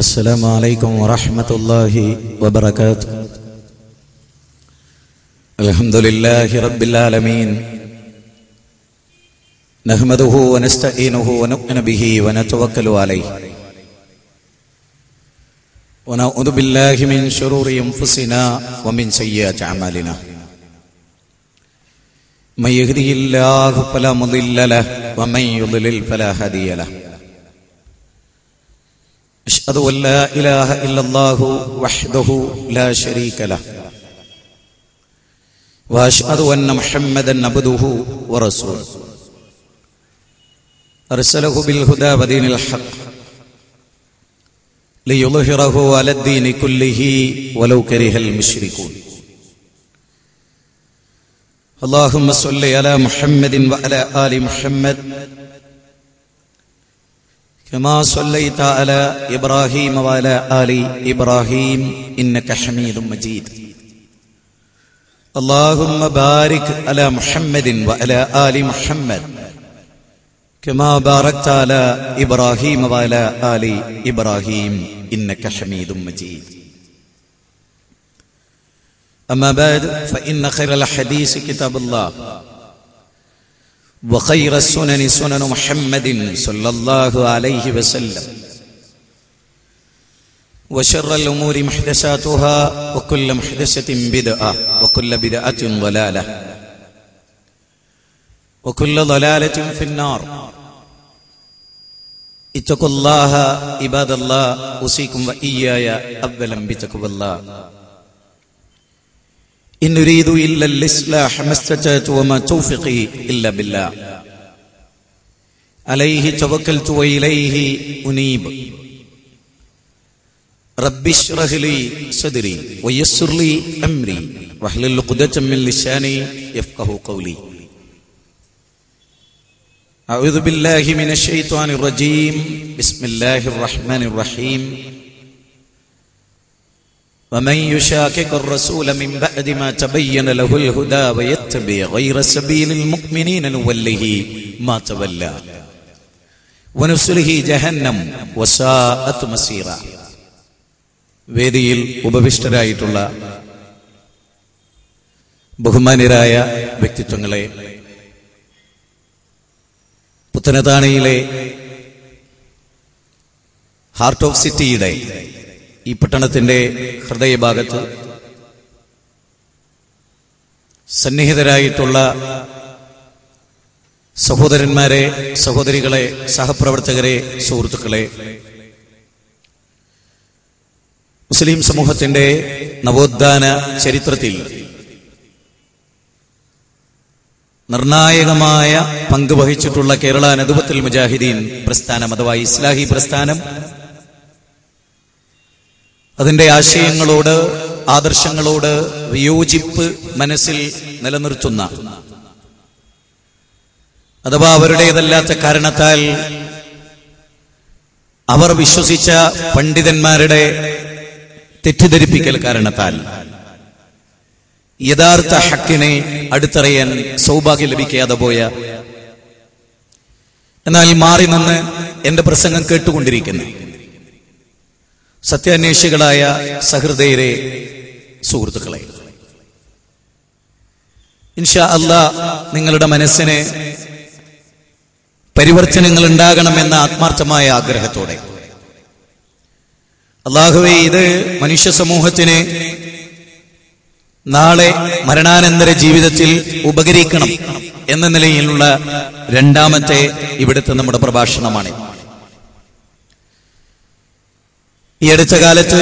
السلام عليكم ورحمة الله وبركاته الحمد لله رب العالمين نحمده ونستعينه ونؤمن به ونتوكل عليه ونعوذ بالله من شرور انفسنا ومن سيئات اعمالنا من يهده الله فلا مضل له ومن يضلل فلا هادي له أشهد أن لا إله إلا الله وحده لا شريك له وأشهد أن محمدا عبده ورسوله أرسله بالهدى ودين الحق ليظهره على الدين كله ولو كره المشركون اللهم صل على محمد وعلى آل محمد كما صليت على إبراهيم وعلى آل إبراهيم إنك حميد مجيد اللهم بارك على محمد وعلى آل محمد كما باركت على إبراهيم وعلى آل إبراهيم إنك حميد مجيد أما بعد فإن خير الحديث كتاب الله وخير السنن سنن محمد صلى الله عليه وسلم وشر الأمور محدثاتها وكل محدثة بدعة وكل بدعة ضلالة وكل ضلالة في النار اتقوا الله عباد الله أوصيكم وإياي أولا بتقوى الله إن نريد إلا الإصلاح ما استطعت وما توفقي إلا بالله عليه توكلت وإليه أنيب رب اشرح لي صدري ويسر لي أمري واحلل عقدة من لساني يفقه قولي أعوذ بالله من الشيطان الرجيم بسم الله الرحمن الرحيم ومن يشاكك الرسول من بعد ما تبين له الهدى ويتبع غير سبيل المؤمنين نوله ما تولى ونسله ജഹന്നം വസാഅത്ത് മസീറ വേദിയിൽ ഉപവിഷ്ടരായിട്ടുള്ള ബഹുമാന്യരായ വ്യക്തിത്വങ്ങളെ പുത്തനതാണിയിലെ heart of സിറ്റിയുടെ ഈ പട്ടണത്തിന്റെ ഹൃദയഭാഗത്ത് സന്നിഹിതരായിട്ടുള്ള സഹോദരന്മാരെ സഹോദരികളെ സഹപ്രവർത്തകരെ സുഹൃത്തുക്കളെ മുസ്ലിം സമൂഹത്തിന്റെ നവോത്ഥാന ചരിത്രത്തിൽ നിർണായകമായ പങ്ക് വഹിച്ചിട്ടുള്ള കേരള നദുബത്തുൽ മുജാഹിദീൻ പ്രസ്ഥാനം അഥവാ ഇസ്ലാഹി പ്രസ്ഥാനം അതിന്റെ ആശയങ്ങളോട് ആദർശങ്ങളോട് വിയോജിപ്പ് മനസ്സിൽ നിലനിർത്തുന്ന അഥവാ അവരുടേതല്ലാത്ത കാരണത്താൽ അവർ വിശ്വസിച്ച പണ്ഡിതന്മാരുടെ തെറ്റിദ്ധരിപ്പിക്കൽ കാരണത്താൽ യഥാർത്ഥ ഹക്കിനെ അടുത്തറിയാൻ സൗഭാഗ്യം ലഭിക്കാതെ പോയ എന്നാൽ മാറി നിന്ന് എന്റെ പ്രസംഗം കേട്ടുകൊണ്ടിരിക്കുന്നു സത്യാന്വേഷികളായ സഹൃദയരെ സുഹൃത്തുക്കളെ ഇൻഷാ അല്ല നിങ്ങളുടെ മനസ്സിന് പരിവർത്തനങ്ങൾ ഉണ്ടാകണമെന്ന ആത്മാർത്ഥമായ ആഗ്രഹത്തോടെ അള്ളാഹുവെ ഇത് മനുഷ്യ സമൂഹത്തിന് നാളെ മരണാനന്തര ജീവിതത്തിൽ ഉപകരിക്കണം എന്ന നിലയിലുള്ള രണ്ടാമത്തെ ഇവിടുത്തെ നമ്മുടെ പ്രഭാഷണമാണ് ഈ അടുത്ത കാലത്ത്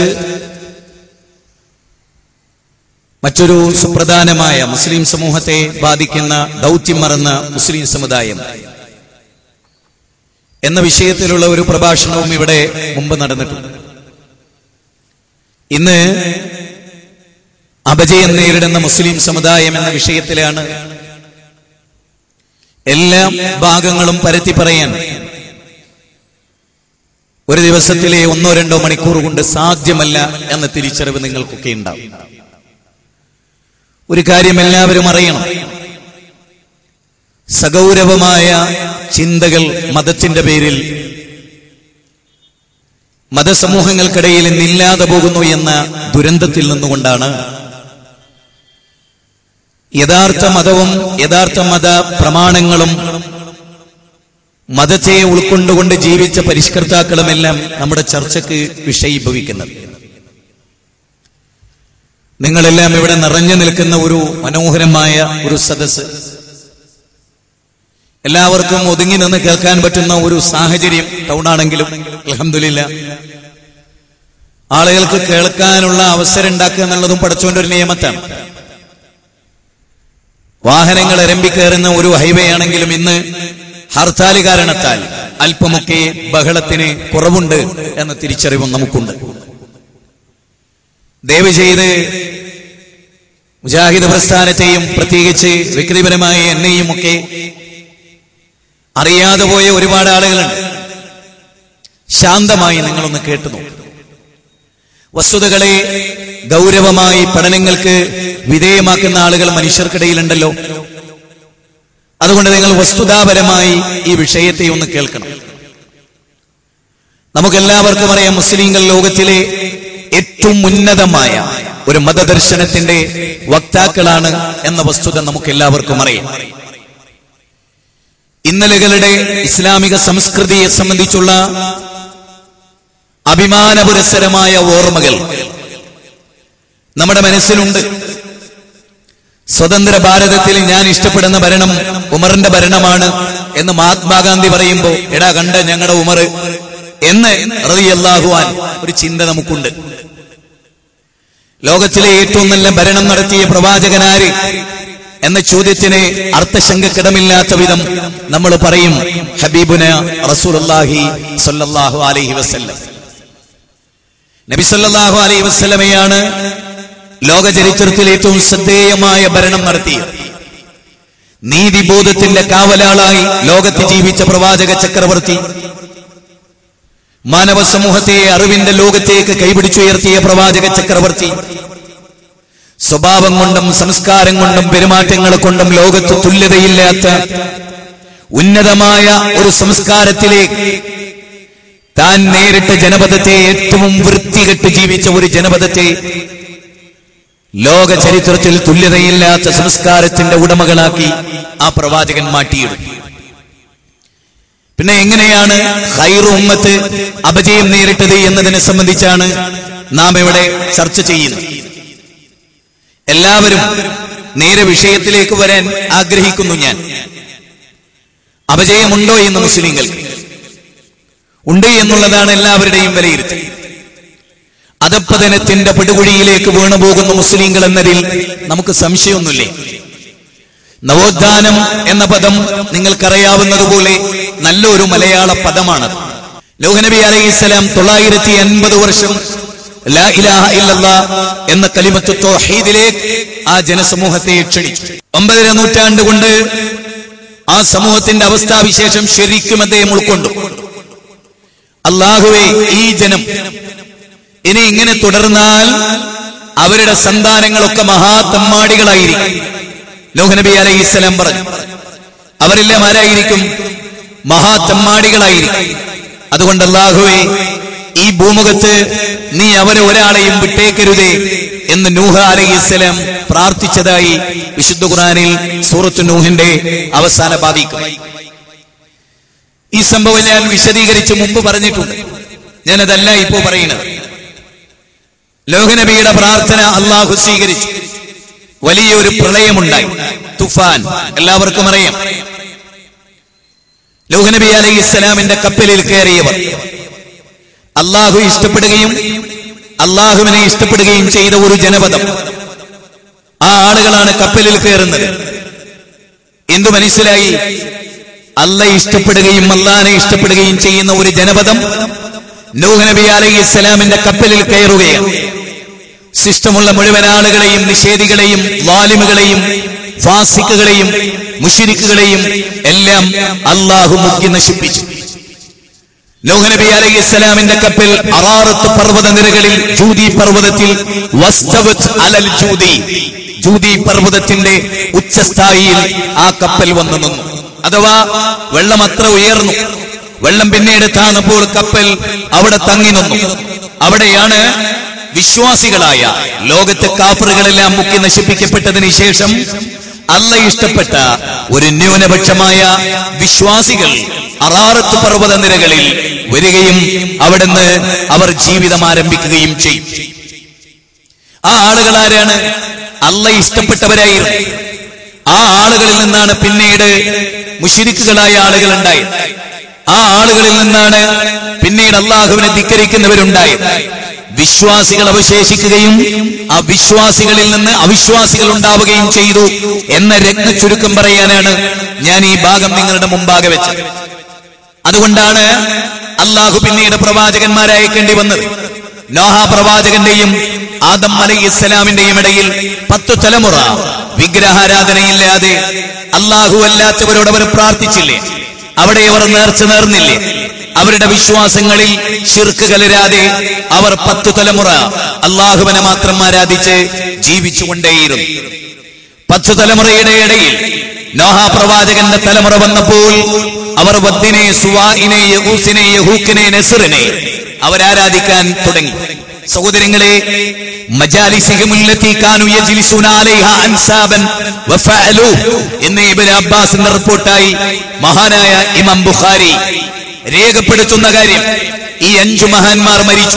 മറ്റൊരു സുപ്രധാനമായ മുസ്ലിം സമൂഹത്തെ ബാധിക്കുന്ന ദൗത്യം മറന്ന മുസ്ലിം സമുദായം എന്ന വിഷയത്തിലുള്ള ഒരു പ്രഭാഷണവും ഇവിടെ മുമ്പ് നടന്നിട്ടുണ്ട് ഇന്ന് അപജയം നേരിടുന്ന മുസ്ലിം സമുദായം എന്ന വിഷയത്തിലാണ് എല്ലാ ഭാഗങ്ങളും പരത്തി പറയാൻ ഒരു ദിവസത്തിലെ ഒന്നോ രണ്ടോ മണിക്കൂർ കൊണ്ട് സാധ്യമല്ല എന്ന തിരിച്ചറിവ് നിങ്ങൾക്കൊക്കെ ഉണ്ടാവും ഒരു കാര്യം എല്ലാവരും അറിയണം സഗൗരവമായ ചിന്തകൾ മതത്തിന്റെ പേരിൽ മതസമൂഹങ്ങൾക്കിടയിൽ ഇന്നില്ലാതെ പോകുന്നു എന്ന ദുരന്തത്തിൽ നിന്നുകൊണ്ടാണ് യഥാർത്ഥ മതവും യഥാർത്ഥ മത പ്രമാണങ്ങളും മതത്തെ ഉൾക്കൊണ്ടുകൊണ്ട് ജീവിച്ച പരിഷ്കർത്താക്കളുമെല്ലാം നമ്മുടെ ചർച്ചയ്ക്ക് വിഷയീഭവിക്കുന്നത് നിങ്ങളെല്ലാം ഇവിടെ നിറഞ്ഞു നിൽക്കുന്ന ഒരു മനോഹരമായ ഒരു സദസ് എല്ലാവർക്കും ഒതുങ്ങി നിന്ന് കേൾക്കാൻ പറ്റുന്ന ഒരു സാഹചര്യം ടൗണാണെങ്കിലും അലഹമില്ല ആളുകൾക്ക് കേൾക്കാനുള്ള അവസരം ഉണ്ടാക്കുക എന്നുള്ളതും പഠിച്ചുകൊണ്ട് ഒരു നിയമത്താണ് വാഹനങ്ങൾ എരമ്പിക്കയറുന്ന ഒരു ഹൈവേ ആണെങ്കിലും ഇന്ന് ഹർത്താല് കാരണത്താൽ അല്പമൊക്കെ ബഹളത്തിന് കുറവുണ്ട് എന്ന തിരിച്ചറിവും നമുക്കുണ്ട് ദയവ് ചെയ്ത് മുജാഹിദ് പ്രസ്ഥാനത്തെയും പ്രത്യേകിച്ച് വ്യക്തിപരമായ എന്നെയും ഒക്കെ അറിയാതെ പോയ ഒരുപാട് ആളുകളുണ്ട് ശാന്തമായി നിങ്ങളൊന്ന് കേട്ടു നോക്കും വസ്തുതകളെ ഗൗരവമായി പഠനങ്ങൾക്ക് വിധേയമാക്കുന്ന ആളുകൾ മനുഷ്യർക്കിടയിലുണ്ടല്ലോ അതുകൊണ്ട് നിങ്ങൾ വസ്തുതാപരമായി ഈ വിഷയത്തെ ഒന്ന് കേൾക്കണം നമുക്കെല്ലാവർക്കും അറിയാം മുസ്ലിങ്ങൾ ലോകത്തിലെ ഏറ്റവും ഉന്നതമായ ഒരു മതദർശനത്തിന്റെ വക്താക്കളാണ് എന്ന വസ്തുത നമുക്കെല്ലാവർക്കും അറിയാം ഇന്നലകളുടെ ഇസ്ലാമിക സംസ്കൃതിയെ സംബന്ധിച്ചുള്ള അഭിമാനപുരസ്സരമായ ഓർമ്മകൾ നമ്മുടെ മനസ്സിലുണ്ട് സ്വതന്ത്ര ഭാരതത്തിൽ ഞാൻ ഇഷ്ടപ്പെടുന്ന ഭരണം ഉമറിന്റെ ഭരണമാണ് എന്ന് മഹാത്മാഗാന്ധി പറയുമ്പോ എടാ കണ്ട ഞങ്ങളുടെ ഉമർ എന്ന് റളിയല്ലാഹുവാൻ ഒരു ചിന്ത നമുക്കുണ്ട് ലോകത്തിലെ ഏറ്റവും നല്ല ഭരണം നടത്തിയ പ്രവാചകനാര് എന്ന ചോദ്യത്തിന് അർത്ഥശങ്കക്കിടമില്ലാത്ത വിധം നമ്മൾ പറയും ഹബീബുന റസൂലുള്ളാഹി സ്വല്ലല്ലാഹു അലൈഹി വസല്ലം നബി സല്ലല്ലാഹു അലൈഹി വസല്ലമയാണ് ലോക ചരിത്രത്തിൽ ഏറ്റവും ശ്രദ്ധേയമായ ഭരണം നടത്തിയത് നീതിബോധത്തിന്റെ കാവലാളായി ലോകത്ത് ജീവിച്ച പ്രവാചക ചക്രവർത്തി മാനവ സമൂഹത്തെ അറിവിന്റെ ലോകത്തേക്ക് കൈപിടിച്ചുയർത്തിയ പ്രവാചക ചക്രവർത്തി സ്വഭാവം കൊണ്ടും സംസ്കാരം കൊണ്ടും പെരുമാറ്റങ്ങൾ കൊണ്ടും ലോകത്ത് തുല്യതയില്ലാത്ത ഉന്നതമായ ഒരു സംസ്കാരത്തിലേക്ക് താൻ നേരിട്ട ജനപദത്തെ ഏറ്റവും വൃത്തികെട്ട് ജീവിച്ച ഒരു ജനപദത്തെ ലോക ചരിത്രത്തിൽ തുല്യതയില്ലാത്ത സംസ്കാരത്തിന്റെ ഉടമകളാക്കി ആ പ്രവാചകൻ മാറ്റിയെടുത്തു പിന്നെ എങ്ങനെയാണ് ഹൈറു ഉമ്മത്ത് അപജയം നേരിട്ടത് എന്നതിനെ സംബന്ധിച്ചാണ് നാം ഇവിടെ ചർച്ച ചെയ്യുന്നത് എല്ലാവരും നേരെ വിഷയത്തിലേക്ക് വരാൻ ആഗ്രഹിക്കുന്നു ഞാൻ അപജയമുണ്ടോ എന്ന് മുസ്ലിങ്ങൾക്ക് ഉണ്ട് എന്നുള്ളതാണ് എല്ലാവരുടെയും വിലയിരുത്തൽ അധപ്പതനത്തിന്റെ പടുകുഴിയിലേക്ക് വീണുപോകുന്ന മുസ്ലിങ്ങൾ എന്നതിൽ നമുക്ക് സംശയമൊന്നുമില്ലേ നവോത്ഥാനം എന്ന പദം നിങ്ങൾക്കറിയാവുന്നതുപോലെ നല്ലൊരു മലയാള പദമാണത് ലോഹനബി അലൈഹിസ്സലാം തൊള്ളായിരത്തി അൻപത് വർഷം ലാ ഇലാഹ ഇല്ലല്ലാ എന്ന കലിമത്ത് തൗഹീദിലേക്ക് ആ ജനസമൂഹത്തെ ക്ഷണിച്ചു ഒമ്പതര നൂറ്റാണ്ട് കൊണ്ട് ആ സമൂഹത്തിന്റെ അവസ്ഥാവിശേഷം ശരിക്കും അദ്ദേഹം ഉൾക്കൊണ്ടു അള്ളാഹുവെ ഈ ജനം ഇനി ഇങ്ങനെ തുടർന്നാൽ അവരുടെ സന്താനങ്ങളൊക്കെ മഹാതമ്മാടികളായിരിക്കും ലോഹനബി അലൈഹി ഇസ്ലാം പറഞ്ഞു അവരെല്ലാം ആരായിരിക്കും മഹാതമ്മാടികളായിരിക്കും അതുകൊണ്ട് അള്ളാഹുവെ ഈ ഭൂമുഖത്ത് നീ അവരെ ഒരാളെയും വിട്ടേക്കരുതേ എന്ന് നൂഹ അലൈഹി ഇസ്ലാം പ്രാർത്ഥിച്ചതായി വിശുദ്ധ ഖുറാനിൽ സൂറത്ത് നൂഹിന്റെ അവസാന ബാധിക്കും ഈ സംഭവം ഞാൻ വിശദീകരിച്ച് മുമ്പ് പറഞ്ഞിട്ടുണ്ട് ഞാനതല്ല ഇപ്പോ പറയുന്നത് ലോകനബിയുടെ പ്രാർത്ഥന അള്ളാഹു സ്വീകരിച്ചു വലിയൊരു പ്രളയമുണ്ടായി തുഫാൻ എല്ലാവർക്കും അറിയാം ലോകനബി അലൈഹി ഇസ്ലാമിന്റെ കപ്പലിൽ കയറിയവർ അള്ളാഹു ഇഷ്ടപ്പെടുകയും അള്ളാഹുവിനെ ഇഷ്ടപ്പെടുകയും ചെയ്ത ഒരു ജനപദം ആ ആളുകളാണ് കപ്പലിൽ കയറുന്നത് എന്തു മനസ്സിലായി അല്ല ഇഷ്ടപ്പെടുകയും അള്ളാഹിനെ ഇഷ്ടപ്പെടുകയും ചെയ്യുന്ന ഒരു ജനപദം നൂഹ് നബി അലൈഹി ഇസ്ലാമിന്റെ കപ്പലിൽ കയറുകയാണ് ശിഷ്ടമുള്ള മുഴുവൻ ആളുകളെയും നിഷേധികളെയും വാലിമുകളെയും ഫാസിക്കുകളെയും മുഷിരിക്കുകളെയും എല്ലാം അള്ളാഹു മുക്കി നശിപ്പിച്ചു നൂഹ് നബി അലൈഹി ഇസ്ലാമിന്റെ കപ്പൽ അറാറത്ത് പർവ്വത നിരകളിൽ ജൂതി പർവ്വതത്തിൽ വസ്തവത് അലൽ ജൂതി ജൂതി പർവ്വതത്തിന്റെ ഉച്ചസ്ഥായിയിൽ ആ കപ്പൽ വന്നു നിന്നു അഥവാ വെള്ളം അത്ര ഉയർന്നു വെള്ളം പിന്നീട് താന്നപ്പോൾ കപ്പൽ അവിടെ തങ്ങി നിന്നു അവിടെയാണ് വിശ്വാസികളായ ലോകത്തെ കാഫറുകളെല്ലാം മുക്കി നശിപ്പിക്കപ്പെട്ടതിന് ശേഷം അല്ല ഇഷ്ടപ്പെട്ട ഒരു ന്യൂനപക്ഷമായ വിശ്വാസികൾ അറാറത്ത് പർവ്വത നിരകളിൽ വരികയും അവിടുന്ന് അവർ ജീവിതം ആരംഭിക്കുകയും ചെയ്യും ആ ആളുകൾ ആരാണ് അല്ല ഇഷ്ടപ്പെട്ടവരായിരുന്നു ആ ആളുകളിൽ നിന്നാണ് പിന്നീട് മുഷിരിക്കുകളായ ആളുകൾ ഉണ്ടായത് ആ ആളുകളിൽ നിന്നാണ് പിന്നീട് അള്ളാഹുവിനെ ധിക്കരിക്കുന്നവരുണ്ടായത് വിശ്വാസികൾ അവശേഷിക്കുകയും ആ വിശ്വാസികളിൽ നിന്ന് അവിശ്വാസികൾ ഉണ്ടാവുകയും ചെയ്തു എന്ന രത്ന ചുരുക്കം പറയാനാണ് ഞാൻ ഈ ഭാഗം നിങ്ങളുടെ മുമ്പാകെ വെച്ചത് അതുകൊണ്ടാണ് അള്ളാഹു പിന്നീട് പ്രവാചകന്മാരെ അയക്കേണ്ടി വന്നത് നോഹ പ്രവാചകന്റെയും ആദം അലൈഹി ഇസ്ലാമിന്റെയും ഇടയിൽ പത്തു തലമുറ വിഗ്രഹാരാധനയില്ലാതെ അള്ളാഹു അല്ലാത്തവരോട് അവർ പ്രാർത്ഥിച്ചില്ലേ അവിടെ അവർ നേർച്ച നേർന്നില്ലേ അവരുടെ വിശ്വാസങ്ങളിൽ ശിർക്ക് കലരാതെ അവർ പത്തു തലമുറ അള്ളാഹുവിനെ മാത്രം ആരാധിച്ച് ജീവിച്ചുകൊണ്ടേയിരുന്നു പത്തു തലമുറയുടെ ഇടയിൽ നോഹ പ്രവാചകന്റെ തലമുറ വന്നപ്പോൾ അവർ വദ്ദിനെ സുവാഇനെ യഹൂസിനെ യഹൂക്കിനെ നെസറിനെ അവരാരാധിക്കാൻ തുടങ്ങി സഹോദരങ്ങളെ മജാലിസിഹുമുല്ലത്തി കാനു യജ്ലിസൂന അലൈഹ അൻസാബൻ വഫഅലു എന്ന് ഇബ്നു അബ്ബാസിന്റെ റിപ്പോർട്ടായി മഹാനായ ഇമാം ബുഖാരി രേഖപ്പെടുത്തുന്ന കാര്യം ഈ അഞ്ചു മഹാന്മാർ മരിച്ചു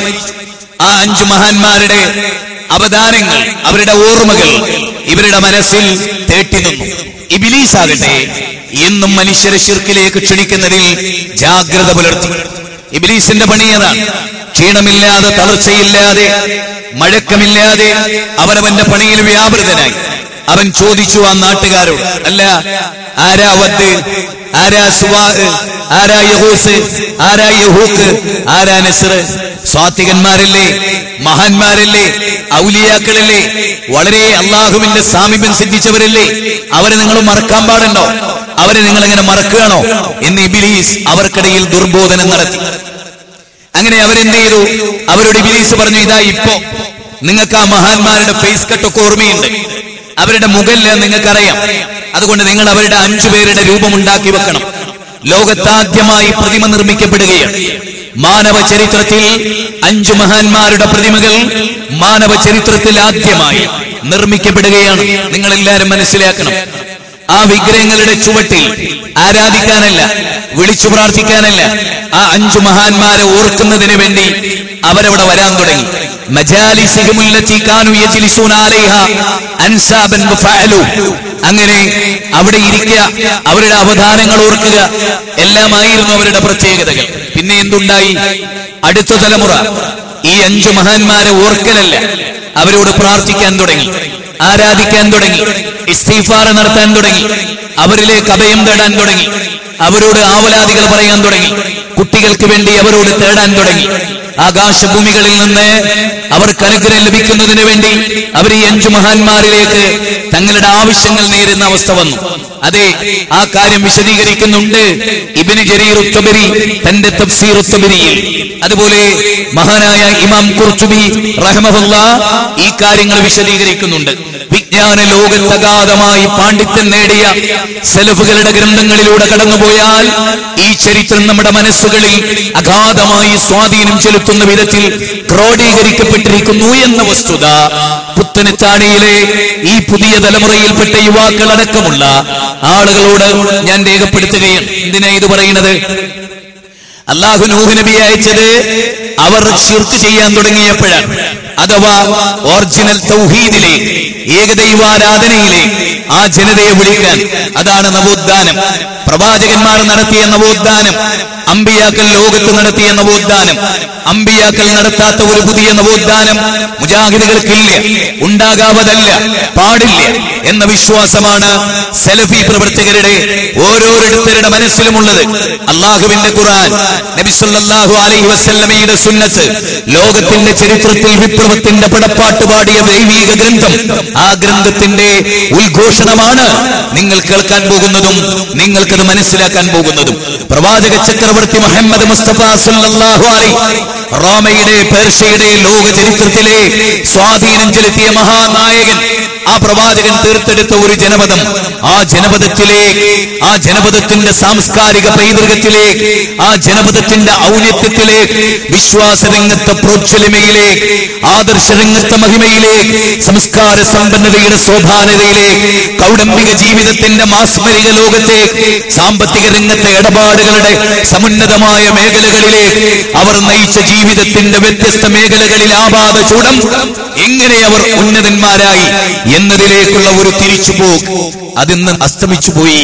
ആ അഞ്ചു മഹാന്മാരുടെ അവദാനങ്ങൾ അവരുടെ ഓർമ്മകൾ ഇവരുടെ മനസ്സിൽ തേട്ടി നിന്നു ഇബിലീസ് ആകട്ടെ എന്നും മനുഷ്യരെ ശിർക്കിലേക്ക് ക്ഷണിക്കുന്നതിൽ ജാഗ്രത പുലർത്തി ഇബിലീസിന്റെ പണി അതാണ് ക്ഷീണമില്ലാതെ തളർച്ചയില്ലാതെ മഴക്കമില്ലാതെ അവനവന്റെ പണിയിൽ വ്യാപൃതനായി അവൻ ചോദിച്ചു ആ നാട്ടുകാരോട് അല്ല ആരാ വദ് ആരാ സുവാ ആരാ യഹൂസ് ആരാ യഹൂക്ക് ആരാ നസ്ർ സ്വാത്വികന്മാരല്ലേ മഹാന്മാരല്ലേ ഔലിയാക്കളല്ലേ വളരെ അള്ളാഹുവിന്റെ സാമീപ്യം സിദ്ധിച്ചവരല്ലേ അവരെ നിങ്ങൾ മറക്കാൻ പാടുണ്ടോ അവരെ നിങ്ങൾ എങ്ങനെ മറക്കുകയാണോ എന്ന് ഇബിലീസ് അവർക്കിടയിൽ ദുർബോധനം നടത്തി അങ്ങനെ അവരെന്ത് ചെയ്തു അവരോട് ഇബിലീസ് പറഞ്ഞു ഇതാ ഇപ്പോ നിങ്ങൾക്ക് ആ മഹാന്മാരുടെ ഫേസ് കട്ടൊക്കെ ഓർമ്മയുണ്ട് അവരുടെ മുഖല്ല നിങ്ങൾക്കറിയാം അതുകൊണ്ട് നിങ്ങൾ അവരുടെ അഞ്ചു പേരുടെ രൂപമുണ്ടാക്കി വെക്കണം ലോകത്താദ്യമായി പ്രതിമ നിർമ്മിക്കപ്പെടുകയാണ് മാനവ ചരിത്രത്തിൽ അഞ്ചു മഹാന്മാരുടെ പ്രതിമകൾ മാനവ ചരിത്രത്തിൽ ആദ്യമായി നിർമ്മിക്കപ്പെടുകയാണ് നിങ്ങൾ എല്ലാവരും മനസ്സിലാക്കണം ആ വിഗ്രഹങ്ങളുടെ ചുവട്ടിൽ ആരാധിക്കാനല്ല വിളിച്ചു പ്രാർത്ഥിക്കാനല്ല ആ അഞ്ചു മഹാന്മാരെ ഓർക്കുന്നതിന് വേണ്ടി അവരവിടെ വരാൻ തുടങ്ങി മജാലിസിഹുമുല്ലത്തി കാനു യജ്ലിസൂന അലൈഹ അൻസാബൻ വഫഅലു അങ്ങനെ അവിടെ ഇരിക്കുക അവരുടെ അവധാനങ്ങൾ ഓർക്കുക എല്ലാമായിരുന്നു അവരുടെ പ്രത്യേകതകൾ പിന്നെ എന്തുണ്ടായി അടുത്ത തലമുറ ഈ അഞ്ചു മഹാന്മാരെ ഓർക്കലല്ല അവരോട് പ്രാർത്ഥിക്കാൻ തുടങ്ങി ആരാധിക്കാൻ തുടങ്ങി ഇസ്തീഫാർ നടത്താൻ തുടങ്ങി അവരിലേക്ക് അഭയം തേടാൻ തുടങ്ങി അവരോട് ആവലാദികൾ പറയാൻ തുടങ്ങി കുട്ടികൾക്ക് വേണ്ടി അവരോട് തേടാൻ തുടങ്ങി ആകാശഭൂമികളിൽ നിന്ന് അവർക്ക് അനുഗ്രഹം ലഭിക്കുന്നതിന് വേണ്ടി അവർ ഈ അഞ്ചു മഹാന്മാരിലേക്ക് തങ്ങളുടെ ആവശ്യങ്ങൾ നേരുന്ന അവസ്ഥ വന്നു അതെ ആ കാര്യം വിശദീകരിക്കുന്നുണ്ട് ഇബിന് ജരീർ ഉത്തബരി തന്റെ തഫ്സീർ ഉത്തബരിയിൽ അതുപോലെ മഹാനായ ഇമാം കുർത്തുബി റഹ്മഹുല്ല ഈ കാര്യങ്ങൾ വിശദീകരിക്കുന്നുണ്ട് വിജ്ഞാന ലോകത്തഗാധമായി പാണ്ഡിത്യം നേടിയ സെലഫുകളുടെ ഗ്രന്ഥങ്ങളിലൂടെ കടന്നുപോയാൽ ഈ ചരിത്രം നമ്മുടെ മനസ്സുകളിൽ അഗാധമായി സ്വാധീനം ചെലുത്തുന്ന വിധത്തിൽ ക്രോഡീകരിക്കപ്പെട്ടിരിക്കുന്നു എന്ന വസ്തുത പുത്തനത്താണിയിലെ ഈ പുതിയ തലമുറയിൽപ്പെട്ട യുവാക്കൾ അടക്കമുള്ള ആളുകളോട് ഞാൻ രേഖപ്പെടുത്തുകയാണ് എന്തിനാ ഇത് പറയുന്നത് അള്ളാഹു നൂഹ് നബി അയച്ചത് അവർ ഷിർക്ക് ചെയ്യാൻ തുടങ്ങിയപ്പോഴാണ് അഥവാ ഒറിജിനൽ തൗഹീദിലെ ഏകദൈവാരാധനയിലെ ആ ജനതയെ വിളിക്കാൻ അതാണ് നവോത്ഥാനം പ്രവാചകന്മാർ നടത്തിയ നവോത്ഥാനം അമ്പിയാക്കൾ ലോകത്ത് നടത്തിയ നവോത്ഥാനം അമ്പിയാക്കൾ നടത്താത്ത ഒരു പുതിയ നവോത്ഥാനം മുജാഹിദുകൾക്കില്ല ഉണ്ടാകാവതല്ല പാടില്ല എന്ന വിശ്വാസമാണ് സെലഫി പ്രവർത്തകരുടെ ഓരോരുത്തരുടെ മനസ്സിലുമുള്ളത് അള്ളാഹുവിന്റെ ഖുർആൻ നബി സല്ലല്ലാഹു അലൈഹി വസല്ലമയുടെ സുന്നത്ത് ലോകത്തിന്റെ ചരിത്രത്തിൽ വിപ്ലവത്തിന്റെ പടപ്പാട്ട് പാടിയ ദൈവീക ഗ്രന്ഥം ആ ഗ്രന്ഥത്തിന്റെ ഉദ്ഘോഷണമാണ് നിങ്ങൾ കേൾക്കാൻ പോകുന്നതും നിങ്ങൾക്കത് മനസ്സിലാക്കാൻ പോകുന്നതും പ്രവാചക ചക്രവർത്തി മുഹമ്മദ് മുസ്തഫ സല്ലല്ലാഹു അലൈഹി റോമയുടെ പേർഷ്യയുടെ ലോക ചരിത്രത്തിലെ സ്വാധീനം ചെലുത്തിയ മഹാനായകൻ ആ പ്രവാചകൻ തീർത്തെടുത്ത ഒരു ജനപദം ആ ജനപദത്തിലേക്ക് ആ ജനപദത്തിന്റെ സാംസ്കാരിക പൈതൃകത്തിലേക്ക് ആ ജനപദത്തിന്റെ ഔന്നത്യത്തിലേക്ക് വിശ്വാസരംഗത്തെ പ്രോജ്വലിമയിലേക്ക് ആദർശരംഗത്തെ മഹിമയിലേക്ക് സംസ്കാര സമ്പന്നതയുടെ സോഭാനതയിലേക്ക് കൗടംബിക ജീവിതത്തിന്റെ മാസ്മരിക ലോകത്തേക്ക് സാമ്പത്തിക രംഗത്തെ ഇടപാടുകളുടെ സമുന്നതമായ മേഖലകളിലേക്ക് അവർ നയിച്ച ജീവിതത്തിന്റെ വ്യത്യസ്ത മേഖലകളിൽ ആപാത ചൂടം എങ്ങനെ അവർ ഉന്നതന്മാരായി എന്നതിലേക്കുള്ള ഒരു തിരിച്ചുപോക്ക് അതിന്ന് അസ്തമിച്ചുപോയി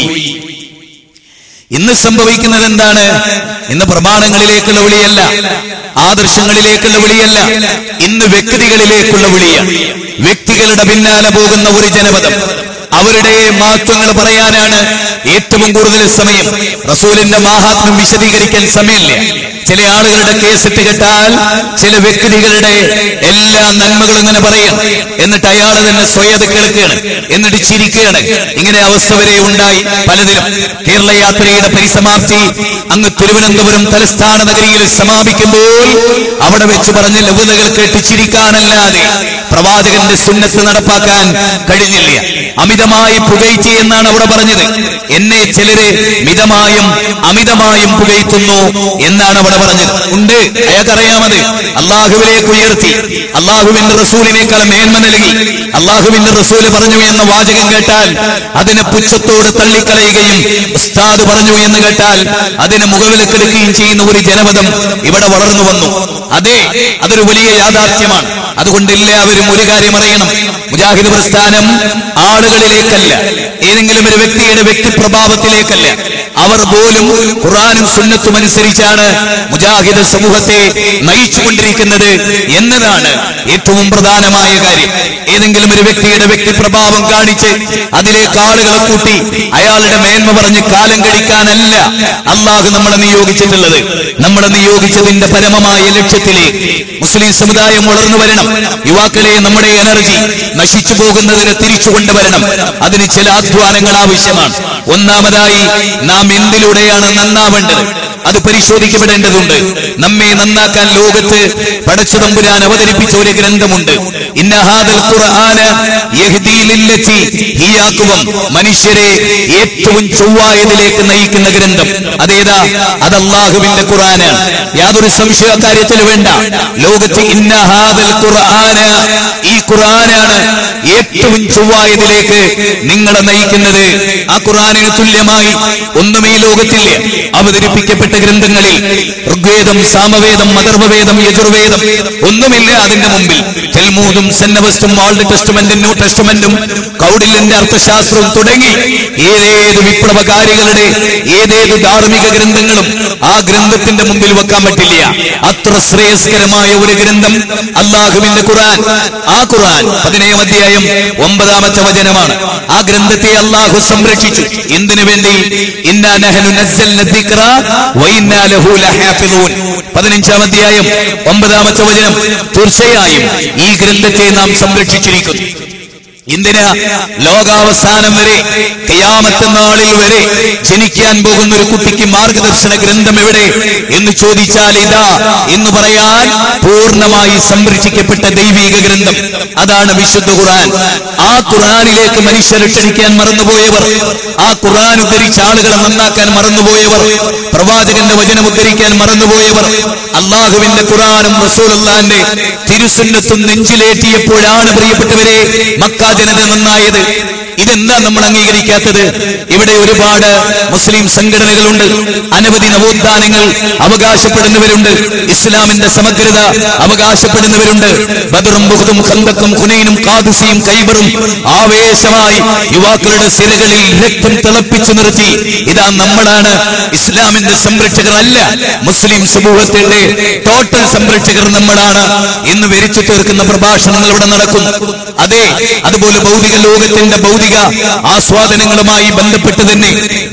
ഇന്ന് സംഭവിക്കുന്നത് എന്താണ് ഇന്ന് പ്രമാണങ്ങളിലേക്കുള്ള വിളിയല്ല ആദർശങ്ങളിലേക്കുള്ള വിളിയല്ല ഇന്ന് വ്യക്തികളിലേക്കുള്ള വിളിയാണ് വ്യക്തികളുടെ പിന്നാലെ പോകുന്ന ഒരു ജനപദം അവരുടെ മഹത്വങ്ങൾ പറയാനാണ് ഏറ്റവും കൂടുതൽ സമയം റസൂലിന്റെ മാഹാത്മ്യം വിശദീകരിക്കാൻ സമയമില്ല ചില ആളുകളുടെ കേസിട്ട് കേട്ടാൽ ചില വ്യക്തികളുടെ എല്ലാ നന്മകളും ഇങ്ങനെ പറയും എന്നിട്ട് അയാൾ തന്നെ സ്വയത് കേൾക്കുകയാണ് എന്നിട്ട് ചിരിക്കുകയാണ് ഇങ്ങനെ അവസ്ഥ വരെ ഉണ്ടായി പലതിലും കേരള യാത്രയുടെ പരിസമാപ്തി അങ്ങ് തിരുവനന്തപുരം തലസ്ഥാന നഗരിയിൽ സമാപിക്കുമ്പോൾ അവിടെ വെച്ച് പറഞ്ഞ ലഘുതകൾ കേട്ട് ചിരിക്കാനല്ലാതെ പ്രവാചകന്റെ സുന്നത്ത് നടപ്പാക്കാൻ കഴിഞ്ഞില്ല അമിതമായി പുകഴ്ത്തി എന്നാണ് അവിടെ പറഞ്ഞത് എന്നെ ചിലര് മിതമായും അമിതമായും പുകഴ്ത്തുന്നു എന്നാണ് അവിടെ പറഞ്ഞത് ഉണ്ട് അയാൾക്കറിയാമത് അള്ളാഹുവിലേക്ക് ഉയർത്തി അള്ളാഹുവിന്റെ റസൂലിനേക്കാൾ മേന്മ നൽകി അള്ളാഹുവിന്റെ റസൂല് പറഞ്ഞു എന്ന വാചകം കേട്ടാൽ അതിനെ പുച്ഛത്തോട് തള്ളിക്കളയുകയും ഉസ്താദ് പറഞ്ഞു എന്ന് കേട്ടാൽ അതിനെ മുഖവിലക്കെടുക്കുകയും ചെയ്യുന്ന ഒരു ജനപദം ഇവിടെ വളർന്നു വന്നു അതെ അതൊരു വലിയ യാഥാർത്ഥ്യമാണ് അതുകൊണ്ട് എല്ലാവരും ഒരു കാര്യം അറിയണം മുജാഹിദ് പ്രസ്ഥാനം ആളുകളിലേക്കല്ല ഏതെങ്കിലും ഒരു വ്യക്തിയുടെ വ്യക്തിപ്രഭാവത്തിലേക്കല്ല അവർ പോലും ഖുറാനും സുന്നത്തും അനുസരിച്ചാണ് മുജാഹിദ് സമൂഹത്തെ നയിച്ചുകൊണ്ടിരിക്കുന്നത് എന്നതാണ് ഏറ്റവും പ്രധാനമായ കാര്യം ഏതെങ്കിലും ഒരു വ്യക്തിയുടെ വ്യക്തിപ്രഭാവം കാണിച്ച് അതിലേക്ക് ആളുകളെ കൂട്ടി അയാളുടെ മേന്മ പറഞ്ഞ് കാലം കഴിക്കാനല്ല അള്ളാഹു നമ്മളെ നിയോഗിച്ചിട്ടുള്ളത് നമ്മളെ നിയോഗിച്ചതിന്റെ പരമമായ ലക്ഷ്യത്തിലേക്ക് മുസ്ലിം സമുദായം വളർന്നു വരണം യുവാക്കളെ നമ്മുടെ എനർജി നശിച്ചു പോകുന്നതിന് തിരിച്ചു കൊണ്ടുവരണം അതിന് ചില അധ്വാനങ്ങൾ ആവശ്യമാണ് ഒന്നാമതായി നാം എന്തിലൂടെയാണ് നന്നാവേണ്ടത് അത് പരിശോധിക്കപ്പെടേണ്ടതുണ്ട് നമ്മെ നന്നാക്കാൻ ലോകത്ത് പടച്ചുതമ്പുരാൻ അവതരിപ്പിച്ച ഒരു ഗ്രന്ഥമുണ്ട് ഇന്നഹാദൽ ഖുർആന യഹ്ദീ ലില്ലത്തി ഹിയ അഖ്വം. മനുഷ്യരെ ഏറ്റവും ചൊവ്വായതിലേക്ക് നയിക്കുന്ന ഗ്രന്ഥം അതേതാ അത് അള്ളാഹുവിന്റെ ഖുർആനാണ് യാതൊരു സംശയ കാര്യത്തിൽ വേണ്ട ലോകത്ത് ഇന്നഹാദൽ ഖുർആന ഈ ഖുർആനാണ് ഏറ്റവും ചൊവ്വായതിലേക്ക് നിങ്ങളെ നയിക്കുന്നത് ആ ഖുർആനിന് തുല്യമായി ഒന്നും ഈ ലോകത്തില്ല അവതരിപ്പിക്കപ്പെട്ട ഗ്രന്ഥങ്ങളിൽ ഋഗ്വേദം സാമവേദം മദർവവേദം യജുർവേദം ഒന്നുമില്ല അതിന്റെ മുമ്പിൽ തെൽമൂദും സെന്നവസ്റ്റും ഓൾഡ് ടെസ്റ്റ്മെന്റും ന്യൂ ടെസ്റ്റ്മെന്റും കൗഡില്യന്റെ അർത്ഥശാസ്ത്രവും തുടങ്ങി ഏതേത് വിപ്ലവകാരികളുടെ ഏതേത് ധാർമ്മിക ഗ്രന്ഥങ്ങളും ആ ഗ്രന്ഥത്തിന്റെ മുമ്പിൽ വെക്കാൻ പറ്റില്ല അത്ര ശ്രേയസ്കരമായ ഒരു ഗ്രന്ഥം അള്ളാഹുവിന്റെ ഖുർആൻ ആ ഖുർആൻ പതിനേഴാം അധ്യായം ഒമ്പതാമത്തെ വചനമാണ് ആ ഗ്രന്ഥത്തെ അള്ളാഹു സംരക്ഷിച്ചു എന്തിനു വേണ്ടി ഇന്നാ നഹ്നു നസ്സൽന ദിക്റ വ ഇന്നാ ലഹു ലഹാഫിളൂൻ പതിനഞ്ചാം അധ്യായം ഒമ്പതാമത്തെ വചനം തീർച്ചയായും ഈ ഗ്രന്ഥത്തെ നാം സംരക്ഷിച്ചിരിക്കുന്നു എന്തിനാ ലോകാവസാനം വരെ കയാമത്തെ നാളിൽ വരെ ജനിക്കാൻ പോകുന്ന ഒരു കുട്ടിക്ക് മാർഗദർശന ഗ്രന്ഥം എവിടെ എന്ന് ചോദിച്ചാൽ ഇതാ എന്ന് പറയാൻ പൂർണ്ണമായി സംരക്ഷിക്കപ്പെട്ട ദൈവിക ഗ്രന്ഥം അതാണ് വിശുദ്ധ ഖുർആൻ ആ ഖുർആനിലേക്ക് മനുഷ്യരെ ക്ഷണിക്കാൻ മറന്നുപോയവർ ആ ഖുർആൻ ഉദ്ധരിച്ച ആളുകളെ നന്നാക്കാൻ മറന്നുപോയവർ പ്രവാചകന്റെ വചനം ഉദ്ധരിക്കാൻ മറന്നുപോയവർ അള്ളാഹുവിന്റെ ഖുർആനും റസൂലുള്ളാന്റെ തിരുസുന്നത്തും നെഞ്ചിലേറ്റിയപ്പോഴാണ് പ്രിയപ്പെട്ടവരെ മക്ക ജനത നന്നായത് ഇതെന്താ നമ്മൾ അംഗീകരിക്കാത്തത് ഇവിടെ ഒരുപാട് മുസ്ലിം സംഘടനകളുണ്ട് അനവധി നവോത്ഥാനങ്ങൾ അവകാശപ്പെടുന്നവരുണ്ട് ഇസ്ലാമിന്റെ സമഗ്രത അവകാശപ്പെടുന്നവരുണ്ട് ബദറും ബുഹദും ഖന്തക്കും ഖുനൈനും ഖാദിസിയും കൈബറും ആവേശമായി യുവാക്കളുടെ സിരകളിൽ രക്തം തിളപ്പിച്ചു നിർത്തി ഇതാ നമ്മളാണ് ഇസ്ലാമിന്റെ സംരക്ഷകർ അല്ല മുസ്ലിം സമൂഹത്തിന്റെ ടോട്ടൽ സംരക്ഷകർ നമ്മളാണ് എന്ന് വരിച്ചു തീർക്കുന്ന പ്രഭാഷണങ്ങൾ ഇവിടെ നടക്കും അതെ അതുപോലെ ഭൗതിക ലോകത്തിന്റെ ഭൗതിക ആസ്വാദനങ്ങളുമായി ബന്ധപ്പെട്ട് തന്നെ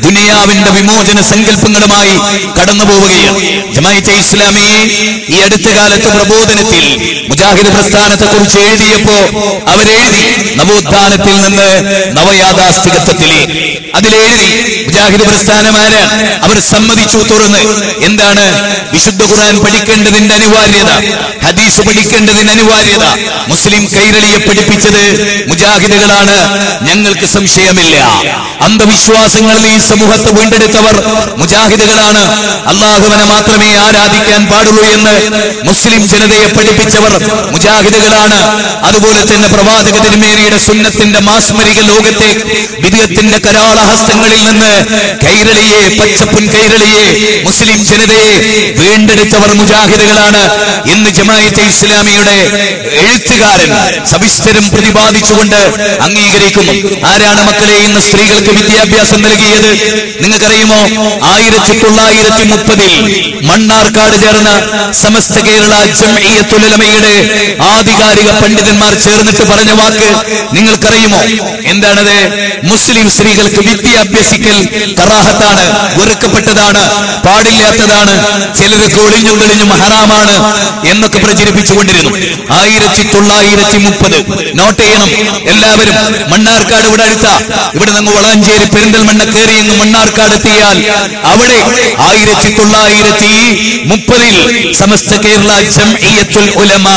ദുനിയാവിന്റെ വിമോചന സങ്കല്പങ്ങളുമായി കടന്നു പോവുകയാണ് ജമായിത്തെ ഇസ്ലാമിയെ ഈ അടുത്ത കാലത്ത് പ്രബോധനത്തിൽ മുജാഹിദ് പ്രസ്ഥാനത്തെ കുറിച്ച് എഴുതിയപ്പോ അവരെഴുതി നവോത്ഥാനത്തിൽ നിന്ന് നവയാഥാസ്ഥികത്വത്തിലേക്ക് അതിലെഴുതി മുജാഹിദ് പ്രസ്ഥാനമാര് അവർ സമ്മതിച്ചു തുറന്ന് എന്താണ് വിശുദ്ധ ഖുർആൻ പഠിക്കേണ്ടതിന്റെ അനിവാര്യത ഹദീസ് പഠിക്കേണ്ടതിന്റെ അനിവാര്യത മുസ്ലിം കൈരളിയെ പഠിപ്പിച്ചത് മുജാഹിദുകളാണ് ഞങ്ങൾക്ക് സംശയമില്ല അന്ധവിശ്വാസങ്ങളിൽ ഈ സമൂഹത്തെ വീണ്ടെടുത്തവർ മുജാഹിദുകളാണ് അള്ളാഹുവിനെ മാത്രമേ ആരാധിക്കാൻ പാടുള്ളൂ എന്ന് മുസ്ലിം ജനതയെ പഠിപ്പിച്ചവർ മുജാഹിദുകളാണ് അതുപോലെ തന്നെ പ്രവാചക തിരുമേനിയുടെ സുന്നത്തിന്റെ മാസ്മരിക ലോകത്തെ വിദയത്തിന്റെ കരാളഹസ്തങ്ങളിൽ നിന്ന് കൈരളിയെ പച്ചപ്പുൻ കൈരളിയെ മുസ്ലിം ജനതയെ വീണ്ടെടുത്തവർ മുജാഹിദുകളാണ് ഇന്ന് ജമായത്തെ ഇസ്ലാമിയുടെ എഴുത്തുകാരൻ സവിസ്തരം പ്രതിപാദിച്ചുകൊണ്ട് അംഗീകരിക്കുന്നു ആരാണ് മക്കളെ ഇന്ന് സ്ത്രീകൾക്ക് വിദ്യാഭ്യാസം നൽകിയത് നിങ്ങൾക്കറിയുമോ ആയിരത്തി തൊള്ളായിരത്തി മുപ്പതിൽ മണ്ണാർക്കാട് ചേർന്ന സമസ്ത കേരള ജംഇയ്യത്തുലമയുടെ ആധികാരിക പണ്ഡിതന്മാർ ചേർന്നിട്ട് പറഞ്ഞ വാക്ക് നിങ്ങൾക്കറിയുമോ എന്താണത് മുസ്ലിം സ്ത്രീകൾക്ക് വിദ്യ അഭ്യസിക്കൽ കറാഹത്താണ് വെറുക്കപ്പെട്ടതാണ് പാടില്ലാത്തതാണ് ചിലർക്ക് ഒളിഞ്ഞും തെളിഞ്ഞും ഹറാമാണ് എന്നൊക്കെ പ്രചരിപ്പിച്ചുകൊണ്ടിരുന്നു ആയിരത്തി തൊള്ളായിരത്തി മുപ്പത് നോട്ട് ചെയ്യണം എല്ലാവരും മണ്ണാർക്കാട് ഇവിടെ അടുത്ത ഇവിടെ നിന്ന് വളാഞ്ചേരി പെരിന്തൽമണ്ണ കയറി അങ്ങ് മണ്ണാർക്കാട് എത്തിയാൽ അവിടെ ആയിരത്തി തൊള്ളായിരത്തി മുപ്പതിൽ സമസ്ത കേരള ജംഇയ്യത്തുൽ ഉലമ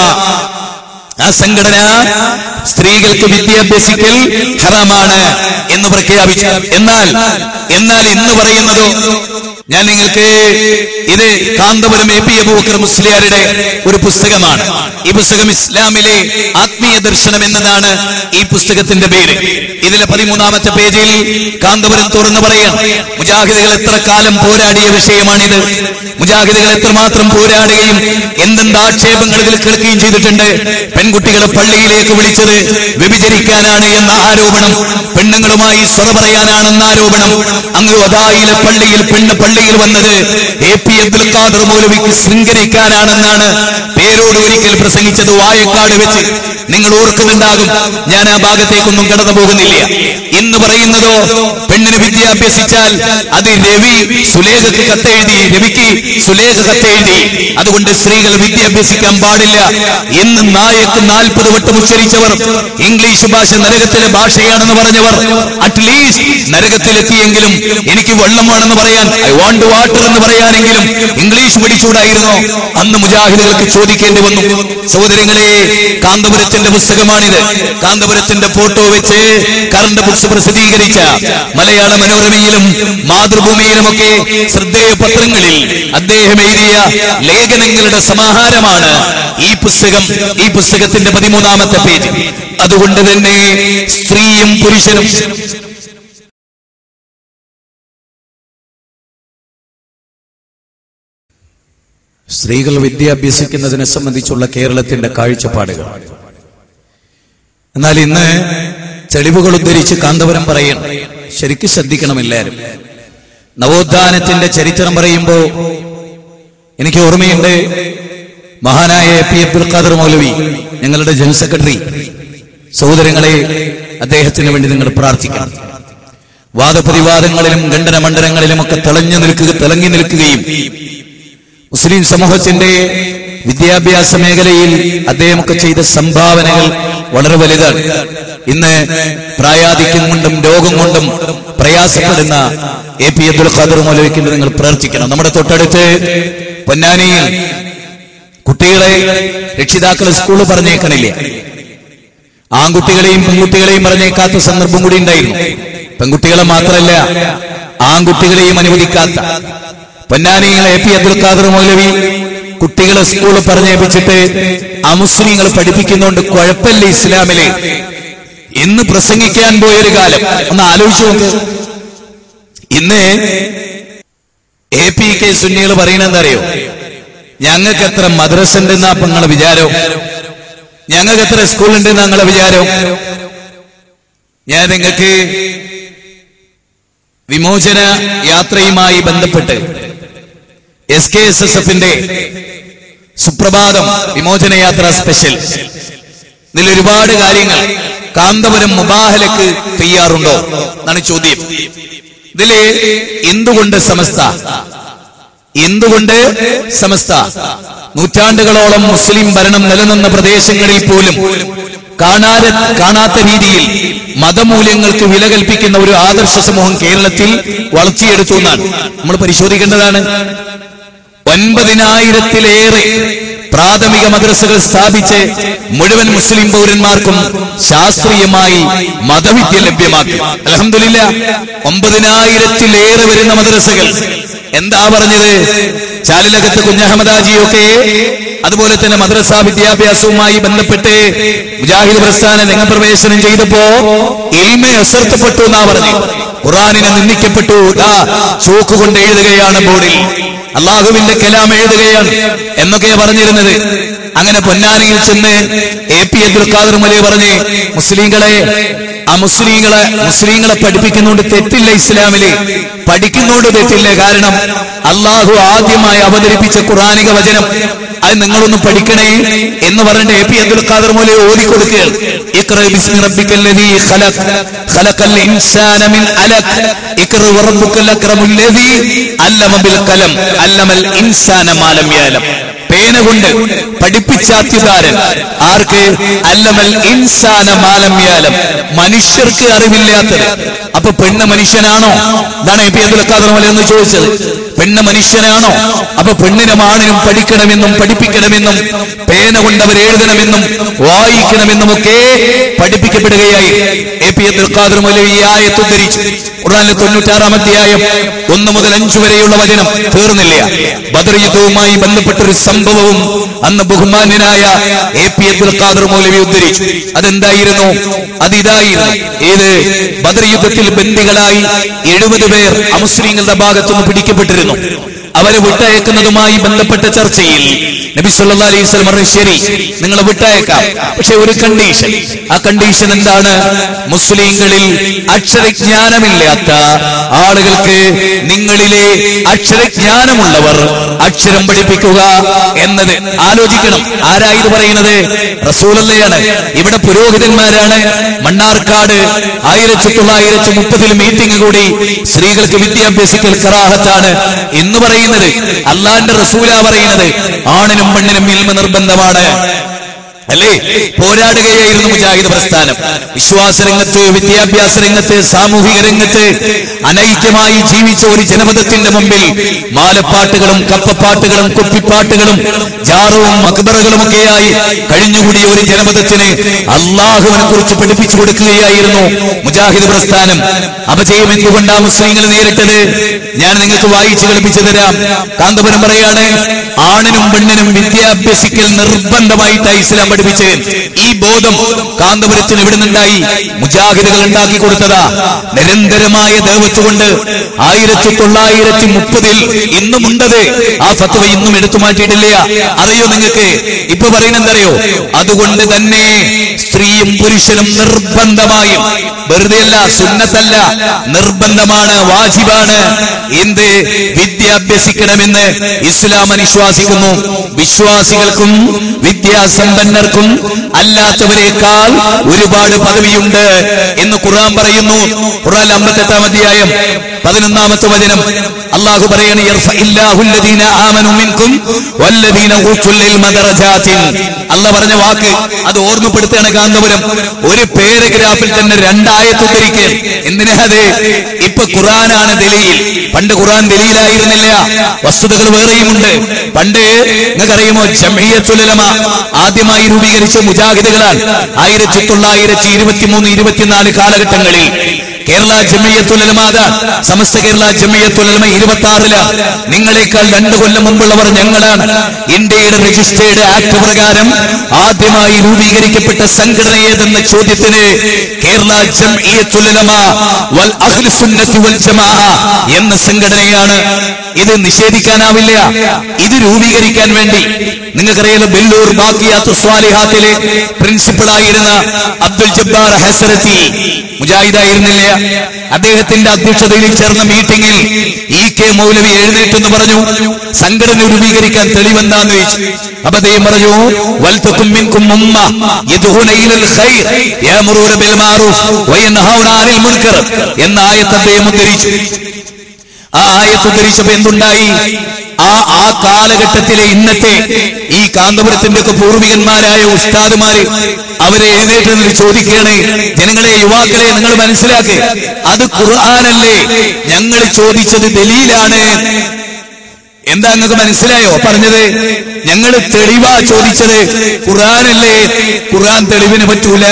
ആ സംഘടന സ്ത്രീകൾക്ക് വിദ്യാഭ്യസിക്കൽ ഹറാമാണ് എന്ന് പ്രഖ്യാപിച്ചു എന്നാൽ എന്നാൽ ഇന്ന് പറയുന്നതോ ഞാൻ നിങ്ങൾക്ക് ഇത് കാന്തപുരം എ പി അബൂബക്കർ മുസ്ലിയാരുടെ ഒരു പുസ്തകമാണ് ഈ പുസ്തകം ഇസ്ലാമിലെ ആത്മീയ ദർശനം എന്നതാണ് ഈ പുസ്തകത്തിന്റെ പേര് ഇതിലെ പതിമൂന്നാമത്തെ പേജിൽ കാന്തപുരം തുറന്നു പറയാം മുജാഹിദുകൾ എത്ര കാലം പോരാടിയ വിഷയമാണിത് മുജാഹിദുകൾ എത്രമാത്രം പോരാടുകയും എന്തെന്ത് ആക്ഷേപങ്ങൾ ഇതിൽ കേൾക്കുകയും ചെയ്തിട്ടുണ്ട് പെൺകുട്ടികളെ പള്ളിയിലേക്ക് വിളിച്ചത് വ്യഭിചരിക്കാനാണ് എന്ന ആരോപണം പെണ്ണുങ്ങളുമായി സ്വറ പറയാനാണെന്ന ആരോപണം അങ്ങ് വദായിലെ പള്ളിയിൽ പെണ്ണ് പള്ളിയിൽ വന്നത് എ പി അബ്ദുൽ ഖാദർ മൗലവിക്ക് ശൃംഗരിക്കാനാണെന്നാണ് പേരോട് ഒരിക്കൽ പ്രസംഗിച്ചത് വായക്കാട് വെച്ച് നിങ്ങൾ ഓർക്കുന്നുണ്ടാകും ഞാൻ ആ ഭാഗത്തേക്കൊന്നും കടന്നു പോകുന്നില്ല ഇന്ന് പറയുന്നതോ പെണ്ണിന് വിദ്യ അഭ്യസിച്ചാൽ അത് രവി സുലേഖക്ക് കത്തെഴുതി രവിക്ക് സുലേഖ കത്തെഴുതി അതുകൊണ്ട് സ്ത്രീകൾ വിദ്യ അഭ്യസിക്കാൻ പാടില്ല എന്ന് നായക്ക് നാൽപ്പത് വട്ടം ഉച്ചരിച്ചവർ ഇംഗ്ലീഷ് ഭാഷ നരകത്തിലെ ഭാഷയാണെന്ന് പറഞ്ഞവർ അറ്റ്ലീസ്റ്റ് നരകത്തിലെത്തിയെങ്കിലും എനിക്ക് വെള്ളം വേണമെന്ന് പറയാൻ ഐ വാണ്ട് വാട്ടർ എന്ന് പറയാനെങ്കിലും ഇംഗ്ലീഷ് പഠിച്ചുകൂടായിരുന്നോ അന്ന് മുജാഹിദുകൾക്ക് ചോദിക്കേണ്ടി വന്നു സഹോദരങ്ങളെ കാന്തപുരത്തിന്റെ പുസ്തകമാണിത് കാന്തപുരത്തിന്റെ ഫോട്ടോ വെച്ച് കറണ്ട് ബുക്സ് പ്രസിദ്ധീകരിച്ച മലയാള മനോരമയിലും മാതൃഭൂമിയിലുമൊക്കെ ശ്രദ്ധേയ പത്രങ്ങളിൽ അദ്ദേഹം എഴുതിയ ലേഖനങ്ങളുടെ സമാഹാരമാണ് ഈ പുസ്തകം ഈ പുസ്തകത്തിന്റെ പതിമൂന്നാമത്തെ പേജ് അതുകൊണ്ട് തന്നെ സ്ത്രീയും പുരുഷനും സ്ത്രീകൾ വിദ്യ അഭ്യസിക്കുന്നതിനെ സംബന്ധിച്ചുള്ള കേരളത്തിന്റെ കാഴ്ചപ്പാടുകൾ എന്നാൽ ഇന്ന് തെളിവുകൾ ഉദ്ധരിച്ച് കാന്തപുരം പറയണം ശരിക്കും ശ്രദ്ധിക്കണം എല്ലാവരും നവോത്ഥാനത്തിന്റെ ചരിത്രം പറയുമ്പോ എനിക്ക് ഓർമ്മയുണ്ട് മഹാനായ എ പി അബ്ദുൽ ഖാദർ മൗലവി ഞങ്ങളുടെ ജനറൽ സെക്രട്ടറി സഹോദരങ്ങളെ അദ്ദേഹത്തിന് വേണ്ടി നിങ്ങൾ പ്രാർത്ഥിക്കണം വാദപ്രതിവാദങ്ങളിലും ഖണ്ഡന മണ്ഡലങ്ങളിലും ഒക്കെ തിളഞ്ഞു നിൽക്കുക തിളങ്ങി നിൽക്കുകയും മുസ്ലിം സമൂഹത്തിന്റെ വിദ്യാഭ്യാസ മേഖലയിൽ അദ്ദേഹമൊക്കെ ചെയ്ത സംഭാവനകൾ വളരെ വലുതാണ് ഇന്ന് പ്രായാധിക്യം കൊണ്ടും രോഗം കൊണ്ടും പ്രയാസപ്പെടുന്ന എ പി അബ്ദുൽ ഖാദർ മൗലവിക്ക് നിങ്ങൾ പ്രാർത്ഥിക്കണം നമ്മുടെ തൊട്ടടുത്ത് പൊന്നാനിയിൽ കുട്ടികളെ രക്ഷിതാക്കൾ സ്കൂളിൽ പറഞ്ഞേക്കണില്ല ആൺകുട്ടികളെയും പെൺകുട്ടികളെയും പറഞ്ഞേക്കാത്ത സന്ദർഭം കൂടി ഉണ്ടായിരുന്നു പെൺകുട്ടികളെ മാത്രമല്ല ആൺകുട്ടികളെയും അനുവദിക്കാത്ത പൊന്നാനിയിൽ എ പി അബ്ദുൽ ഖാദർ മൗലവി കുട്ടികളെ സ്കൂളിൽ പറഞ്ഞേപ്പിച്ചിട്ട് അമുസ്ലിങ്ങൾ പഠിപ്പിക്കുന്നോണ്ട് കുഴപ്പമില്ല ഇസ്ലാമില് ഇന്ന് പ്രസംഗിക്കാൻ പോയൊരു കാലം ഒന്ന് ആലോചിച്ചു നോക്ക് ഇന്ന് എ പി കെ സുന്നികൾ പറയണെന്തറിയോ ഞങ്ങൾക്ക് എത്ര മദ്രസ ഉണ്ടെന്നാ ഇപ്പൊ നിങ്ങളെ വിചാരം ഞങ്ങൾക്ക് എത്ര സ്കൂൾ ഉണ്ടെന്ന് നിങ്ങളെ വിചാരം ഞാൻ നിങ്ങൾക്ക് വിമോചന യാത്രയുമായി ബന്ധപ്പെട്ട് എസ് കെ എസ് എസ് എഫിന്റെ സുപ്രഭാതം വിമോചന യാത്ര സ്പെഷ്യൽ ഇതിൽ ഒരുപാട് കാര്യങ്ങൾ കാന്തപുരം മുബാഹലക്ക് തയ്യാറുണ്ടോ എന്നാണ് ചോദ്യം ഇതില് എന്തുകൊണ്ട് സമസ്ത എന്തുകൊണ്ട് സമസ്ത നൂറ്റാണ്ടുകളോളം മുസ്ലിം ഭരണം നിലനിന്ന പ്രദേശങ്ങളിൽ പോലും കാണാതെ കാണാത്ത രീതിയിൽ മതമൂല്യങ്ങൾക്ക് വില കൽപ്പിക്കുന്ന ഒരു ആദർശ സമൂഹം കേരളത്തിൽ വളർത്തിയെടുത്തു എന്നാണ് നമ്മൾ പരിശോധിക്കേണ്ടതാണ് ഒൻപതിനായിരത്തിലേറെ പ്രാഥമിക മദ്രസകൾ സ്ഥാപിച്ച് മുഴുവൻ മുസ്ലിം പൗരന്മാർക്കും ശാസ്ത്രീയമായി മതവിദ്യ ലഭ്യമാക്കി അലഹമില്ല ഒമ്പതിനായിരത്തിലേറെ വരുന്ന മദ്രസകൾ എന്താ പറഞ്ഞത് ചാലിലകത്ത് കുഞ്ഞഹമ്മദാജിയൊക്കെ അതുപോലെ തന്നെ മദ്രസ വിദ്യാഭ്യാസവുമായി ബന്ധപ്പെട്ട് മുജാഹിദ് പ്രസ്ഥാനം രംഗപ്രവേശനം ചെയ്തപ്പോ ഇൽമ അസർത്തപ്പെട്ടു എന്നാ പറഞ്ഞു ഖുറാനിനെ നിന്ദിക്കപ്പെട്ടു ദാ ചോക്ക് കൊണ്ട് എഴുതുകയാണ് ബോർഡിൽ അള്ളാഹുവിന്റെ കലാം എഴുതുകയാണ് എന്നൊക്കെയാ പറഞ്ഞിരുന്നത് അങ്ങനെ പൊന്നാനിയിൽ ചെന്ന് എ പി അബ്ദുൽ ഖാദർ മലി പറഞ്ഞ് മുസ്ലിങ്ങളെ ആ മുസ്ലിങ്ങളെ മുസ്ലിങ്ങളെ പഠിപ്പിക്കുന്നോണ്ട് തെറ്റില്ല ഇസ്ലാമില് പഠിക്കുന്നോണ്ട് തെറ്റില്ല കാരണം അള്ളാഹു ആദ്യമായി അവതരിപ്പിച്ച ഖുറാനിക വചനം അത് നിങ്ങളൊന്ന് പഠിക്കണേ എന്ന് പറഞ്ഞിട്ട് എ പി അബ്ദുൽ ഖാദർ മൗലി ഓതി കൊടുക്കുകയാണ് ഇഖ്റ ബിസ്മി റബ്ബിക്കൽ ലദീ ഖലഖ് ഖലഖൽ ഇൻസാന മിൻ അലഖ് ഇഖ്റ വറബ്ബുക്കൽ അക്രമുൽ ലദീ അല്ലമ ബിൽ ഖലം അല്ലമൽ ഇൻസാന മാ ലം യഅലം പേന കൊണ്ട് പഠിപ്പിച്ചാത്യതാരൻ ആർക്ക് അല്ലമൽ ഇൻസാന മാലം യാലം മനുഷ്യർക്ക് അറിവില്ലാത്തത് അപ്പൊ പെണ്ണ് മനുഷ്യനാണോ ഇതാണ് എ പി അബ്ദുൽ ഖാദർ മല എന്ന് ചോദിച്ചത് പെണ്ണ് മനുഷ്യനാണോ അപ്പൊ പെണ്ണിനും ആണിനും പഠിക്കണമെന്നും പഠിപ്പിക്കണമെന്നും പേന കൊണ്ട് അവർ എഴുതണമെന്നും വായിക്കണമെന്നും ഒക്കെ പഠിപ്പിക്കപ്പെടുകയായി എ പി അബ്ദുൽ ഖാദർ മല ഈ ആയത്ത് ഉദ്ധരിച്ചു ഖുർആനിലെ തൊണ്ണൂറ്റാറാം അധ്യായം ഒന്ന് മുതൽ അഞ്ചു വരെയുള്ള വചനം തീർന്നില്ല ബദർ യുദ്ധവുമായി ബന്ധപ്പെട്ടൊരു സംഭവവും അന്ന് ബഹുമാന്യനായ എ പി അബ്ദുൽ ഖാദർ മൗലവി ഉദ്ധരിച്ചു അതെന്തായിരുന്നു അത് ഇതായിരുന്നു ഏത് ബദർ യുദ്ധത്തിൽ ബന്ദികളായി എഴുപത് പേർ അമുസ്ലിങ്ങളുടെ ഭാഗത്തുനിന്ന് പിടിക്കപ്പെട്ടിരുന്നു അവരെ വിട്ടയക്കുന്നതുമായി ബന്ധപ്പെട്ട ചർച്ചയിൽ നബി സല്ലല്ലാഹു അലൈഹി വസല്ലം പറഞ്ഞു ശരി നിങ്ങളെ വിട്ടയക്കാം പക്ഷെ ഒരു കണ്ടീഷൻ ആ കണ്ടീഷൻ എന്താണ് മുസ്ലിങ്ങളിൽ അക്ഷരജ്ഞാനമില്ലാത്ത ആളുകൾക്ക് നിങ്ങളിലെ അക്ഷരജ്ഞാനമുള്ളവർ അക്ഷരം പഠിപ്പിക്കുക എന്നത് ആലോചിക്കണം ആരാ ഇത് പറയുന്നത് റസൂലല്ലയാണ് ഇവിടെ പുരോഹിതന്മാരാണ് മണ്ണാർക്കാട് ആയിരത്തി തൊള്ളായിരത്തി മുപ്പതിൽ മീറ്റിംഗ് കൂടി സ്ത്രീകൾക്ക് വിദ്യാഭ്യാസിക്കൽ കറാഹത്താണ് എന്ന് പറയുന്നത് അള്ളാന്റെ റസൂല പറയുന്നത് ആണിനും പെണ്ണിനും ഇൽമ നിർബന്ധമാണ് അല്ലേ പോരാടുകയായിരുന്നു മുജാഹിദ് പ്രസ്ഥാനം വിശ്വാസ രംഗത്ത് വിദ്യാഭ്യാസ രംഗത്ത് സാമൂഹിക രംഗത്ത് അനൈക്യമായി ജീവിച്ച ഒരു ജനപദത്തിന്റെ മുമ്പിൽ മാലപ്പാട്ടുകളും കപ്പപ്പാട്ടുകളും കുപ്പിപ്പാട്ടുകളും ജാറവും മക്ബറകളും ഒക്കെയായി കഴിഞ്ഞുകൂടിയ ഒരു ജനപദത്തിന് അള്ളാഹുവിനെ കുറിച്ച് പഠിപ്പിച്ചു കൊടുക്കുകയായിരുന്നു മുജാഹിദ് പ്രസ്ഥാനം അപജയം എന്തുകൊണ്ടാ മുസ്ലിങ്ങൾ നേരിട്ടത് ഞാൻ നിങ്ങൾക്ക് വായിച്ചു കളിപ്പിച്ചു തരാം കാന്തപുരം പറയാണ് ആണിനും പെണ്ണിനും വിദ്യാഭ്യസിക്കൽ നിർബന്ധമായിട്ടായി ഇസ്ലാം പഠിപ്പിച്ചത് ഈ ബോധം കാന്തപുരത്തിന് എവിടെ നിന്നുണ്ടായി മുജാഹിദുകൾ ഉണ്ടാക്കി കൊടുത്തതാ നിരന്തരമായ ദേവത്തുകൊണ്ട് ആയിരത്തി തൊള്ളായിരത്തി മുപ്പതിൽ ഇന്നുമുണ്ടത് ആ ഫത്വ ഇന്നും എടുത്തു മാറ്റിയിട്ടില്ല അറിയോ നിങ്ങൾക്ക് ഇപ്പൊ പറയുന്നെന്തറിയോ അതുകൊണ്ട് തന്നെ സ്ത്രീയും പുരുഷനും നിർബന്ധമായും വെറുതെയല്ല സുന്നത്തല്ല നിർബന്ധമാണ് വാജിബാണ് എന്ത് വിദ്യാഭ്യസിക്കണമെന്ന് ഇസ്ലാം അനുശ്വാസിക്കുന്നു വിശ്വാസികൾക്കും വിദ്യാസമ്പന്നർക്കും അല്ലാത്തവരെക്കാൾ ഒരുപാട് പദവിയുണ്ട് എന്ന് ഖുർആൻ പറയുന്നു ഖുർആൻ അമ്പത്തെട്ടാം അധ്യായം പതിനൊന്നാമത്തെ വചനം അള്ളാഹു പറയാണ് യർഫഇല്ലാഹുല്ലദീന ആമനു മിൻകും വല്ലദീന ഊത്തുൽ ഇൽമ ദറജാത്തിൻ അള്ളാഹ് പറഞ്ഞ വാക്ക് അത് ഓർമ്മപ്പെടുത്തുകയാണ് കാന്തപുരം ഒരു പാരഗ്രാഫിൽ തന്നെ രണ്ടായത്ത് ഉദ്ധരിക്കുക എന്തിനാ അത് ഇപ്പൊ ഖുറാനാണ് ദലീൽ പണ്ട് ഖുറാൻ ദലീലായിരുന്നില്ല വസ്തുതകൾ വേറെയുമുണ്ട് പണ്ട് നിങ്ങൾക്കറിയുമോ ജമിയത്തുലമ ആദ്യമായി രൂപീകരിച്ച മുജാഹിദുകളാണ് ആയിരത്തി തൊള്ളായിരത്തി ഇരുപത്തിമൂന്ന് ഇരുപത്തിനാല് കാലഘട്ടങ്ങളിൽ കേരള ജമിയത്തുലമാത സമസ്ത കേരള ജമിയത്തുലമ ഇരുപത്തി ആറിലാണ് നിങ്ങളെക്കാൾ രണ്ടു കൊല്ലം മുമ്പുള്ളവർ ഞങ്ങളാണ് ഇന്ത്യയുടെ രജിസ്റ്റേർഡ് ആക്ട് പ്രകാരം ആദ്യമായി രൂപീകരിക്കപ്പെട്ട സംഘടന ഏതെന്ന ചോദ്യത്തിന് കേരള ജംഇയ്യത്തുലമ വൽ അഹ്ലു സുന്നത്തി വൽ ജമാഅ എന്ന സംഘടനയാണ് ഇത് നിഷേധിക്കാനാവില്ല ഇത് രൂപീകരിക്കാൻ വേണ്ടി നിങ്ങൾക്കറിയാലോ ബെല്ലൂർ ബാക്കിയാത്തു സ്വാലിഹാത്തിലെ പ്രിൻസിപ്പളായിരുന്ന അബ്ദുൽ ജബ്ബാർ ഹസരത്തി മുജാഹിദായിരുന്നില്ല അദ്ദേഹത്തിന്റെ അധ്യക്ഷതയിൽ ചേർന്ന മീറ്റിംഗിൽ ഇ കെ മൗലവി എഴുന്നേറ്റെന്ന് പറഞ്ഞു സംഘടന രൂപീകരിക്കാൻ തെളിവെന്താന്ന് ചോദിച്ചു അപ്പൊ അദ്ദേഹം പറഞ്ഞു വൽതക്കും മിൻകും ഉമ്മ യദ്ഊന ഇലൽ ഖൈർ യഅമുറൂന ബിൽ മഅറൂഫ് വയൻഹൗന അനിൽ മുൻകർ എന്ന ആയത്ത് അദ്ദേഹം ഉദ്ധരിച്ചു ആ ആയത്ത് ഉദ്ധരിച്ചപ്പോ എന്തുണ്ടായി ആ ആ കാലഘട്ടത്തിലെ ഇന്നത്തെ ഈ കാന്തപുരത്തിന്റെ ഒക്കെ പൂർവികന്മാരായ ഉസ്താദുമാര് അവരെ എഴുന്നേറ്റ് നിന്ന് ചോദിക്കുകയാണ് ജനങ്ങളെ യുവാക്കളെ നിങ്ങൾ മനസ്സിലാക്ക് അത് ഖുർആാനല്ലേ ഞങ്ങൾ ചോദിച്ചത് ദലീലാണ് എന്താ നിങ്ങൾക്ക് മനസ്സിലായോ പറഞ്ഞത് ഞങ്ങൾ തെളിവാ ചോദിച്ചത് ഖുർആാനല്ലേ ഖുർആൻ തെളിവിന് പറ്റൂല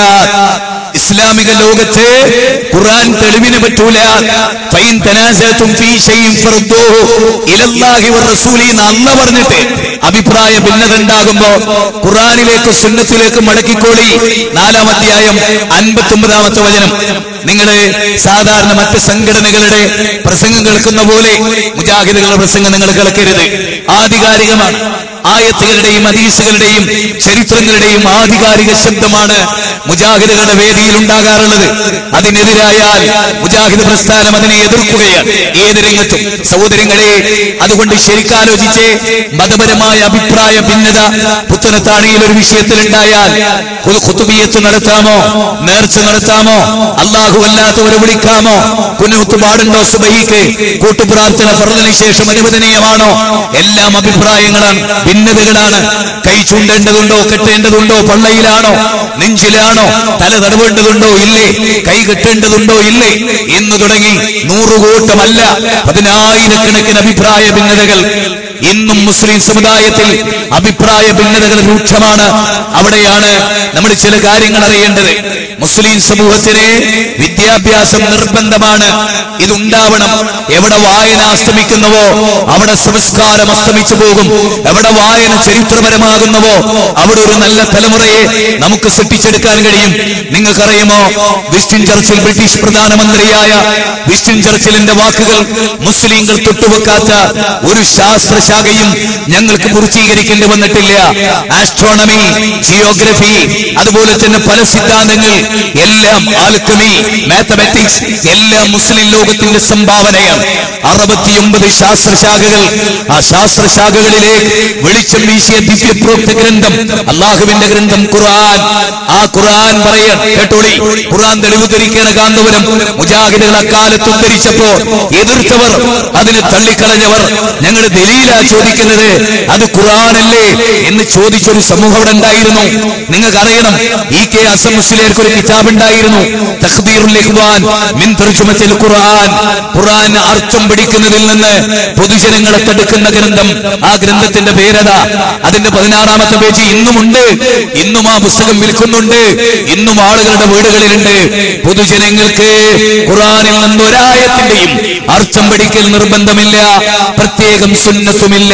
ഇസ്ലാമിക ലോകത്ത് ഖുർആൻ തെളിവിന് പറ്റൂല ഫൈൻ തനാസഅതും ഫീ ഷൈഇൻ ഫർദൂഹു ഇലല്ലാഹി വറസൂലി എന്ന് അല്ല പറഞ്ഞിട്ട് അഭിപ്രായ ഭിന്നത ഉണ്ടാകുമ്പോ ഖുർആനിലേക്ക് സുന്നത്തിലേക്ക് മടക്കിക്കോളി നാലാം അധ്യായം അൻപത്തൊമ്പതാമത്തെ വചനം നിങ്ങൾ സാധാരണ മറ്റ് സംഘടനകളുടെ പ്രസംഗം കേൾക്കുന്ന പോലെ മുജാഹിദുകളുടെ പ്രസംഗം നിങ്ങൾ കേൾക്കരുത് ആധികാരികമാണ് ആയത്തുകളുടെയും ഹദീസുകളുടെയും ചരിത്രങ്ങളുടെയും ആധികാരിക ശബ്ദമാണ് മുജാഹിദുകളുടെ വേദിയിൽ ഉണ്ടാകാറുള്ളത് അതിനെതിരായാൽ മുജാഹിദ് പ്രസ്ഥാനം അതിനെ എതിർക്കുകയാണ് ഏത് രംഗത്തും സഹോദരങ്ങളെ അതുകൊണ്ട് ശരിക്കാലോചിച്ച് മതപരമായ അഭിപ്രായ ഭിന്നത പുത്തനത്താണിയിൽ ഒരു വിഷയത്തിൽ ഉണ്ടായാൽ ഖുതുബിയത്ത് നടത്താമോ നേർച്ച നടത്താമോ അള്ളാഹു അല്ലാത്തവരെ വിളിക്കാമോ കുനൂത്ത് പാടുണ്ടോ സുബഹിക്ക് കൂട്ടുപ്രാർത്ഥന പറഞ്ഞതിന് ശേഷം അനുവദനീയമാണോ എല്ലാം അഭിപ്രായങ്ങളാണ് ഭിന്നതകളാണ് കൈ ചൂണ്ടേണ്ടതുണ്ടോ കെട്ടേണ്ടതുണ്ടോ പള്ളയിലാണോ നെഞ്ചിലാണോ തല തടവേണ്ടതുണ്ടോ ഇല്ലേ കൈ കെട്ടേണ്ടതുണ്ടോ ഇല്ലേ എന്ന് തുടങ്ങി നൂറുകൂട്ടമല്ല പതിനായിരക്കണക്കിന് അഭിപ്രായ ഭിന്നതകൾ ഇന്നും മുസ്ലിം സമുദായത്തിൽ അഭിപ്രായ ഭിന്നതകൾ രൂക്ഷമാണ് അവിടെയാണ് നമ്മൾ ചില കാര്യങ്ങൾ അറിയേണ്ടത് മുസ്ലിം സമൂഹത്തിന് വിദ്യാഭ്യാസം നിർബന്ധമാണ് ഇതുണ്ടാവണം എവിടെ വായന അസ്തമിക്കുന്നുവോ അവിടെ സംസ്കാരം അസ്തമിച്ചു പോകും എവിടെ വായന ചരിത്രപരമാകുന്നുവോ അവിടെ ഒരു നല്ല തലമുറയെ നമുക്ക് സൃഷ്ടിച്ചെടുക്കാൻ കഴിയും നിങ്ങൾക്കറിയുമോ വിസ്റ്റിൻ ചർച്ചിൽ ബ്രിട്ടീഷ് പ്രധാനമന്ത്രിയായ വിസ്റ്റിൻ ചർച്ചിലിന്റെ വാക്കുകൾ മുസ്ലിങ്ങൾ തൊട്ടുവെക്കാത്ത ഒരു ശാസ്ത്രശാഖയും ഞങ്ങൾക്ക് പൂർത്തീകരിക്കേണ്ടി വന്നിട്ടില്ല ആസ്ട്രോണമി ജിയോഗ്രഫി അതുപോലെ തന്നെ പല സിദ്ധാന്തങ്ങൾ എല്ലാം ആൽക്കമി മാത്തമാറ്റിക്സ് എല്ലാം മുസ്ലിം ലോകത്തിന്റെ സംഭാവനയാണ് അറുപത്തിയൊമ്പത് ശാസ്ത്രശാഖകൾ ആ ശാസ്ത്രശാഖകളിലേക്ക് വെളിച്ചം വീശിയ ദിവ്യപ്രോക്ത ഗ്രന്ഥം അള്ളാഹുവിന്റെ ഗ്രന്ഥം ഖുർആൻ ആ ഖുർആൻ പറയാൻ കേട്ടോളി ഖുർആൻ തെളിവ് ധരിക്കേണ്ട കാന്തപുരം മുജാഹിദുകൾ അക്കാലത്ത് ഉദ്ധരിച്ചപ്പോ എതിർത്തവർ അതിനെ തള്ളിക്കളഞ്ഞവർ ഞങ്ങൾ ദലീല ചോദിക്കുന്നത് അത് ഖുർആനല്ലേ എന്ന് ചോദിച്ചൊരു സമൂഹം അവിടെ ഉണ്ടായിരുന്നു നിങ്ങൾക്ക് അറിയണം ഈ കെ അസം മുസ്ലിയർക്ക് ഒരു കിതാബ് ഉണ്ടായിരുന്നു തഖ്ദീറുൽ ഇഖ്വാൻ മിൻ തർജുമത്തിൽ ഖുർആൻ ഖുർആൻ അർത്ഥം പിടിക്കുന്നതിൽ നിന്ന് പൊതുജനങ്ങളെ തടുക്കുന്ന ഗ്രന്ഥം ആ ഗ്രന്ഥത്തിന്റെ പേരതാ അതിന്റെ പതിനാറാമത്തെ പേജ് ഇന്നുമുണ്ട് ഇന്നും ആ പുസ്തകം വിൽക്കുന്നുണ്ട് ഇന്നും ആളുകളുടെ വീടുകളിലുണ്ട് പൊതുജനങ്ങൾക്ക് ഖുർആനിൽ നിന്ന് ഒരായത്തിന്റെയും അർത്ഥം പഠിക്കൽ നിർബന്ധമില്ല പ്രത്യേകം സുന്നത്തുമില്ല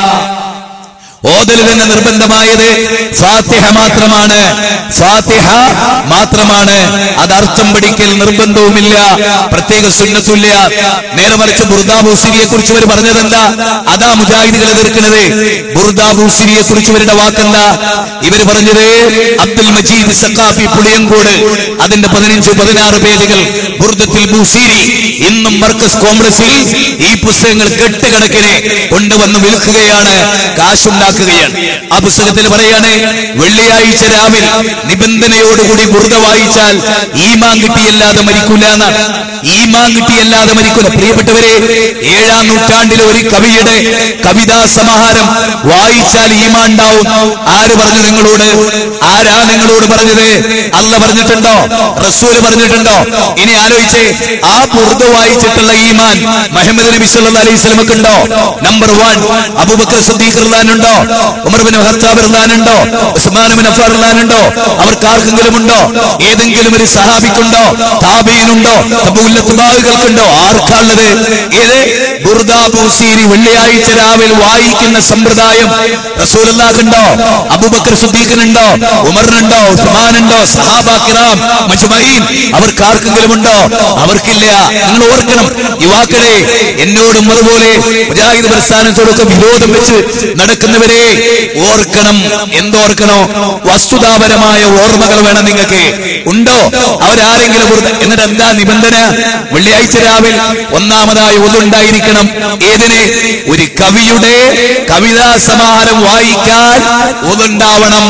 ഓതൽ തന്നെ നിർബന്ധമായത് ഫാത്തിഹ മാത്രമാണ് ഫാത്തിഹ മാത്രമാണ് അത് അർത്ഥം പഠിക്കൽ നിർബന്ധവുമില്ല പ്രത്യേക സുന്നത്തുമില്ല നേരെ മറിച്ച് ബുർദാബൂസിരിയെ കുറിച്ച് ഇവർ പറഞ്ഞത് എന്താ അതാ മുജാഹിദുകൾ എതിർക്കുന്നത് ബുർദാബൂസിരിയെ കുറിച്ച് ഇവരുടെ വാക്കെന്താ ഇവർ പറഞ്ഞത് അബ്ദുൽ മജീദ് സക്കാഫി പുളിയങ്കോട് അതിന്റെ പതിനഞ്ച് പതിനാറ് പേജുകൾ ബുർദത്തിൽ ബൂസിരി ഇന്നും മർക്കസ് കോൺഗ്രസിൽ ഈ പുസ്തകങ്ങൾ കെട്ടുകണക്കിന് കൊണ്ടുവന്ന് വിൽക്കുകയാണ് കാശുണ്ടാക്കുകയാണ് ആ പുസ്തകത്തിൽ പറയാണ് വെള്ളിയാഴ്ച രാവിലെ നിബന്ധനയോടുകൂടി ബുർദ വായിച്ചാൽ ഈമാൻ കിട്ടിയല്ലാതെ മരിക്കൂല എന്നാണ് ഈമാൻ കിട്ടിയല്ലാതെ മരിക്കൂല പ്രിയപ്പെട്ടവരെ ഏഴാം നൂറ്റാണ്ടിലെ ഒരു കവിയുടെ കവിതാ സമാഹാരം വായിച്ചാൽ ഈമാൻ ഉണ്ടാവും ആര് പറഞ്ഞു നിങ്ങളോട് ആരാ നിങ്ങളോട് പറഞ്ഞത് അല്ല പറഞ്ഞിട്ടുണ്ടോ റസൂല് പറഞ്ഞിട്ടുണ്ടോ ഇനി ആലോചിച്ചേ ആ ബുർദ വായിച്ചിട്ടുള്ള ഈമാൻ മുഹമ്മദ് നബി സല്ലല്ലാഹു അലൈഹി വസല്ലമക്ക് ഉണ്ടോ നമ്പർ വൺ അബൂബക്കർ സദ്ദീഖ് റളിയല്ലാഹുണ്ടോ ഉമർ ബിൻ ഖത്താബ് റളിയല്ലാഹുണ്ടോ ഉസ്മാൻ ബിൻ അഫ്ഫാൻ റളിയല്ലാഹുണ്ടോ അവർക്ക് ആർക്കെങ്കിലും ഉണ്ടോ ഏതെങ്കിലും ഒരു സഹാബിക്കുണ്ടോ താബീനുണ്ടോ തബൂല്ലത്തുബാഹുകൾക്കുണ്ടോ ആർക്കാണുള്ളത് ഏത് ബുർദ ബൂസീരി വെള്ളിയാഴ്ച രാവിലെ വായിക്കുന്ന സമ്പ്രദായം റസൂലുള്ളാഹിക്കുണ്ടോ അബൂബക്കർ സുദ്ദീഖിനുണ്ടോ ഉമറിനുണ്ടോ ഉസ്മാനുണ്ടോ സഹാബ കിറാം മജ്മഈൻ അവർക്ക് ആർക്കെങ്കിലും ഉണ്ടോ അവർക്കില്ല നിങ്ങൾ ഓർക്കണം യുവാക്കളെ എന്നോടും അതുപോലെ മുജാഹിദ് പ്രസ്ഥാനത്തോടൊക്കെ വിരോധം വെച്ച് നടക്കുന്നവർ സഹോദരന്മാരെ ഓർക്കണം എന്തോർക്കണോ വസ്തുതാപരമായ ഓർമ്മകൾ വേണം നിങ്ങൾക്ക് ഉണ്ടോ അവരാരെങ്കിലും വെറുതെ- എന്നിട്ട് എന്താ നിബന്ധന വെള്ളിയാഴ്ച രാവിൽ ഒന്നാമതായി ഒന്നുണ്ടായിരിക്കണം ഏതിന് ഒരു കവിയുടെ കവിതാ സമാഹാരം വായിക്കാൻ ഒന്നുണ്ടാവണം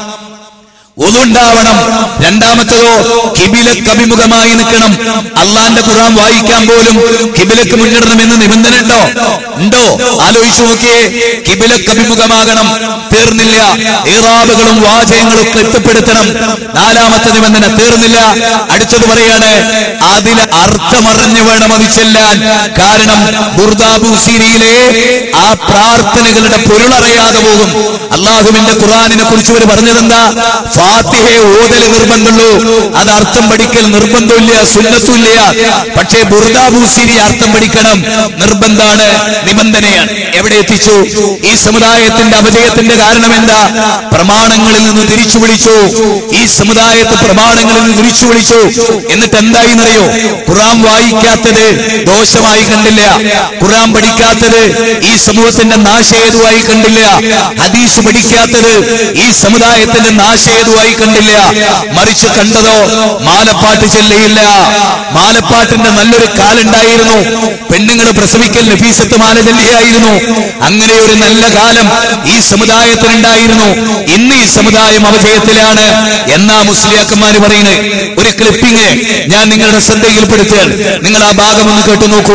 ഒന്നുണ്ടാവണം രണ്ടാമത്തതോ കിബിലക്ക് അഭിമുഖമായി നിൽക്കണം അള്ളാന്റെ ഖുറാൻ വായിക്കാൻ പോലും കിബിലക്ക് മുന്നിടണമെന്ന് നിബന്ധന ഉണ്ടോ ഉണ്ടോ ആലോചിച്ചു നോക്കിയേ കിബിലക്ക് അഭിമുഖമാകണം തീർന്നില്ല ഇറാബുകളും വാചകങ്ങളും ഒക്കെ എത്തിപ്പെടുത്തണം നാലാമത്തെ നിബന്ധന തീർന്നില്ല അടുത്തത് പറയാണ് അതിലെ അർത്ഥമറിഞ്ഞു വേണം അത് ചെല്ലാൻ കാരണം ബുർദാബുസീരിയിലെ ആ പ്രാർത്ഥനകളുടെ പൊരുളറിയാതെ പോകും അള്ളാഹുവിന്റെ ഖുറാനിനെ കുറിച്ച് ഇവർ പറഞ്ഞതെന്താ ഫാത്തിഹയെ ഓതൽ നിർബന്ധമുള്ളൂ അത് അർത്ഥം പഠിക്കൽ നിർബന്ധമില്ല സുന്നത്തുമില്ല പക്ഷേ ബുർദാബൂസിരി അർത്ഥം പഠിക്കണം നിർബന്ധാണ് നിബന്ധനയാണ് എവിടെ എത്തിച്ചു ഈ സമുദായത്തിന്റെ അപജയത്തിന്റെ കാരണം എന്താ പ്രമാണങ്ങളിൽ നിന്ന് തിരിച്ചു വിളിച്ചു ഈ സമുദായത്തെ പ്രമാണങ്ങളിൽ നിന്ന് തിരിച്ചു വിളിച്ചു എന്നിട്ട് എന്തായി എന്നറിയോ ഖുറാൻ വായിക്കാത്തത് ദോഷമായി കണ്ടില്ല ഖുറാൻ പഠിക്കാത്തത് ഈ സമൂഹത്തിന്റെ നാശേതുവായി കണ്ടില്ല ഹദീസ് പഠിക്കാത്തത് ഈ സമുദായത്തിന്റെ നാശേതുവായി കണ്ടില്ല മറിച്ച് കണ്ടതോ മാലപ്പാട്ട് ചെല്ലയില്ല മാലപ്പാട്ടിന്റെ നല്ലൊരു കാലുണ്ടായിരുന്നു പെണ്ണുങ്ങൾ പ്രസവിക്കൽ നഫീസത്ത് മാല ചെല്ലിയായിരുന്നു അങ്ങനെ ഒരു നല്ല കാലം ഈ സമുദായത്തിനുണ്ടായിരുന്നു ഇന്ന് ഈ സമുദായം അപജയത്തിലാണ് എന്നാ മുസ്ലിയാക്കന്മാര് പറയുന്നത് ഒരു ക്ലിപ്പിംഗ് ഞാൻ നിങ്ങളുടെ ശ്രദ്ധയിൽപ്പെടുത്തുകയാണ് നിങ്ങൾ ആ ഭാഗം ഒന്ന് കേട്ടു നോക്കൂ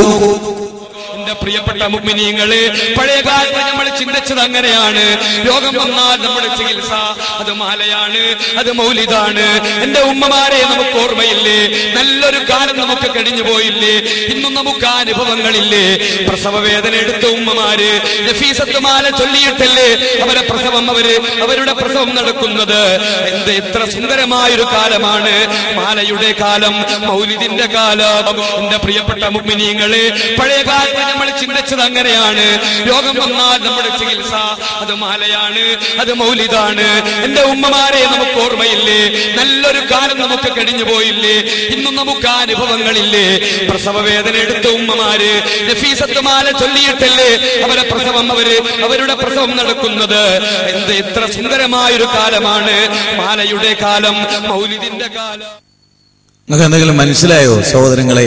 എന്റെ പ്രിയപ്പെട്ട മുഗ്മിനീങ്ങള് പഴയ കാലത്ത് നമ്മൾ ചിന്തിച്ചത് അങ്ങനെയാണ് രോഗം വന്നാൽ നമ്മുടെ ചികിത്സ അത് മാലയാണ് അത് മൗലിതാണ് എന്റെ ഉമ്മമാരെ നമുക്ക് ഓർമ്മയില്ലേ നല്ലൊരു കാലം നമുക്ക് കഴിഞ്ഞു പോയില്ലേ ഇന്നും നമുക്ക് ആ അനുഭവങ്ങളില്ലേ പ്രസവ വേദന എടുത്ത ഉമ്മമാര് നഫീസത്ത് മാല ചൊല്ലിയിട്ടല്ലേ അവരെ പ്രസവം അവര് അവരുടെ പ്രസവം നടക്കുന്നത് എന്ത് എത്ര സുന്ദരമായൊരു കാലമാണ് മാലയുടെ കാലം മൗലിദിന്റെ കാലം എന്റെ പ്രിയപ്പെട്ട മുഗ്മിനീങ്ങള് പഴയ കാലത്ത് നമ്മൾ ചിന്തിച്ചത് അങ്ങനെയാണ് രോഗം വന്നാൽ നമ്മുടെ ചികിത്സ അത് മാലയാണ് അത് മൗലിതാണ് എന്റെ ഉമ്മമാരെ നമുക്ക് ഓർമ്മയില്ലേ നല്ലൊരു കാലം നമുക്ക് കഴിഞ്ഞു പോയില്ലേ ഇന്നും നമുക്ക് ആ അനുഭവങ്ങളില്ലേ പ്രസവ വേദന എടുത്ത ഉമ്മമാര് നഫീസത്ത് മാല ചൊല്ലിയിട്ടല്ലേ അവരെ പ്രസവം അവര് അവരുടെ പ്രസവം നടക്കുന്നത് എന്ത് എത്ര സുന്ദരമായൊരു കാലമാണ് മാലയുടെ കാലം മൗലിദിന്റെ കാലം നിങ്ങൾക്ക് എന്തെങ്കിലും മനസ്സിലായോ സഹോദരങ്ങളെ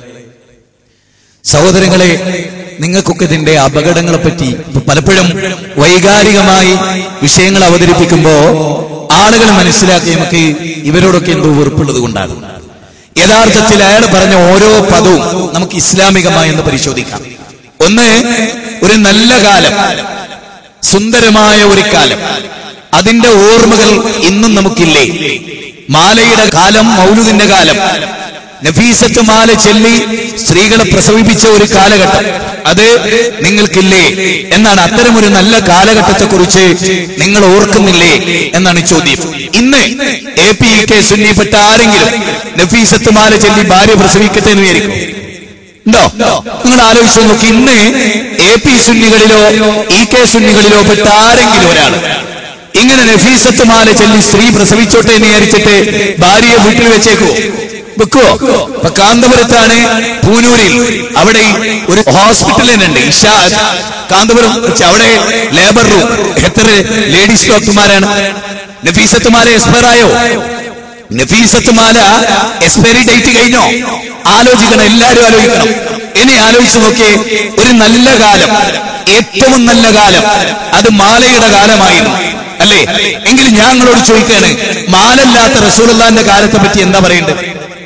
സഹോദരങ്ങളെ നിങ്ങൾക്കൊക്കെ ഇതിന്റെ അപകടങ്ങളെ പറ്റി ഇപ്പൊ പലപ്പോഴും വൈകാരികമായി വിഷയങ്ങൾ അവതരിപ്പിക്കുമ്പോ ആളുകൾ മനസ്സിലാക്കി നമുക്ക് ഇവരോടൊക്കെ എന്തോ വെറുപ്പുള്ളത് കൊണ്ടാകും യഥാർത്ഥത്തിൽ അയാൾ പറഞ്ഞ ഓരോ പദവും നമുക്ക് ഇസ്ലാമികമായി എന്ന് പരിശോധിക്കാം ഒന്ന് ഒരു നല്ല കാലം സുന്ദരമായ ഒരു കാലം അതിന്റെ ഓർമ്മകൾ ഇന്നും നമുക്കില്ലേ മാലയുടെ കാലം മൗലുദിന്റെ കാലം നഫീസത്ത് മാല ചെല്ലി സ്ത്രീകളെ പ്രസവിപ്പിച്ച ഒരു കാലഘട്ടം അത് നിങ്ങൾക്കില്ലേ എന്നാണ് അത്തരമൊരു നല്ല കാലഘട്ടത്തെ കുറിച്ച് നിങ്ങൾ ഓർക്കുന്നില്ലേ എന്നാണ് ചോദ്യം ഇന്ന് എ പി ഇ കെ സുന്നിപ്പെട്ട ആരെങ്കിലും നഫീസത്ത് മാല ചെല്ലി ഭാര്യ പ്രസവിക്കട്ടെ എന്ന് വിചാരിക്കും ഉണ്ടോ നിങ്ങൾ ആലോചിച്ചു നോക്കി ഇന്ന് എ പി സുന്നികളിലോ ഇ കെ സുന്നികളിലോ പെട്ട ആരെങ്കിലും ഒരാൾ ഇങ്ങനെ നഫീസത്ത് മാല ചൊല്ലി സ്ത്രീ പ്രസവിച്ചോട്ടെ എന്ന് വിചാരിച്ചിട്ട് ഭാര്യയെ വീട്ടിൽ വെച്ചേക്കോ വെക്കുവോ ഇപ്പൊ കാന്തപുരത്താണ് പൂനൂരിൽ അവിടെ ഒരു ഹോസ്പിറ്റൽ തന്നെ ഉണ്ട് ഇഷാദ് കാന്തപുരം വെച്ച് അവിടെ ലേബർ റൂം എത്ര ലേഡീസ് ഡോക്ടർമാരാണ് നഫീസത്ത് മാല എക്സ്പയർ ആയോ നഫീസത്ത് മാല എക്സ്പയറി ഡേറ്റ് കഴിഞ്ഞോ ആലോചിക്കണം എല്ലാരും ആലോചിക്കണം ഇനി ആലോചിച്ചു നോക്കിയേ ഒരു നല്ല കാലം ഏറ്റവും നല്ല കാലം അത് മാലയുടെ കാലമായിരുന്നു അല്ലേ എങ്കിൽ ഞാൻ നിങ്ങളോട് ചോദിക്കാണ് മാലല്ലാത്ത റസൂലുള്ളാന്റെ കാലത്തെ പറ്റി എന്താ പറയേണ്ടത്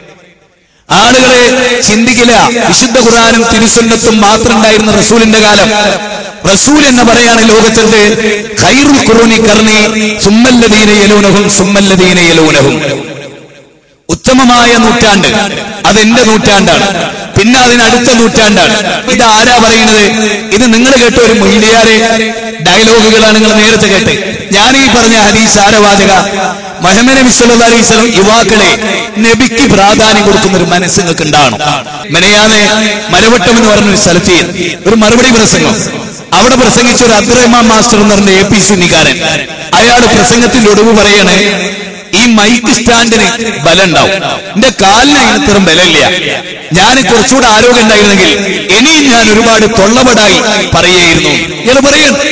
ആളുകളെ ചിന്തിക്കില്ല വിശുദ്ധ ഖുർആാനും തിരുസുന്നത്തും മാത്രം ഉണ്ടായിരുന്ന റസൂലിന്റെ കാലം റസൂൽ എന്ന് പറയാണ് ലോകത്തിന്റെ ഖൈറുൽ ഖുറൂനി കർണി സുമ്മല്ലദീന യലൂനഹും സുമ്മല്ലദീന യലൂനഹും ഉത്തമമായ നൂറ്റാണ്ട് അതെന്റെ നൂറ്റാണ്ടാണ് പിന്നെ അതിനടുത്ത നൂറ്റാണ്ടാണ് ഇത് ആരാ പറയുന്നത് ഇത് നിങ്ങൾ കേട്ട ഒരു മൊയ്ലിയാരെ ഡയലോഗുകളാണ് നിങ്ങൾ നേരത്തെ കേട്ട് ഞാൻ ഈ പറഞ്ഞ ഹദീസ് ആരവാചക മഹമ്മദ് നബി സല്ലല്ലാഹു അലൈഹി വസല്ലം യുവാക്കളെ നബിക്ക് പ്രാധാന്യം കൊടുക്കുന്ന ഒരു മനസ്സ് നിങ്ങൾക്ക് ഉണ്ടാവണം മെനയാതെ മരവട്ടം എന്ന് പറഞ്ഞ ഒരു സ്ഥലത്ത് ഒരു മറുപടി പ്രസംഗം അവിടെ പ്രസംഗിച്ച ഒരു അബ്ദുറഹ്മാൻ മാസ്റ്റർ എന്ന് പറഞ്ഞ എ പി സുന്നിക്കാരൻ അയാൾ പ്രസംഗത്തിന്റെ ഒടുവ് പറയണേ ഈ മൈക്ക് സ്റ്റാൻഡിന് ബലം ഉണ്ടാവും എന്റെ കാലിന് അതിന് ഇത്രയും ബലമില്ല ഞാൻ കുറച്ചുകൂടെ ആരോഗ്യം ഉണ്ടായിരുന്നെങ്കിൽ ഇനിയും ഞാൻ ഒരുപാട് തൊള്ളപടായി പറയായിരുന്നു ഇയാൾ പറയണം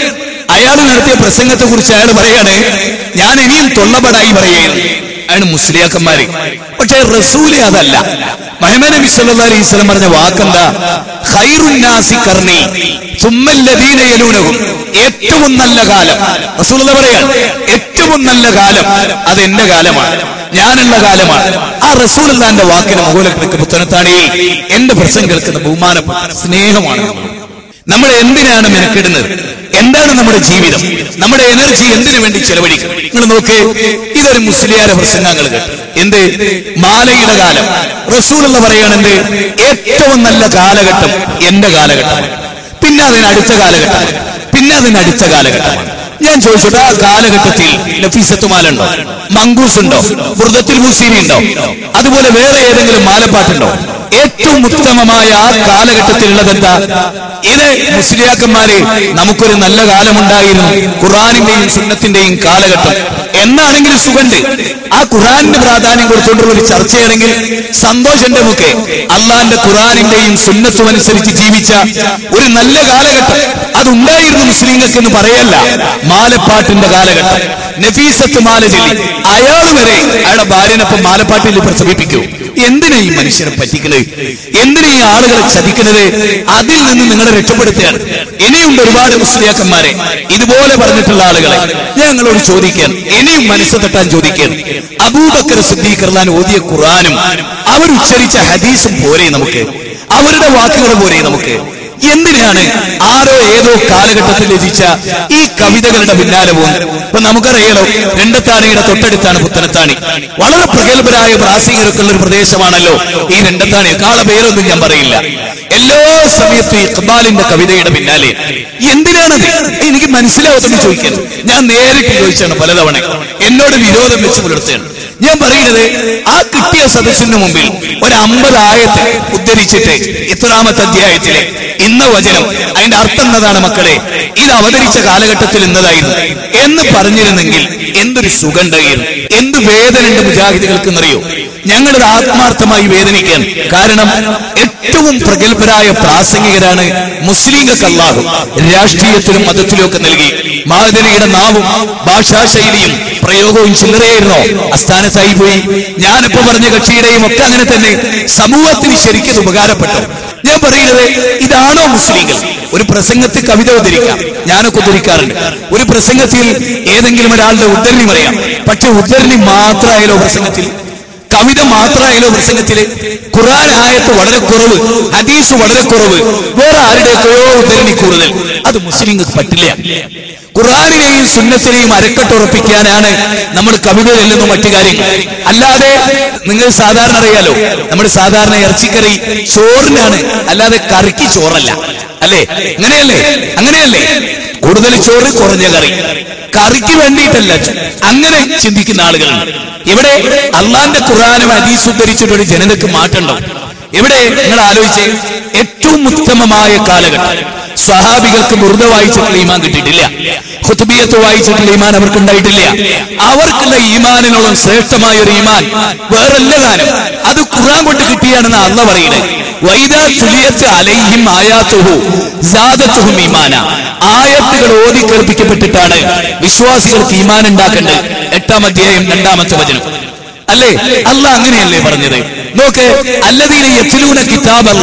അയാൾ നടത്തിയ പ്രസംഗത്തെ കുറിച്ച് അയാൾ പറയാണ് ഞാൻ ഇനിയും തൊള്ളപടായി പറയുകയാണ് അയാൾ മുസ്ലിയാക്കന്മാര് പക്ഷേ റസൂല് അതല്ല മുഹമ്മദ് നബി സല്ലല്ലാഹു അലൈഹി വസല്ലം പറഞ്ഞ വാക്കെന്താ ഖൈറുന്നാസി കർണി സുമ്മല്ലദീന യലൂനഹും ഏറ്റവും നല്ല കാലം റസൂലുള്ള പറയാണ് ഏറ്റവും നല്ല കാലം അത് എന്റെ കാലമാണ് ഞാനുള്ള കാലമാണ് ആ റസൂലുള്ളാന്റെ വാക്കിന് മുകളിലേക്ക് പുത്തനത്താണിയിൽ എന്റെ പ്രസംഗം കേൾക്കുന്ന ബഹുമാനപ്പെട്ട സ്നേഹമാണ് നമ്മൾ എന്തിനാണ് മെനക്കെടുന്നത് എന്താണ് നമ്മുടെ ജീവിതം നമ്മുടെ എനർജി എന്തിനു വേണ്ടി ചെലവഴിക്കും നിങ്ങൾ നോക്ക് ഇതൊരു മുസ്ലിയാരെ പ്രസംഗങ്ങൾ കേട്ടു എന്ത് മാലയുടെ കാലം റസൂൽ എന്ന് പറയുകയാണെന്ത് ഏറ്റവും നല്ല കാലഘട്ടം എന്റെ കാലഘട്ടമാണ് പിന്നെ അതിനടുത്ത കാലഘട്ടമാണ് പിന്നെ അതിനടുത്ത കാലഘട്ടമാണ് ഞാൻ ചോദിച്ചോട്ടെ ആ കാലഘട്ടത്തിൽ നഫീസത്ത് മാല ഉണ്ടോ മങ്കൂസ് ഉണ്ടോ വൃതത്തിൽ മുസീരി ഉണ്ടോ അതുപോലെ വേറെ ഏതെങ്കിലും മാലപ്പാട്ടുണ്ടോ ഏറ്റവും ഉത്തമമായ ആ കാലഘട്ടത്തിലുള്ളത് എന്താ ഇത് മുസ്ലിയാക്കന്മാരെ നമുക്കൊരു നല്ല കാലമുണ്ടായിരുന്നു ഖുറാനിന്റെയും സുന്നത്തിന്റെയും കാലഘട്ടം എന്നാണെങ്കിൽ സുഖണ്ട് ആ ഖുറാനിന്റെ പ്രാധാന്യം കൊടുത്തുകൊണ്ടുള്ള ഒരു ചർച്ചയാണെങ്കിൽ സന്തോഷന്റെ മുഖേ അള്ളാന്റെ ഖുറാനിന്റെയും സുന്നത്തും അനുസരിച്ച് ജീവിച്ച ഒരു നല്ല കാലഘട്ടം അതുണ്ടായിരുന്നു മുസ്ലിങ്ങൾക്ക് എന്ന് പറയല്ല മാലപ്പാട്ടിന്റെ കാലഘട്ടം നഫീസത്ത് മാല ചൊല്ലി അയാൾ വരെ അയാളുടെ ഭാര്യനൊപ്പം മാലപ്പാട്ടിൽ പ്രസവിപ്പിക്കൂ എന്തിനാ ഈ മനുഷ്യനെ പറ്റിക്കുന്നത് എന്തിനാ ഈ ആളുകളെ ചതിക്കുന്നത് അതിൽ നിന്ന് നിങ്ങളെ രക്ഷപ്പെടുത്തുകയാണ് ഇനിയുണ്ട് ഒരുപാട് മുസ്ലിയാക്കന്മാരെ ഇതുപോലെ പറഞ്ഞിട്ടുള്ള ആളുകളെ ഞങ്ങളോട് ചോദിക്കാൻ ഇനിയും മനസ്സ് തട്ടാൻ ചോദിക്കാൻ അബൂബക്കർ സിദ്ദീഖ് റഹ്ലാൻ ഓതിയ ഖുറാനും അവരുച്ചരിച്ച ഹദീസും പോരെ നമുക്ക് അവരുടെ വാക്കുകൾ പോരെ നമുക്ക് എന്തിനാണ് ആരോ ഏതോ കാലഘട്ടത്തിൽ രചിച്ച ഈ കവിതകളുടെ പിന്നാലെ പോകുന്നത് ഇപ്പൊ നമുക്കറിയാലോ രണ്ടത്താണിയുടെ തൊട്ടടുത്താണ് പുത്തനത്താണി വളരെ പ്രഗത്ഭരായ പ്രാസംഗികരൊക്കെ ഉള്ള ഒരു പ്രദേശമാണല്ലോ ഈ രണ്ടത്താണി കാള പേരൊന്നും ഞാൻ പറയില്ല എല്ലാ സമയത്തും ഇഖ്ബാലിന്റെ കവിതയുടെ പിന്നാലെ എന്തിനാണത് എനിക്ക് മനസ്സിലാവത്തെന്ന് ചോദിക്കാൻ ഞാൻ നേരിട്ട് ചോദിച്ചാണ് പലതവണ എന്നോട് വിരോധം വെച്ച് പുലർത്തുകയാണ് ഞാൻ പറയുന്നത് ആ കിട്ടിയ സദസ്സിന് മുമ്പിൽ ഒരു അമ്പത് ആയത്ത് ഉദ്ധരിച്ചിട്ട് ഇത്രാമത്തെ അധ്യായത്തിലെ ഇന്ന വചനം അതിന്റെ അർത്ഥം എന്നതാണ് മക്കളെ ഇത് അവതരിച്ച കാലഘട്ടത്തിൽ ഇന്നതായിരുന്നു എന്ന് പറഞ്ഞിരുന്നെങ്കിൽ എന്തൊരു സുഖണ്ടായിരുന്നു എന്ത് വേദന ഉണ്ട് മുജാഹിദികൾക്ക് എന്നറിയോ ഞങ്ങളിത് ആത്മാർത്ഥമായി വേദനിക്കാൻ കാരണം ഏറ്റവും പ്രഗത്ഭരായ പ്രാസംഗികരാണ് മുസ്ലിങ്ങൾക്ക് അല്ലാഹു രാഷ്ട്രീയത്തിലും മതത്തിലും ഒക്കെ നൽകി മാതനയുടെ നാവും ഭാഷാശൈലിയും പ്രയോഗവും ചില്ലറയായിരുന്നോ അസ്ഥാനത്തായി പോയി ഞാനിപ്പോ പറഞ്ഞ കക്ഷിയുടെയും ഒക്കെ അങ്ങനെ തന്നെ സമൂഹത്തിന് ശരിക്കും ഉപകാരപ്പെട്ടു ഞാൻ പറയുന്നത് ഇതാണോ മുസ്ലിങ്ങൾ ഒരു പ്രസംഗത്തിൽ കവിത ഉദ്ധരിക്കാം ഞാനൊക്കെ ഉദ്ധരിക്കാറുണ്ട് ഒരു പ്രസംഗത്തിൽ ഏതെങ്കിലും ഒരാളുടെ ഉദ്ധരണി പറയാം പക്ഷെ ഉദ്ധരണി മാത്രമായാലോ പ്രസംഗത്തിൽ കവിത മാത്രമായാലോ പ്രസംഗത്തില് ഖുറാൻ ആയത്ത് വളരെ കുറവ് ഹദീസ് വളരെ കുറവ് വേറെ ആരുടെയൊക്കെയോ ഉദ്ധരണി കൂടുതൽ അത് മുസ്ലിങ്ങൾക്ക് പറ്റില്ല ഖുറാനിനെയും സുന്നത്തിനെയും അരക്കെട്ടുറപ്പിക്കാനാണ് നമ്മൾ കവിത ചെല്ലുന്ന മറ്റു കാര്യങ്ങൾ അല്ലാതെ നിങ്ങൾ സാധാരണ അറിയാലോ നമ്മൾ സാധാരണ ഇറച്ചിക്കറി ചോറിനാണ് അല്ലാതെ കറിക്ക് ചോറല്ല അല്ലേ അങ്ങനെയല്ലേ അങ്ങനെയല്ലേ കൂടുതൽ ചോറ് കുറഞ്ഞ കറി കറിക്ക് വേണ്ടിയിട്ടല്ല അങ്ങനെ ചിന്തിക്കുന്ന ആളുകളുണ്ട് ഇവിടെ അള്ളാന്റെ ഖുറാനും ഹദീസ് ഉദ്ധരിച്ചിട്ടൊരു ജനതക്ക് മാറ്റമുണ്ടോ ഇവിടെ നിങ്ങൾ ആലോചിച്ച് ഏറ്റവും ഉത്തമമായ കാലഘട്ടം സ്വഹാബികൾക്ക് ബുർദ വായിച്ചിട്ടുള്ള ഈമാൻ കിട്ടിയിട്ടില്ല ഖുത്തുബിയത്ത് വായിച്ചിട്ടുള്ള ഈമാൻ അവർക്ക് ഉണ്ടായിട്ടില്ല അവർക്കുള്ള ഈമാനിനോളം ശ്രേഷ്ഠമായ ഒരു ഈമാൻ വേറല്ല താനും അത് ഖുർആൻ കൊണ്ട് കിട്ടിയാണെന്ന് അള്ള പറയുന്നത് വൈദാ തുലിയത്ത് അലൈഹിം ആയാത്തുഹു സാദത്തുഹും ഈമാന ആയത്തുകൾ ഓതി കേൾപ്പിക്കപ്പെട്ടിട്ടാണ് വിശ്വാസികൾക്ക് ഈമാൻ ഉണ്ടാക്കേണ്ടത് എട്ടാം അധ്യായം രണ്ടാമത്തെ വചനം അല്ലേ അല്ല അങ്ങനെയല്ലേ പറഞ്ഞത് നോക്ക് അല്ലദീന യത്ലൂന കിതാബല്ല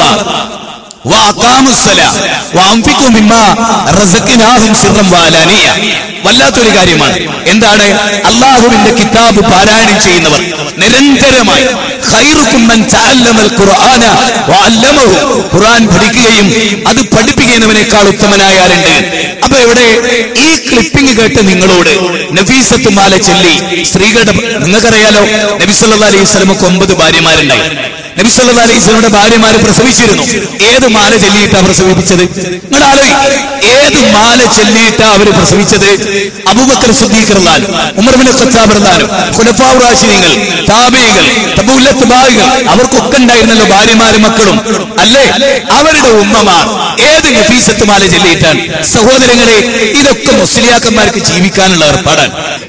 വല്ലാത്തൊരു കാര്യമാണ് എന്താണ് അള്ളാഹുവിന്റെ കിതാബ് പാരായണം ചെയ്യുന്നവർ നിരന്തരമായി ഖുർആൻ പഠിക്കുകയും അത് പഠിപ്പിക്കുന്നവനേക്കാൾ ഉത്തമനായ ആരുണ്ട് അപ്പൊ ഇവിടെ ഈ ക്ലിപ്പിംഗ് കേട്ട് നിങ്ങളോട് നഫീസത്ത് മാല ചൊല്ലി സ്ത്രീകളുടെ നിങ്ങൾക്കറിയാലോ നബിസല്ലാ അലൈഹി സ്വലമക്ക് ഒമ്പത് ഭാര്യമാരുണ്ടായി നബിസല്ലാ അലൈഹി സ്വലമുടെ ഭാര്യമാര് പ്രസവിച്ചിരുന്നു ഏത് മാല ചൊല്ലിയിട്ടാ പ്രസവിപ്പിച്ചത് നിങ്ങൾ ആലോചിക്കും ഏത് മാല ചൊല്ലിയിട്ടാ അവര് പ്രസവിച്ചത് അബൂബക്കർ സുദ്ദീഖർലാൻ ഉമർബിൻ ഖത്താബർലാനും ഖുലഫാവ് റാഷിദീങ്ങൾ താബികൾ തബൂലത്ത് ബായികൾ അവർക്കൊക്കെ ഉണ്ടായിരുന്നല്ലോ ഭാര്യമാരും മക്കളും അല്ലേ അവരുടെ ഉമ്മമാർ ഏത് നഫീസത്ത് മാല ചൊല്ലിയിട്ടാണ് സഹോദരങ്ങളെ ഇതൊക്കെ മുസ്ലിയാക്കന്മാർക്ക് ജീവിക്കാനുള്ള ഏർപ്പാടാണ്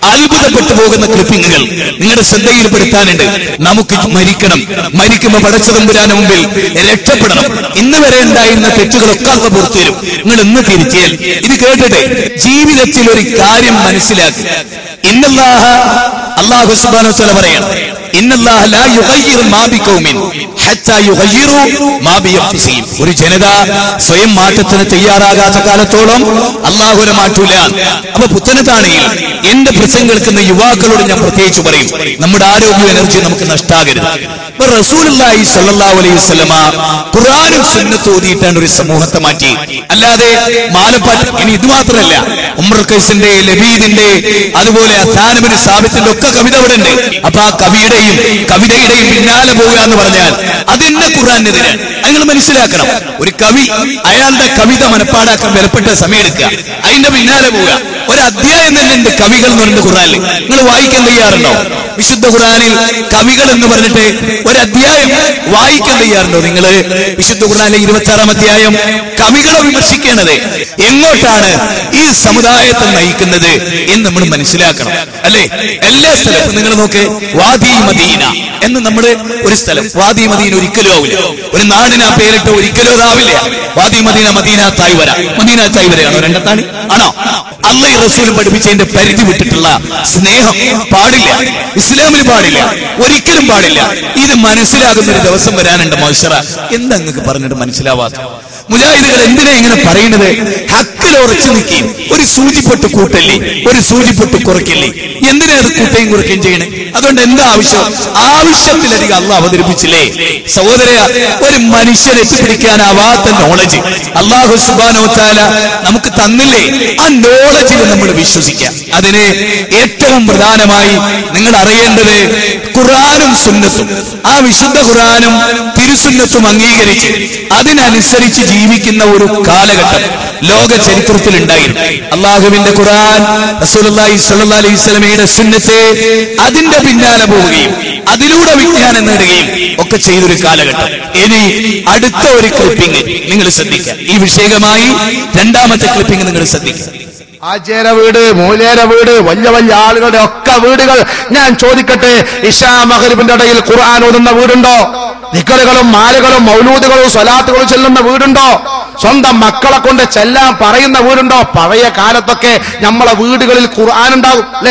അത്ഭുതപ്പെട്ടു പോകുന്ന ക്ലിപ്പിങ്ങുകൾ നിങ്ങളുടെ ശ്രദ്ധയിൽപ്പെടുത്താനുണ്ട് നമുക്ക് മരിക്കണം മരിക്കുമ്പോ പടച്ചതമ്പുരാന് മുമ്പിൽ രക്ഷപ്പെടണം ഇന്ന് വരെ ഉണ്ടായിരുന്ന തെറ്റുകളൊക്കെ അള്ള പുറത്തു വരും നിങ്ങൾ ഇന്ന് തിരിച്ചാൽ ഇത് കേട്ടിട്ട് ജീവിതത്തിൽ ഒരു കാര്യം മനസ്സിലാക്കി ഇന്നല്ലാഹ അള്ളാഹു സുബാനോ ചില പറയണം ഇന്നല്ലാഹ ലാ യുഗയ്യിറു മാ ബിഖൗമിൻ ഹത്താ യുഗയ്യിറു മാ ബിഅൻഫുസിഹിം ഒരു ജനത സ്വയം മാറ്റത്തിന് തയ്യാറാകാത്ത കാലത്തോളം അള്ളാഹുനെ മാറ്റൂല അപ്പൊ പുത്തനത്താണെങ്കിൽ എന്റെ പ്രസംഗം കേൾക്കുന്ന യുവാക്കളോട് ഞാൻ പ്രത്യേകിച്ച് പറയും നമ്മുടെ ആരോഗ്യ എനർജി നമുക്ക് നഷ്ടാകരുത് ഇപ്പൊ റസൂലുള്ളാഹി സ്വല്ലല്ലാഹു അലൈഹി വസല്ലമ ഖുർആനും സുന്നത്തും ഓതിയിട്ടാണ് ഒരു സമൂഹത്തെ മാറ്റി അല്ലാതെ മാലപ്പാട്ട് ഇനി ഇത് മാത്രമല്ല ഉമർ കൈസിന്റെ ലബീദിന്റെ അതുപോലെ അസാനബിന് സാബിത്തിന്റെ ഒക്കെ കവിത അവിടെ ഉണ്ട് അപ്പൊ ആ കവിയുടെയും കവിതയുടെയും പിന്നാലെ പോവുക എന്ന് പറഞ്ഞാൽ അതെന്നെ ഖുർആാനെതിരെ നിങ്ങൾ മനസ്സിലാക്കണം ഒരു കവി അയാളുടെ കവിത മനപ്പാടാക്കാൻ വിലപ്പെട്ട സമയം എടുക്കുക അതിന്റെ പിന്നാലെ പോവുക ഒരു അധ്യായം തന്നെ ഉണ്ട് കവികൾ എന്ന് പറയുന്നത് ഖുർആനിൽ നിങ്ങൾ വായിക്കാൻ തയ്യാറുണ്ടോ വിശുദ്ധ ഖുർആനിൽ കവികൾ എന്ന് പറഞ്ഞിട്ട് ഒരു അധ്യായം വായിക്കാൻ തയ്യാറുണ്ടോ നിങ്ങൾ വിശുദ്ധ ഖുർആനിലെ ഇരുപത്തി ആറാം അധ്യായം കവികളെ വിമർശിക്കേണ്ടത് എങ്ങോട്ടാണ് ഈ സമുദായത്തെ നയിക്കുന്നത് എന്ന് നമ്മൾ മനസ്സിലാക്കണം അല്ലേ എല്ലാ സ്ഥലത്തും നിങ്ങൾ നോക്ക് വാദി മദീന എന്ന് നമ്മുടെ ഒരു സ്ഥലം വാദി മദീന ഒരിക്കലും ആവില്ല ഒരു നാടിന് ആ പേരിട്ട് ഒരിക്കലും അതാവില്ല വാദി മദീന മദീന തായ്വര മദീന തായ്വരയാണോ രണ്ടത്താണ് ആണോ അല്ല ഈ റസൂൽ പഠിപ്പിച്ചതിന്റെ പരിധി വിട്ടിട്ടുള്ള സ്നേഹം പാടില്ല ഇസ്ലാമിന് പാടില്ല ഒരിക്കലും പാടില്ല ഇത് മനസ്സിലാകുന്ന ഒരു ദിവസം വരാനുണ്ട് മോശറ എന്താ നിങ്ങൾക്ക് പറഞ്ഞിട്ട് മനസ്സിലാവാത്ത മുജാഹിദുകൾ എന്തിനാ ഇങ്ങനെ പറയുന്നത് ഹക്കിൽ ഉറച്ചു നിൽക്കുകയും ഒരു സൂചിപ്പൊട്ട് കൂട്ടല്ലേ ഒരു സൂചിപ്പൊട്ട് കുറയ്ക്കല്ലേ എന്തിനാ അത് കൂട്ടുകയും കുറയ്ക്കുകയും ചെയ്യണേ അതുകൊണ്ട് എന്താ ആവശ്യം ആവശ്യത്തിലധികം അള്ള അവതരിപ്പിച്ചില്ലേ സഹോദര ഒരു മനുഷ്യനെ എത്തിപ്പിടിക്കാനാവാത്ത നോളജ് അള്ളാഹു സുബാനോ താല നമുക്ക് തന്നില്ലേ ആ നോളജിൽ നമ്മൾ വിശ്വസിക്കാം അതിന് ഏറ്റവും പ്രധാനമായി നിങ്ങൾ അറിയേണ്ടത് ഖുറാനും സുന്നത്തും ആ വിശുദ്ധ ഖുറാനും തിരുസുന്നത്തും അംഗീകരിച്ച് അതിനനുസരിച്ച് ജീവിക്കുന്ന ഒരു കാലഘട്ടം ലോക ചരിത്രത്തിൽ ഉണ്ടായിരുന്നു അള്ളാഹുവിന്റെ ഖുറാൻ റസൂലുള്ളാഹി സ്വല്ലല്ലാഹി അലൈഹി വസല്ലമയുടെ സുന്നത്തെ അതിന്റെ പിന്നാലെ പോവുകയും അതിലൂടെ വിജ്ഞാനം നേടുകയും ഒക്കെ ചെയ്തൊരു കാലഘട്ടം ഇനി അടുത്ത ഒരു ക്ലിപ്പിംഗ് നിങ്ങൾ ശ്രദ്ധിക്കുക ഈ വിഷയകമായി രണ്ടാമത്തെ ക്ലിപ്പിംഗ് നിങ്ങൾ ശ്രദ്ധിക്കുക ആചേര വീട് മൂലേര വീട് വലിയ വലിയ ആളുകളുടെ ഒക്കെ വീടുകൾ ഞാൻ ചോദിക്കട്ടെ ഇഷാ മഹരിബിന്റെ ഇടയിൽ ഖുർആൻ ഓതുന്ന വീടുണ്ടോ നിക്കറുകളും മാലകളും മൗലൂദുകളും സ്വലാത്തുകളും ചെല്ലുന്ന വീടുണ്ടോ സ്വന്തം മക്കളെ കൊണ്ട് ചെല്ലാൻ പറയുന്ന വീടുണ്ടോ പഴയ കാലത്തൊക്കെ നമ്മളെ വീടുകളിൽ ഖുർആൻ ഉണ്ടാവും അല്ലേ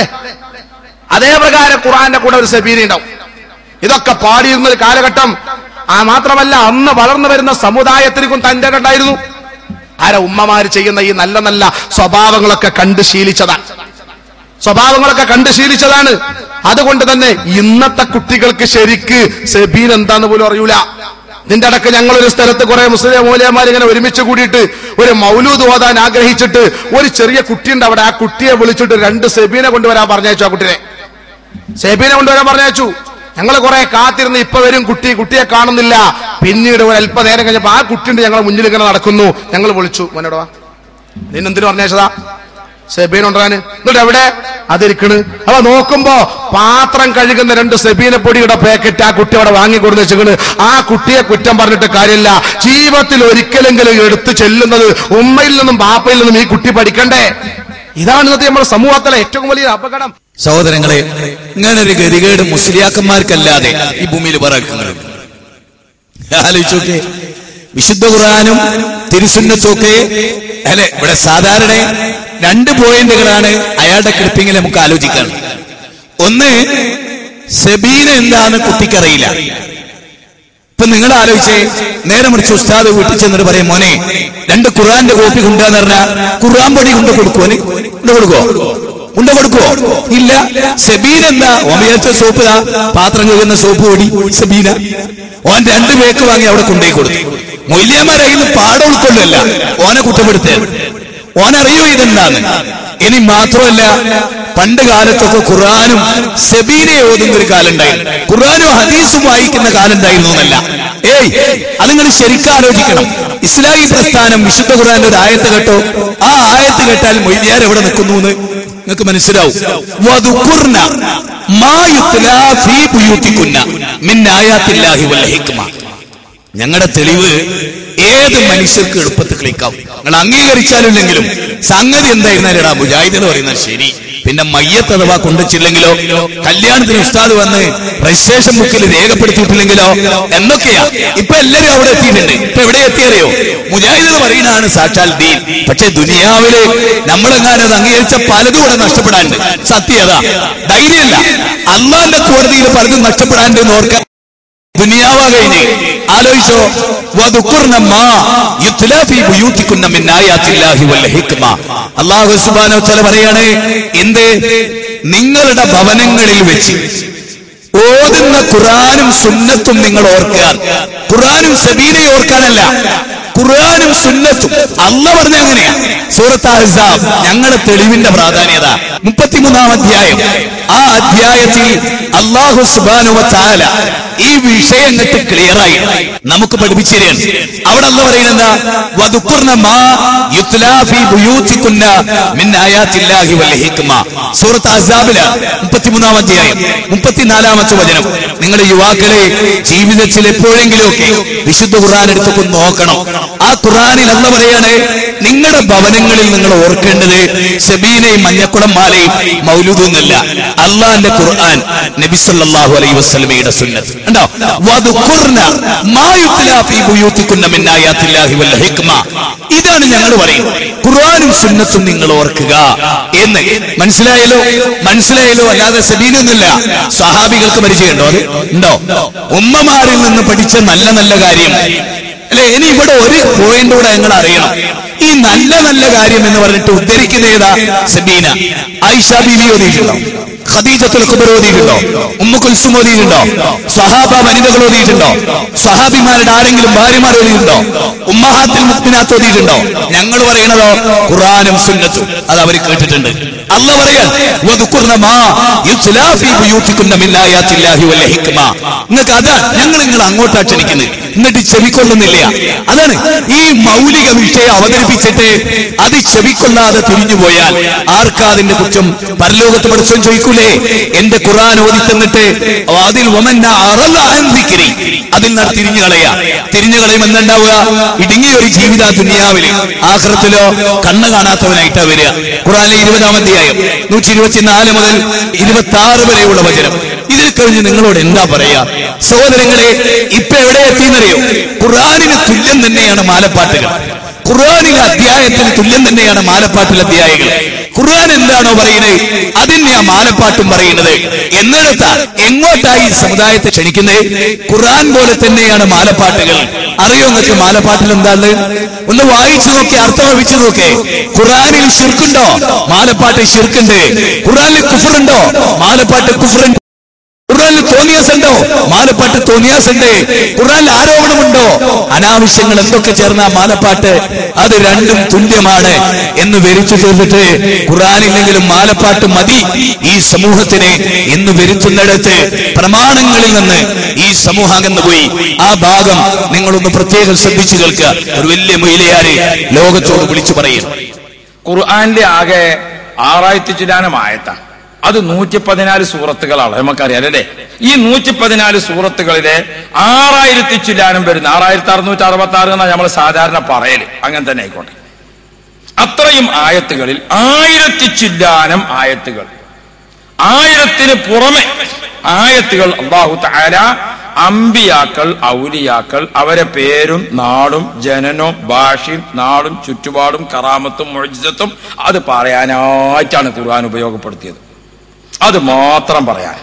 അതേ പ്രകാരം ഖുർആന്റെ കൂടെ ഒരു സബീരി ഉണ്ടാവും ഇതൊക്കെ പാടിയിരുന്ന ഒരു കാലഘട്ടം ആ മാത്രമല്ല അന്ന് വളർന്നു വരുന്ന സമുദായത്തിനും തന്റെ ഉണ്ടായിരുന്നു ആരെ ഉമ്മമാര് ചെയ്യുന്ന ഈ നല്ല നല്ല സ്വഭാവങ്ങളൊക്കെ കണ്ട് ശീലിച്ചതാണ് സ്വഭാവങ്ങളൊക്കെ കണ്ട് ശീലിച്ചതാണ് അതുകൊണ്ട് തന്നെ ഇന്നത്തെ കുട്ടികൾക്ക് ശരിക്ക് സെബീൻ എന്താന്ന് പോലും അറിയൂല ഇതിന്റെ അടക്ക് ഞങ്ങൾ ഒരു സ്ഥലത്ത് കുറെ മുസ്ലിം മൂലയന്മാർ ഇങ്ങനെ ഒരുമിച്ച് കൂടിയിട്ട് ഒരു മൗലൂദ് ഓതാൻ ആഗ്രഹിച്ചിട്ട് ഒരു ചെറിയ കുട്ടിയുണ്ട് അവിടെ ആ കുട്ടിയെ വിളിച്ചിട്ട് രണ്ട് സെബീനെ കൊണ്ടുവരാൻ പറഞ്ഞയച്ചു ആ കുട്ടിനെ സെബീനെ കൊണ്ടുവരാൻ പറഞ്ഞയച്ചു ഞങ്ങൾ കുറെ കാത്തിരുന്ന് ഇപ്പൊ വരും കുട്ടി കുട്ടിയെ കാണുന്നില്ല പിന്നീട് ഒരു അല്പനേരം കഴിഞ്ഞപ്പോ ആ കുട്ടിയുണ്ട് ഞങ്ങളെ മുന്നിൽ ഇങ്ങനെ നടക്കുന്നു ഞങ്ങൾ വിളിച്ചു മോനോട് വാ നിന്നെന്തിനു പറഞ്ഞയച്ചതാ സെബീൻ കൊണ്ടുവരാന് എന്നിട്ട് എവിടെ അതിരിക്കണ് അപ്പൊ നോക്കുമ്പോ പാത്രം കഴുകുന്ന രണ്ട് സെബീന പൊടിയുടെ പാക്കറ്റ് ആ കുട്ടി അവിടെ വാങ്ങിക്കൊടുന്ന് വെച്ചിക്കണ് ആ കുട്ടിയെ കുറ്റം പറഞ്ഞിട്ട് കാര്യമില്ല ജീവിതത്തിൽ ഒരിക്കലെങ്കിലും എടുത്തു ചെല്ലുന്നത് ഉമ്മയിൽ നിന്നും ബാപ്പയിൽ നിന്നും ഈ കുട്ടി പഠിക്കണ്ടേ ഇതാണ് ഇന്നത്തെ നമ്മുടെ സമൂഹത്തിലെ ഏറ്റവും വലിയ അപകടം സഹോദരങ്ങളെ ഇങ്ങനൊരു ഗതികേട് മുസ്ലിയാക്കന്മാർക്കല്ലാതെ ഈ ഭൂമിയിൽ പറക്കുന്നത് ആലോചിച്ചോക്കെ വിശുദ്ധ ഖുർആാനും തിരുസുന്നത്തൊക്കെ അല്ലെ ഇവിടെ സാധാരണ രണ്ട് പോയിന്റുകളാണ് അയാളുടെ ക്ലിപ്പിങ്ങിൽ നമുക്ക് ആലോചിക്കാൻ ഒന്ന് സെബീന എന്താന്ന് കുട്ടിക്കറിയില്ല ഇപ്പൊ നിങ്ങൾ ആലോചിച്ചേ നേരെ മറിച്ച് ഉസ്താദ് വീട്ടിൽ ചെന്നിട്ട് പറയും മോനെ രണ്ട് ഖുർആന്റെ കോപ്പി കൊണ്ടുവന്ന് പറഞ്ഞാൽ ഖുർആൻ പൊടി കൊണ്ട് കൊടുക്കുവന് കൊണ്ട് കൊടുക്കോ കൊണ്ട് കൊടുക്കുവോ ഇല്ല സെബീൻ എന്താ ഓൻ വിചാരിച്ച സോപ്പ് ഇതാ പാത്രം കഴുകുന്ന സോപ്പ് പൊടി സെബീന ഓൻ രണ്ട് പേക്ക് വാങ്ങി അവിടെ കൊണ്ടുപോയി കൊടുത്തു മൊയ്ലിയന്മാരായിരുന്നു പാഠം ഉൾക്കൊള്ളല്ല ഓനെ കുറ്റപ്പെടുത്തേ ഓനറിയോ ഇതെന്താന്ന് ഇനി മാത്രമല്ല പണ്ട് കാലത്തൊക്കെ ഖുർആാനും സെബീനെ ഓതുന്ന ഒരു കാലം ഉണ്ടായിരുന്നു ഖുർആാനും ഹദീസും വായിക്കുന്ന കാലം ഉണ്ടായിരുന്നു എന്നല്ല ഏയ് അത് നിങ്ങൾ ശരിക്കും ആലോചിക്കണം ഇസ്ലാമി പ്രസ്ഥാനം വിശുദ്ധ ഖുർആന്റെ ഒരു ആയത്ത് കേട്ടോ ആ ആയത്ത് കേട്ടാൽ മൊയ്ലിയാർ എവിടെ നിൽക്കുന്നു എന്ന് നിങ്ങൾക്ക് മനസ്സിലാവും വദുഖുർന മാ യുത്ലാ ഫീ ബുയൂത്തികുന്ന മിൻ ആയാത്തില്ലാഹി വൽ ഹിക്മ ഞങ്ങളുടെ തെളിവ് ഏത് മനുഷ്യർക്ക് എളുപ്പത്തിൽ ക്ലിക്കാവും നിങ്ങൾ അംഗീകരിച്ചാലില്ലെങ്കിലും സംഗതി എന്തായിരുന്നാലും എടാ മുജാഹിദ് എന്ന് പറയുന്നത് ശരി പിന്നെ മയ്യത്ത് അഥവാ കൊണ്ടുവച്ചില്ലെങ്കിലോ കല്യാണത്തിന് ഉസ്താദ് വന്ന് രജിസ്ട്രേഷൻ ബുക്കിൽ രേഖപ്പെടുത്തിയിട്ടില്ലെങ്കിലോ എന്നൊക്കെയാ ഇപ്പൊ എല്ലാരും അവിടെ എത്തിയിട്ടുണ്ട് ഇപ്പൊ എവിടെ എത്തിയറിയോ മുജാഹിദ് എന്ന് പറയുന്നതാണ് സാക്ഷാൽ ദീൻ പക്ഷെ ദുനിയാവില് നമ്മളെങ്ങാനും അത് അംഗീകരിച്ച പലതും ഇവിടെ നഷ്ടപ്പെടാനുണ്ട് സത്യത ധൈര്യമല്ല അള്ളാന്റെ കോടതിയിൽ പലതും നഷ്ടപ്പെടാനുണ്ട് എന്ന് ഓർക്കാൻ ദുനിയാവാ കഴിഞ്ഞ് ആലോചിച്ചോ വദുക്കുർന മാ യുത്ലാ ഫീ ബുയൂത്തികുന്ന മിൻ ആയാത്തില്ലാഹി വൽ ഹിക്മ അല്ലാഹു സുബ്ഹാനഹു വ തആല പറയാണ് എന്ത് നിങ്ങളുടെ ഭവനങ്ങളിൽ വെച്ച് ഓതുന്ന ഖുറാനും സുന്നത്തും നിങ്ങൾ ഓർക്കുക ഖുറാനും സബീനെ ഓർക്കാനല്ല ഖുർആാനും സുന്നത്തും അല്ല പറഞ്ഞ എങ്ങനെയാ സൂറത്ത് അഹ്സാബ് ഞങ്ങളുടെ തെളിവിന്റെ പ്രാധാന്യത മുപ്പത്തിമൂന്നാം അധ്യായം ആ അധ്യായത്തിൽ അള്ളാഹു സുബാനുവ ചാല ഈ വിഷയം എന്നിട്ട് ക്ലിയർ ആയി നമുക്ക് പഠിപ്പിച്ചു തരാണ് അവിടെ അല്ല പറയുന്നത് വദുക്കുർന മാ യുത്ലാ ഫീ ബുയൂത്തികുന്ന മിൻ ആയാത്തില്ലാഹി വൽ ഹിക്മ സൂറത്ത് അഹ്സാബില് മുപ്പത്തിമൂന്നാം അധ്യായം മുപ്പത്തിനാലാമത്തെ വചനം നിങ്ങളുടെ യുവാക്കളെ ജീവിതത്തിൽ എപ്പോഴെങ്കിലും ഒക്കെ വിശുദ്ധ ഖുർആൻ എടുത്തൊക്കെ നോക്കണം ആ ഖുർആനിൽ അല്ല പറയാണ് നിങ്ങളുടെ ഭവനങ്ങളിൽ നിങ്ങൾ ഓർക്കേണ്ടത് സബീനയും മഞ്ഞക്കുളം മാലയും മൗലൂദൊന്നല്ല അള്ളാന്റെ ഖുർആൻ നബി സല്ലല്ലാഹു അലൈഹി വസല്ലമയുടെ സുന്നത്ത് ഉണ്ടോ വദുഖുർന മാ യുത്ലാ ഫീ ബുയൂത്തികുന്ന മിൻ ആയാത്തില്ലാഹി വൽ ഹിക്മ ഇതാണ് ഞങ്ങൾ പറയുന്നത് ഖുർആനും സുന്നത്തും നിങ്ങൾ ഓർക്കുക എന്ന് മനസ്സിലായല്ലോ മനസ്സിലായല്ലോ അല്ലാതെ സബീനൊന്നുമില്ല സഹാബികൾക്ക് പരിചയമുണ്ടോ അത് ഉണ്ടോ ഉമ്മമാരിൽ നിന്ന് പഠിച്ച നല്ല നല്ല കാര്യം അല്ലെ ഇനി ഇവിടെ ഒരു പോയിന്റ് കൂടെ ഞങ്ങൾ അറിയണം ഈ നല്ല നല്ല കാര്യം എന്ന് പറഞ്ഞിട്ട് ഉദ്ധരിക്കുന്ന ഏതാ സബീന ആയിഷ ബീവി ഓതിയിട്ടുണ്ടോ ഖദീജത്തുൽ ഖുബർ ഓതിയിട്ടുണ്ടോ ഉമ്മ കുൽസും ഓതിയിട്ടുണ്ടോ സ്വഹാബ വനിതകൾ ഓതിയിട്ടുണ്ടോ സ്വഹാബിമാരുടെ ആരെങ്കിലും ഭാര്യമാർ ഓതിയിട്ടുണ്ടോ ഉമ്മഹാത്തിൽ മുക്മിനാത്ത് ഓതിയിട്ടുണ്ടോ ഞങ്ങൾ പറയണതോ ഖുറാനും സുന്നത്തും അത് അവർ കേട്ടിട്ടുണ്ട് അല്ല പറയാൻ വദുക്കുർന മാ യുത്ലാ ഫീ ബുയൂത്തികുന്ന മിൻ ആയാത്തില്ലാഹി വൽ ഹിക്മ നിങ്ങൾക്ക് അതാ ഞങ്ങൾ നിങ്ങൾ അങ്ങോട്ടാ ക്ഷണിക്കുന്നത് എന്നിട്ട് ചെവിക്കൊള്ളുന്നില്ല അതാണ് ഈ മൗലിക വിഷയം അവതരിപ്പിച്ചിട്ട് അത് ചെവിക്കൊള്ളാതെ തിരിഞ്ഞു പോയാൽ ആർക്കാ അതിന്റെ കുറ്റം പരലോകത്ത് പഠിച്ചോ ചോദിക്കൂലേ എന്റെ ഖുർആൻ ഓതി തന്നിട്ട് അതിൽ ഒമന്ന അറല്ല അഹന്തിക്കരി അതിൽ നിന്ന് തിരിഞ്ഞു കളയാ തിരിഞ്ഞു കളയും എന്തുണ്ടാവുക ഇടുങ്ങിയ ഒരു ജീവിത ദുനിയാവില് ആഹ്റത്തിലോ കണ്ണ് കാണാത്തവനായിട്ടാ വരിക ഖുറാനിലെ ഇരുപതാം അധ്യായം നൂറ്റി ഇരുപത്തിനാല് മുതൽ ഇരുപത്തി ആറ് വരെയുള്ള വചനം ഇതിൽ കഴിഞ്ഞ് നിങ്ങളോട് എന്താ പറയാ സഹോദരങ്ങളെ ഇപ്പൊ എവിടെ എത്തിയെന്നറിയോ ഖുർആാനിന് തുല്യം തന്നെയാണ് മാലപ്പാട്ടുകൾ ഖുർആാനിലെ അധ്യായത്തിന് തുല്യം തന്നെയാണ് മാലപ്പാട്ടിലെ അധ്യായങ്ങൾ ഖുർആൻ എന്താണോ പറയുന്നത് അതിനെ ആ മാലപ്പാട്ടും പറയുന്നത് എന്നിടത്താ എങ്ങോട്ടായി ഈ സമുദായത്തെ ക്ഷണിക്കുന്നത് ഖുർആൻ പോലെ തന്നെയാണ് മാലപ്പാട്ടുകൾ അറിയോ നിങ്ങൾക്ക് മാലപ്പാട്ടിൽ എന്താണ് ഒന്ന് വായിച്ചു നോക്കി അർത്ഥം വെച്ചു നോക്കേ ഖുർആനിൽ ഷിർക്കുണ്ടോ മാലപ്പാട്ട് ഷിർക്കുണ്ട് ഖുർആനിൽ കുഫറുണ്ടോ മാലപ്പാട്ട് കുഫറുണ്ട് ഖുർആനിൽ തോന്നിയാസുണ്ടോ മാലപ്പാട്ട് തോന്നിയാസുണ്ട് ഖുർആനിൽ ആരോപണമുണ്ടോ അനാവശ്യങ്ങൾ എന്തൊക്കെ ചേർന്ന ആ മാലപ്പാട്ട് അത് രണ്ടും തുല്യമാണ് എന്ന് വരിച്ചു ചേർത്തിട്ട് ഖുർആനില്ലെങ്കിലും മാലപ്പാട്ട് മതി ഈ സമൂഹത്തിന് എന്ന് വരുത്തുന്നിടത്ത് പ്രമാണങ്ങളിൽ നിന്ന് ഈ സമൂഹം അകന്നുപോയി ആ ഭാഗം നിങ്ങളൊന്ന് പ്രത്യേകം ശ്രദ്ധിച്ചു കേൾക്കുക ഒരു വലിയ മൊയിലയാര് ലോകത്തോട് വിളിച്ചു പറയും ഖുർആാനിലെ ആകെ ആറായിരത്തി ചില്ലാനം ആയത്താണ് അത് നൂറ്റി പതിനാല് സൂറത്തുകളാണ് നമുക്കറിയാം അല്ലേ ഈ നൂറ്റി പതിനാല് സൂറത്തുകളിലെ ആറായിരത്തി ചില്ലാനം വരുന്ന ആറായിരത്തി അറുന്നൂറ്റി അറുപത്തി ആറ് എന്നാണ് നമ്മൾ സാധാരണ പറയല് അങ്ങനെ തന്നെ ആയിക്കോട്ടെ അത്രയും ആയത്തുകളിൽ ആയിരത്തി ചില്ലാനം ആയത്തുകൾ ആയിരത്തിന് പുറമെ ആയത്തുകൾ അള്ളാഹു താര അമ്പിയാക്കൾ ഔലിയാക്കൾ അവരെ പേരും നാടും ജനനവും ഭാഷയും നാടും ചുറ്റുപാടും കറാമത്തും മൊഴിജത്തും അത് പറയാനായിട്ടാണ് ഖുർആൻ ഉപയോഗപ്പെടുത്തിയത് അത് മാത്രം പറയാൻ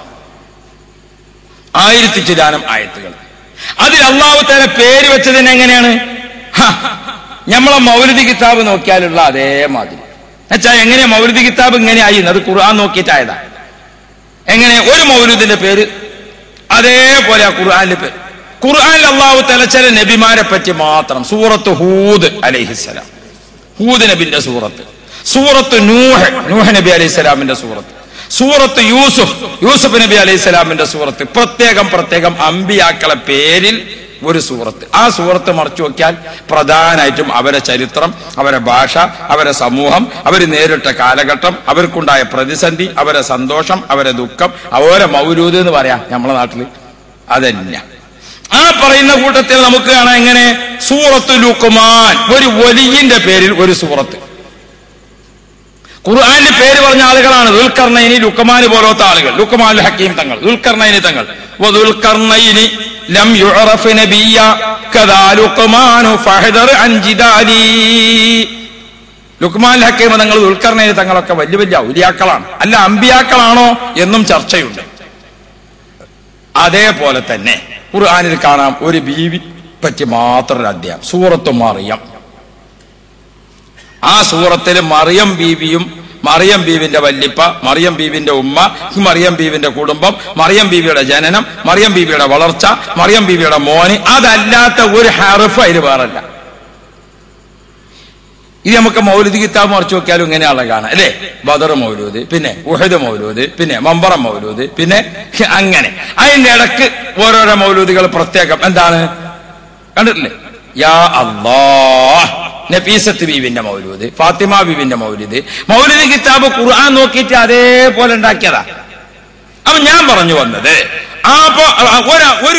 ആയിരത്തി ചിലാനം ആയത്തുകൾ അതിൽ അള്ളാഹു താര പേര് വെച്ചതിന് എങ്ങനെയാണ് ഹ, നമ്മളെ മൗലിദി കിതാബ് നോക്കിയാലുള്ള അതേമാതിരി എന്നുവെച്ചാൽ എങ്ങനെ മൗലിദി കിതാബ് ഇങ്ങനെയായി അത് ഖുർആൻ നോക്കിയിട്ടായതാ എങ്ങനെ ഒരു മൗലൂദിന്റെ പേര് അതേപോലെ ആ ഖുർആാനിന്റെ പേര് ഖുർആാനിൽ അള്ളാഹു തല ചില നബിമാരെ പറ്റി മാത്രം സൂറത്ത് ഹൂദ് അലൈഹിസ്സലാം ഹൂദ് നബിന്റെ സൂറത്ത് സൂറത്ത് നൂഹ് നൂഹ് നബി അലൈഹി സ്വലാമിന്റെ സൂറത്ത് സൂറത്ത് യൂസുഫ് യൂസുഫ് നബി അലൈഹി സ്വലാമിന്റെ സൂറത്ത് പ്രത്യേകം പ്രത്യേകം അമ്പിയാക്കളെ പേരിൽ ഒരു സൂറത്ത് ആ സൂറത്ത് മറച്ചു നോക്കിയാൽ പ്രധാനമായിട്ടും അവരെ ചരിത്രം അവരെ ഭാഷ അവരെ സമൂഹം അവർ നേരിട്ട കാലഘട്ടം അവർക്കുണ്ടായ പ്രതിസന്ധി അവരെ സന്തോഷം അവരെ ദുഃഖം അവരെ മൗലൂദ് എന്ന് പറയാം നമ്മളെ നാട്ടിൽ അതല്ല ആ പറയുന്ന കൂട്ടത്തിൽ നമുക്ക് കാണാം എങ്ങനെ സൂറത്ത് ലുക്കുമാൻ ഒരു വലിയന്റെ പേരിൽ ഒരു സൂറത്ത് ഖുർആന്റെ പേര് പറഞ്ഞ ആളുകളാണ് ദുൽഖർണൈനി ലുക്കമാന് പോലത്തെ ആളുകൾ ലുക്കമാൻ ഹക്കീം തങ്ങൾ ദുൽഖർണൈനി തങ്ങൾ വദുൽഖർണൈനി ലം യുഅറഫ് നബിയ്യ കദാ ലുക്മാനു ഫഹദർ അൻ ജിദാലി ലുക്മാൻ ഹക്കീം തങ്ങൾ ദുൽഖർണൈനി തങ്ങളൊക്കെ വലിയ വലിയ ഔലിയാക്കളാണ് അല്ല അമ്പിയാക്കളാണോ എന്നും ചർച്ചയുണ്ട് അതേപോലെ തന്നെ ഖുർആനിൽ കാണാം ഒരു ബീവി പറ്റി മാത്രം ഒരു അധ്യായം സൂറത്ത് മറിയം ആ സൂറത്തിൽ മറിയം ബീവിയും മറിയം ബീവിന്റെ വല്ലിപ്പ മറിയം ബീവിന്റെ ഉമ്മ മറിയം ബീവിന്റെ കുടുംബം മറിയം ബീവിയുടെ ജനനം മറിയം ബീവിയുടെ വളർച്ച മറിയം ബീവിയുടെ മോന് അതല്ലാത്ത ഒരു ഹർഫ് അതിൽ വേറല്ല ഇത് നമുക്ക് മൗലൂദ് കിതാബ് മറിച്ച് നോക്കിയാലും ഇങ്ങനെയുള്ള കാണാം അല്ലേ ബദർ മൗലൂദ് പിന്നെ ഉഹദ് മൗലൂദ് പിന്നെ മമ്പറം മൗലൂദ് പിന്നെ അങ്ങനെ അതിന്റെ ഇടക്ക് ഓരോരോ മൗലൂദുകൾ പ്രത്യേകം എന്താണ് കണ്ടിട്ടില്ലേ യാ അല്ലാ നഫീസത്ത് ബീവിന്റെ മൗലൂദ് ഫാത്തിമ ബീവിന്റെ മൗലൂദ് മൗലൂദ് കിതാബ് ഖുർആൻ നോക്കിയിട്ട് അതേപോലെ ഉണ്ടാക്കിയതാ അപ്പൊ ഞാൻ പറഞ്ഞു വന്നത് ആ അപ്പൊ ഒരു- ഒരു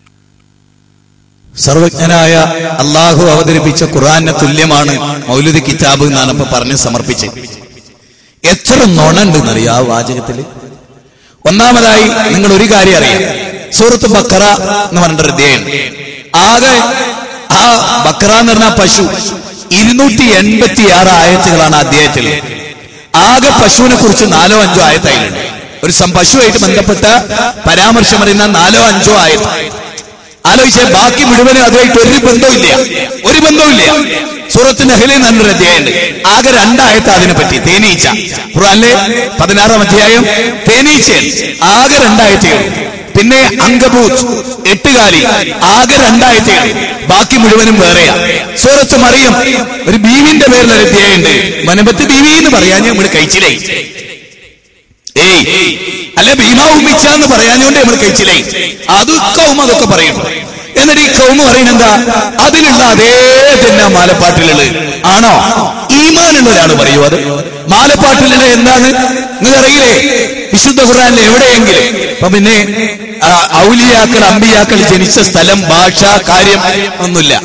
സർവജ്ഞനായ അള്ളാഹു അവതരിപ്പിച്ച ഖുറാനെ തുല്യമാണ് മൗലുദ് കിതാബ് എന്നാണ് ഇപ്പൊ പറഞ്ഞ് സമർപ്പിച്ചത് എത്ര നുണുണ്ടെന്നറിയോ ആ വാചകത്തില് ഒന്നാമതായി നിങ്ങൾ ഒരു കാര്യം അറിയാം സൂറത്ത് ബക്കറ എന്ന് പറഞ്ഞിട്ടൊരു അധ്യായം ആകെ ആ ബക്കറ എന്ന് പറഞ്ഞ പശു ഇരുന്നൂറ്റി എൺപത്തി ആറ് ആയത്തുകളാണ് ആ അധ്യായത്തിൽ ആകെ പശുവിനെ കുറിച്ച് നാലോ അഞ്ചോ ആയത്തായിട്ടുണ്ട് ഒരു സം പശുവായിട്ട് ബന്ധപ്പെട്ട പരാമർശം പറയുന്ന നാലോ അഞ്ചോ ആയത്ത് ആലോചിച്ചേ ബാക്കി മുഴുവനും അതുമായിട്ട് ഒരു ബന്ധവുമില്ല ഒരു ബന്ധവുമില്ല സൂറത്ത് നഹലിൽ നല്ലൊരു അധ്യായമുണ്ട് ആകെ രണ്ടായത്ത് അതിനെ പറ്റി തേനീച്ച ഖുർആനിലെ പതിനാറാം അധ്യായം തേനീച്ച ആകെ രണ്ടായത്തേ പിന്നെ അങ്കബൂത്ത് എട്ടുകാലി ആകെ രണ്ടായത്തേ ബാക്കി മുഴുവനും വേറെയാ സൂറത്ത് മറിയം ഒരു ബീവിന്റെ പേരിൽ ഒരു അധ്യായമുണ്ട് മനബത്ത് ബീവി എന്ന് പറയാൻ നമ്മൾ കഴിച്ചില്ലേ ഏയ് അല്ല ഭീമാ ഉമ്മിച്ച എന്ന് പറയാഞ്ഞോണ്ട് നമ്മൾ കഴിച്ചില്ലേ അത് കൗമ അതൊക്കെ പറയും എന്നിട്ട് ഈ കൗമ പറയുന്നത് എന്താ അതിലുള്ള അതേ തന്നെ മാലപ്പാട്ടിലുള്ളത് ആണോ ഈമാനുള്ള ഒരാൾ പറയൂ അത് മാലപ്പാട്ടിലുള്ള എന്താണ് നിങ്ങൾ അറിയില്ലേ വിശുദ്ധ ഖുർആനിൽ എവിടെയെങ്കിലും അപ്പൊ പിന്നെ ആ, ഔലിയാക്കൾ അമ്പിയാക്കൾ ജനിച്ച സ്ഥലം ഭാഷ കാര്യം ഒന്നുമില്ല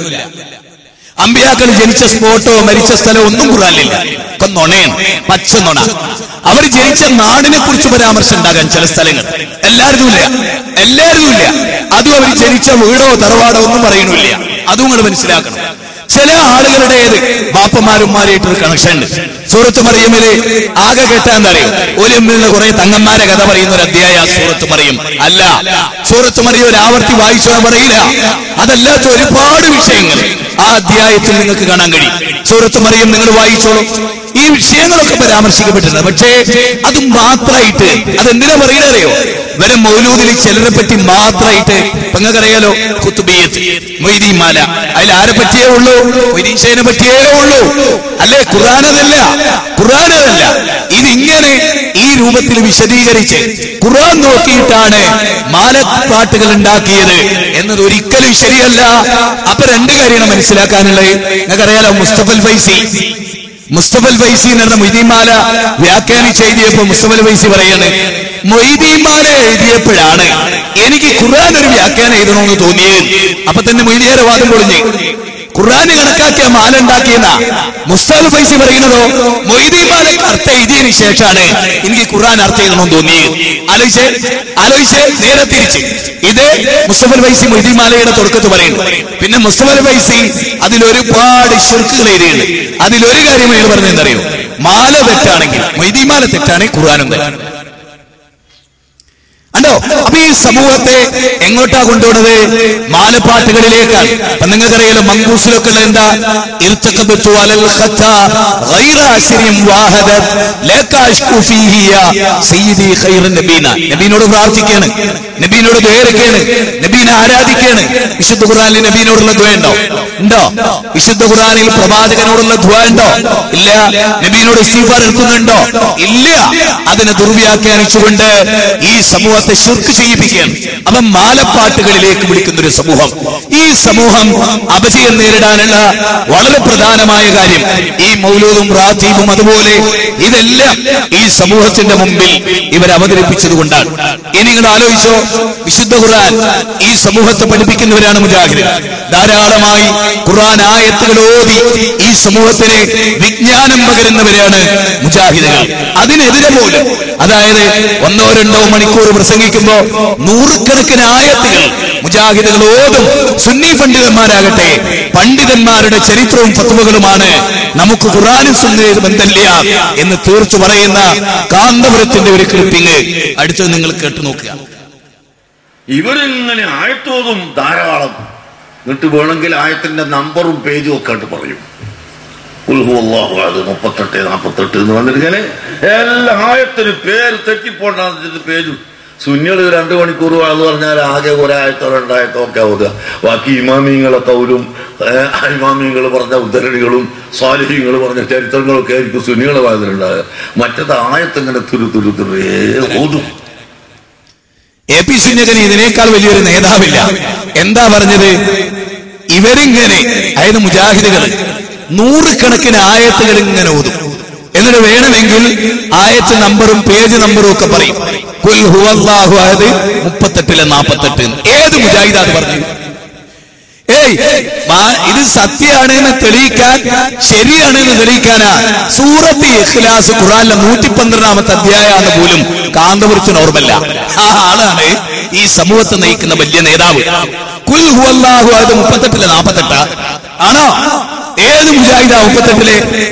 അമ്പിയാക്കൾ ജനിച്ച സ്പോട്ടോ മരിച്ച സ്ഥലമോ ഒന്നും ഖുറാനിലില്ല ഒക്കെ നുണയാണ് പച്ച നുണ അവർ ജനിച്ച നാടിനെ കുറിച്ച് പരാമർശം ഉണ്ടാകാൻ ചില സ്ഥലങ്ങൾ എല്ലാവരും ഇല്ല എല്ലാവരും ഇല്ല അതും അവർ ജനിച്ച വീടോ തറവാടോ ഒന്നും പറയണില്ല അതും നിങ്ങൾ മനസ്സിലാക്കണം ചില ആളുകളുടേത് ബാപ്പമാരുമാരായിട്ട് ഒരു കണക്ഷൻ ഉണ്ട് സൂറത്ത് മറിയമില് ആകെ കേട്ടാ എന്താ അറിയും ഒലിമ്മിലുള്ള കുറെ തങ്ങന്മാരെ കഥ പറയുന്ന ഒരു അധ്യായ സൂറത്ത് മറിയും അല്ല സൂറത്ത് മറിയം ഒരു ആവർത്തി വായിച്ചോ പറയില്ല അതല്ലാത്ത ഒരുപാട് വിഷയങ്ങൾ ആ അധ്യായത്തിൽ നിങ്ങൾക്ക് കാണാൻ കഴിയും സൂറത്ത് മറിയം നിങ്ങൾ വായിച്ചോളൂ ഈ വിഷയങ്ങളൊക്കെ പരാമർശിക്കപ്പെട്ടിട്ടുണ്ട് പക്ഷേ അത് മാത്രമായിട്ട് അതെന്തിനാ പറയുന്നറിയോ വരെ മൗലൂദിൽ ചിലരെ പറ്റി മാത്രമായിട്ട് ഇപ്പൊ നിങ്ങൾക്കറിയാലോ കുത്തുബിയത്ത് മൊയ്തീമാല അതിൽ ആരെ പറ്റിയേ ഉള്ളൂ മൊയ്തീൻ പറ്റിയേ ഉള്ളൂ അല്ലേ ഖുർആാനതല്ല ഖുർആാനതല്ല ഇതിങ്ങനെ ഈ രൂപത്തിൽ വിശദീകരിച്ച് ഖുർആൻ നോക്കിയിട്ടാണ് മാലപ്പാട്ടുകൾ ഉണ്ടാക്കിയത് എന്നത് ഒരിക്കലും ശരിയല്ല അപ്പൊ രണ്ട് കാര്യമാണ് മനസ്സിലാക്കാനുള്ളത് നിങ്ങൾക്കറിയാലോ മുസ്തഫൽ ഫൈസി മുസ്തഫൽ ഫൈസി എന്ന് പറഞ്ഞ മൊയ്തീമാല വ്യാഖ്യാനിച്ച് എഴുതിയപ്പോ മുസ്തഫൽ ഫൈസി പറയാണ് മൊയ്തീമാല എഴുതിയപ്പോഴാണ് എനിക്ക് ഖുർആൻ ഒരു വ്യാഖ്യാനം എഴുതണമെന്ന് തോന്നിയത് അപ്പൊ തന്നെ മൊയ്തിയാരെ വാദം പൊളിഞ്ഞ് ഖുർആന് കണക്കാക്കിയ മാല ഉണ്ടാക്കിയെന്ന മുസ്തഫൽ ഫൈസി പറയുന്നതോ മൊയ്തീമാലക്ക് അർത്ഥം എഴുതിയതിനു ശേഷമാണ് എനിക്ക് ഖുർആൻ അർത്ഥം എഴുതണമെന്ന് തോന്നിയത് ആലോചിച്ച് ആലോചിച്ച് നേരെ തിരിച്ച് ഇത് മുസ്തഫൽ ഫൈസി മൊയ്തീമാലയുടെ തുടക്കത്ത് പറയുന്നു പിന്നെ മുസ്തഫൽ ഫൈസി അതിൽ ഒരുപാട് ശുർക്കുകൾ എഴുതിയിട്ടുണ്ട് അതിലൊരു കാര്യം അയാൾ പറഞ്ഞെന്തറിയോ മാല തെറ്റാണെങ്കിൽ മൊയ്തീമാല തെറ്റാണെങ്കിൽ ഖുർആാനും തെറ്റാണ് അണ്ടോ അപ്പൊ ഈ സമൂഹത്തെ എങ്ങോട്ടാ കൊണ്ടുപോണത് മാലപ്പാട്ടുകളിലേക്കാണ് അപ്പൊ നിങ്ങൾക്കറിയാലോ മങ്കൂസിലൊക്കെ ഉള്ള എന്താ ഇർത്തഖബത്തു അലൽ ഖത്ത ഗൈറ അസ്രിൻ വാഹദത് ലക അഷ്കു ഫീഹി യാ സയ്യിദി ഖൈറുൻ നബീന നബീനോട് പ്രാർത്ഥിക്കാണ് നബീനോട് ദ്വേരക്കാണ് നബീനെ ആരാധിക്കാണ് വിശുദ്ധ ഖുർആനിൽ നബീനോടുള്ള ദ്വേ ഉണ്ടോ ഉണ്ടോ വിശുദ്ധ ഖുർആനിൽ പ്രവാചകനോടുള്ള ദ്വ ഉണ്ടോ ഇല്ല നബീനോട് ഇസ്തിഗ്ഫാർ എടുക്കുന്നുണ്ടോ ഇല്ല അതിനെ ദുർവ്യാഖ്യാനിച്ചുകൊണ്ട് ഈ സമൂഹത്തെ ശിർക്ക് ചെയ്യിപ്പിക്കുകയാണ് അവൻ മാലപ്പാട്ടുകളിലേക്ക് വിളിക്കുന്ന ഒരു സമൂഹം ഈ സമൂഹം അപജയം നേരിടാനുള്ള വളരെ പ്രധാനമായ കാര്യം ഈ മൗലൂദും റാത്തീബും അതുപോലെ ഇതെല്ലാം ഈ സമൂഹത്തിന്റെ മുമ്പിൽ ഇവർ അവതരിപ്പിച്ചത് കൊണ്ടാണ് ഇനി നിങ്ങൾ ആലോചിച്ചോ വിശുദ്ധ ഖുർആൻ ഈ സമൂഹത്തെ പഠിപ്പിക്കുന്നവരാണ് മുജാഹിദ് ധാരാളമായി ഖുർആൻ ആയത്തുകൾ ഓതി ഈ സമൂഹത്തിന് വിജ്ഞാനം പകരുന്നവരാണ് മുജാഹിദുകൾ അതിനെതിരെ പോലും അതായത് ഒന്നോ രണ്ടോ മണിക്കൂർ പ്രസംഗിക്കുമ്പോ നൂറുകണക്കിന് ആയത്തുകൾ മുജാഹിദുകൾ ഓതും സുന്നി പണ്ഡിതന്മാരാകട്ടെ പണ്ഡിതന്മാരുടെ ചരിത്രവും ഫത്വകളുമാണ് നമുക്ക് ഖുറാനും സുന്നയും ബന്ധമില്ല എന്ന് തീർച്ചു പറയുന്ന കാന്തപുരത്തിന്റെ ഒരു ക്ലിപ്പിംഗ് അടുത്തത് നിങ്ങൾ കേട്ടു നോക്കുക ഇവരിങ്ങനെ ആയത്തോതും ധാരാളം എന്നിട്ട് വേണമെങ്കിൽ ആയത്തിന്റെ നമ്പറും പേജും ഒക്കെ ആയിട്ട് പറയും ഉൽഹു അല്ലാഹു അത് മുപ്പത്തെട്ട് നാപ്പത്തെട്ട് എന്ന് വന്നിരിക്കണേ എല്ലാ ആയത്തിന് പേര് തെറ്റിപ്പോണ്ടാന്ന് വെച്ചിട്ട് പേജും സുന്നികൾ രണ്ടു മണിക്കൂർ അത് പറഞ്ഞാൽ ആകെ ഒരായത്തോ രണ്ടായത്തോ ഒക്കെ ആവുക ബാക്കി ഇമാമിങ്ങളെ കൗലും ഇമാമിങ്ങൾ പറഞ്ഞ ഉദ്ധരണികളും സ്വാലിഹ്യങ്ങൾ പറഞ്ഞ ചരിത്രങ്ങളൊക്കെ ആയിരിക്കും സുന്നികളെ വായതിലുണ്ടാകുക മറ്റത് ആയത്തിങ്ങനെ തുരു തുരു തുറേ ഓതും എ പി സുന്നകന് ഇതിനേക്കാൾ വലിയൊരു നേതാവില്ല എന്താ പറഞ്ഞത് ഇവരിങ്ങനെ അതായത് മുജാഹിദുകൾ നൂറുകണക്കിന് ആയത്തുകൾ ഇങ്ങനെ ഓതും എന്നിട്ട് വേണമെങ്കിൽ ആയത്ത് നമ്പറും പേജ് നമ്പറും ഒക്കെ പറയും കുൽ ഹുവല്ലാഹു അഹദ് മുപ്പത്തെട്ടിലെ നാപ്പത്തെട്ട് ഏത് മുജാഹിദ് അത് പറഞ്ഞു ഏയ് മാ- ഇത് സത്യമാണ് എന്ന് തെളിയിക്കാൻ ശരിയാണ് എന്ന് തെളിയിക്കാനാ സൂറത്ത് ഇഖ്ലാസ് ഖുറാനിലെ നൂറ്റി പന്ത്രണ്ടാമത്തെ അധ്യായമാണ് പോലും കാന്തപുരത്തിന് ഓർമ്മല്ല ആ ആളാണ് ഈ സമൂഹത്തെ നയിക്കുന്ന വലിയ നേതാവ് കുൽ ഹുവല്ലാഹു അത് മുപ്പത്തെട്ടിലെ നാപ്പത്തെട്ട് ആണോ ഏത് മുജാഹിദ മുപ്പത്തെട്ടിലെ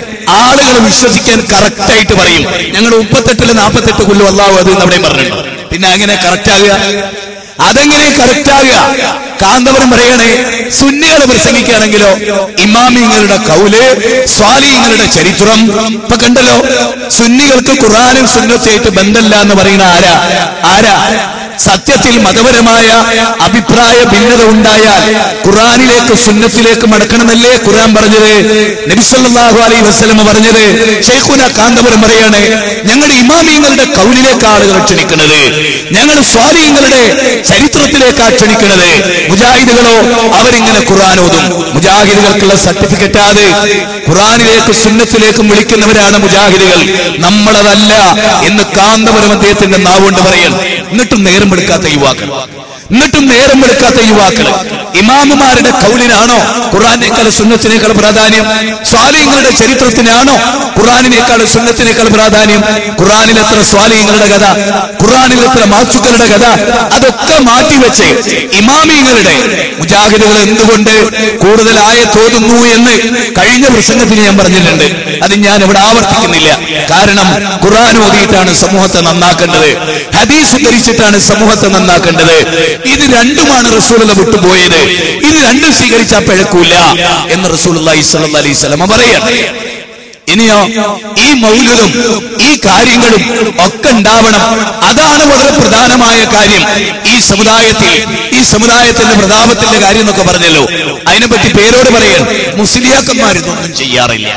ആളുകൾ വിശ്വസിക്കാൻ കറക്റ്റ് ആയിട്ട് പറയും ഞങ്ങൾ മുപ്പത്തെട്ടിലെ നാപ്പത്തെട്ട് കുല്ലു അള്ളാഹു അത് എന്ന് അവിടെ പറഞ്ഞിട്ടുണ്ട് പിന്നെ അങ്ങനെ കറക്റ്റ് ആകുക അതെങ്ങനെ കറക്റ്റ് ആകുക കാന്തപുരം പറയണേ സുന്നികൾ പ്രസംഗിക്കുകയാണെങ്കിലോ ഇമാമിങ്ങളുടെ കൗല് സ്വാലിങ്ങളുടെ ചരിത്രം ഇപ്പൊ കണ്ടല്ലോ സുന്നികൾക്ക് ഖുറാനും സുന്നത്തായിട്ട് ബന്ധമില്ല എന്ന് പറയുന്ന ആരാ ആരാ സത്യത്തിൽ മതപരമായ അഭിപ്രായ ഭിന്നത ഉണ്ടായാൽ ഖുറാനിലേക്ക് സുന്നത്തിലേക്ക് മടക്കണമെന്നല്ലേ ഖുറാൻ പറഞ്ഞത് നബിസല്ലാഹു അലൈ വസ്ലമ പറഞ്ഞത് ഷെയ്ഖുന കാന്തപുരം പറയാണ് ഞങ്ങൾ ഇമാമിയങ്ങളുടെ കൗലിലേക്ക് ആളുകൾ ക്ഷണിക്കുന്നത് ഞങ്ങൾ സ്വാധീനങ്ങളുടെ ചരിത്രത്തിലേക്കാ ക്ഷണിക്കുന്നത് മുജാഹിദുകളോ അവരിങ്ങനെ ഖുറാൻ ഓതും മുജാഹിദുകൾക്കുള്ള സർട്ടിഫിക്കറ്റ് അത് ഖുറാനിലേക്ക് സുന്നത്തിലേക്കും വിളിക്കുന്നവരാണ് മുജാഹിദുകൾ നമ്മളതല്ല എന്ന് കാന്തപുരം അദ്ദേഹത്തിന്റെ നാവുകൊണ്ട് പറയൽ എന്നിട്ടും നേരം എടുക്കാത്ത യുവാക്കൾ എന്നിട്ടും നേരം എടുക്കാത്ത യുവാക്കൾ ഇമാമുമാരുടെ കൗലിനാണോ ഖുറാനേക്കാൾ സുന്നത്തിനേക്കാൾ പ്രാധാന്യം സ്വാലിങ്ങളുടെ ചരിത്രത്തിനാണോ ഖുറാനിനേക്കാൾ സുന്നത്തിനേക്കാൾ പ്രാധാന്യം ഖുറാനിൽ എത്ര സ്വാലിങ്ങളുടെ കഥ ഖുറാനിൽ എത്ര മാച്ചുക്കളുടെ കഥ അതൊക്കെ മാറ്റിവെച്ച് ഇമാമിങ്ങളുടെ മുജാഹിദുകൾ എന്തുകൊണ്ട് കൂടുതലായ തോന്നുന്നു എന്ന് കഴിഞ്ഞ പ്രസംഗത്തിൽ ഞാൻ പറഞ്ഞിട്ടുണ്ട് അത് ഞാൻ ഇവിടെ ആവർത്തിക്കുന്നില്ല കാരണം ഖുറാൻ ഓതിയിട്ടാണ് സമൂഹത്തെ നന്നാക്കേണ്ടത് ഹദീസ് ധരിച്ചിട്ടാണ് സമൂഹത്തെ നന്നാക്കേണ്ടത് ഇത് രണ്ടുമാണ് റസൂലുള്ള വിട്ടുപോയത് ഇത് രണ്ടും സ്വീകരിച്ചാൽ പിഴക്കൂല എന്ന് റസൂൽ അലൈഹി സ്വലമ പറയാണ് ഇനിയോ ഈ മൗലിലും ഈ കാര്യങ്ങളും ഒക്കെ ഉണ്ടാവണം അതാണ് വളരെ പ്രധാനമായ കാര്യം ഈ സമുദായത്തിൽ ഈ സമുദായത്തിന്റെ പ്രതാപത്തിന്റെ കാര്യം എന്നൊക്കെ പറഞ്ഞല്ലോ അതിനെപ്പറ്റി പേരോട് പറയാൻ മുസ്ലിയാക്കന്മാരിതൊന്നും ചെയ്യാറില്ല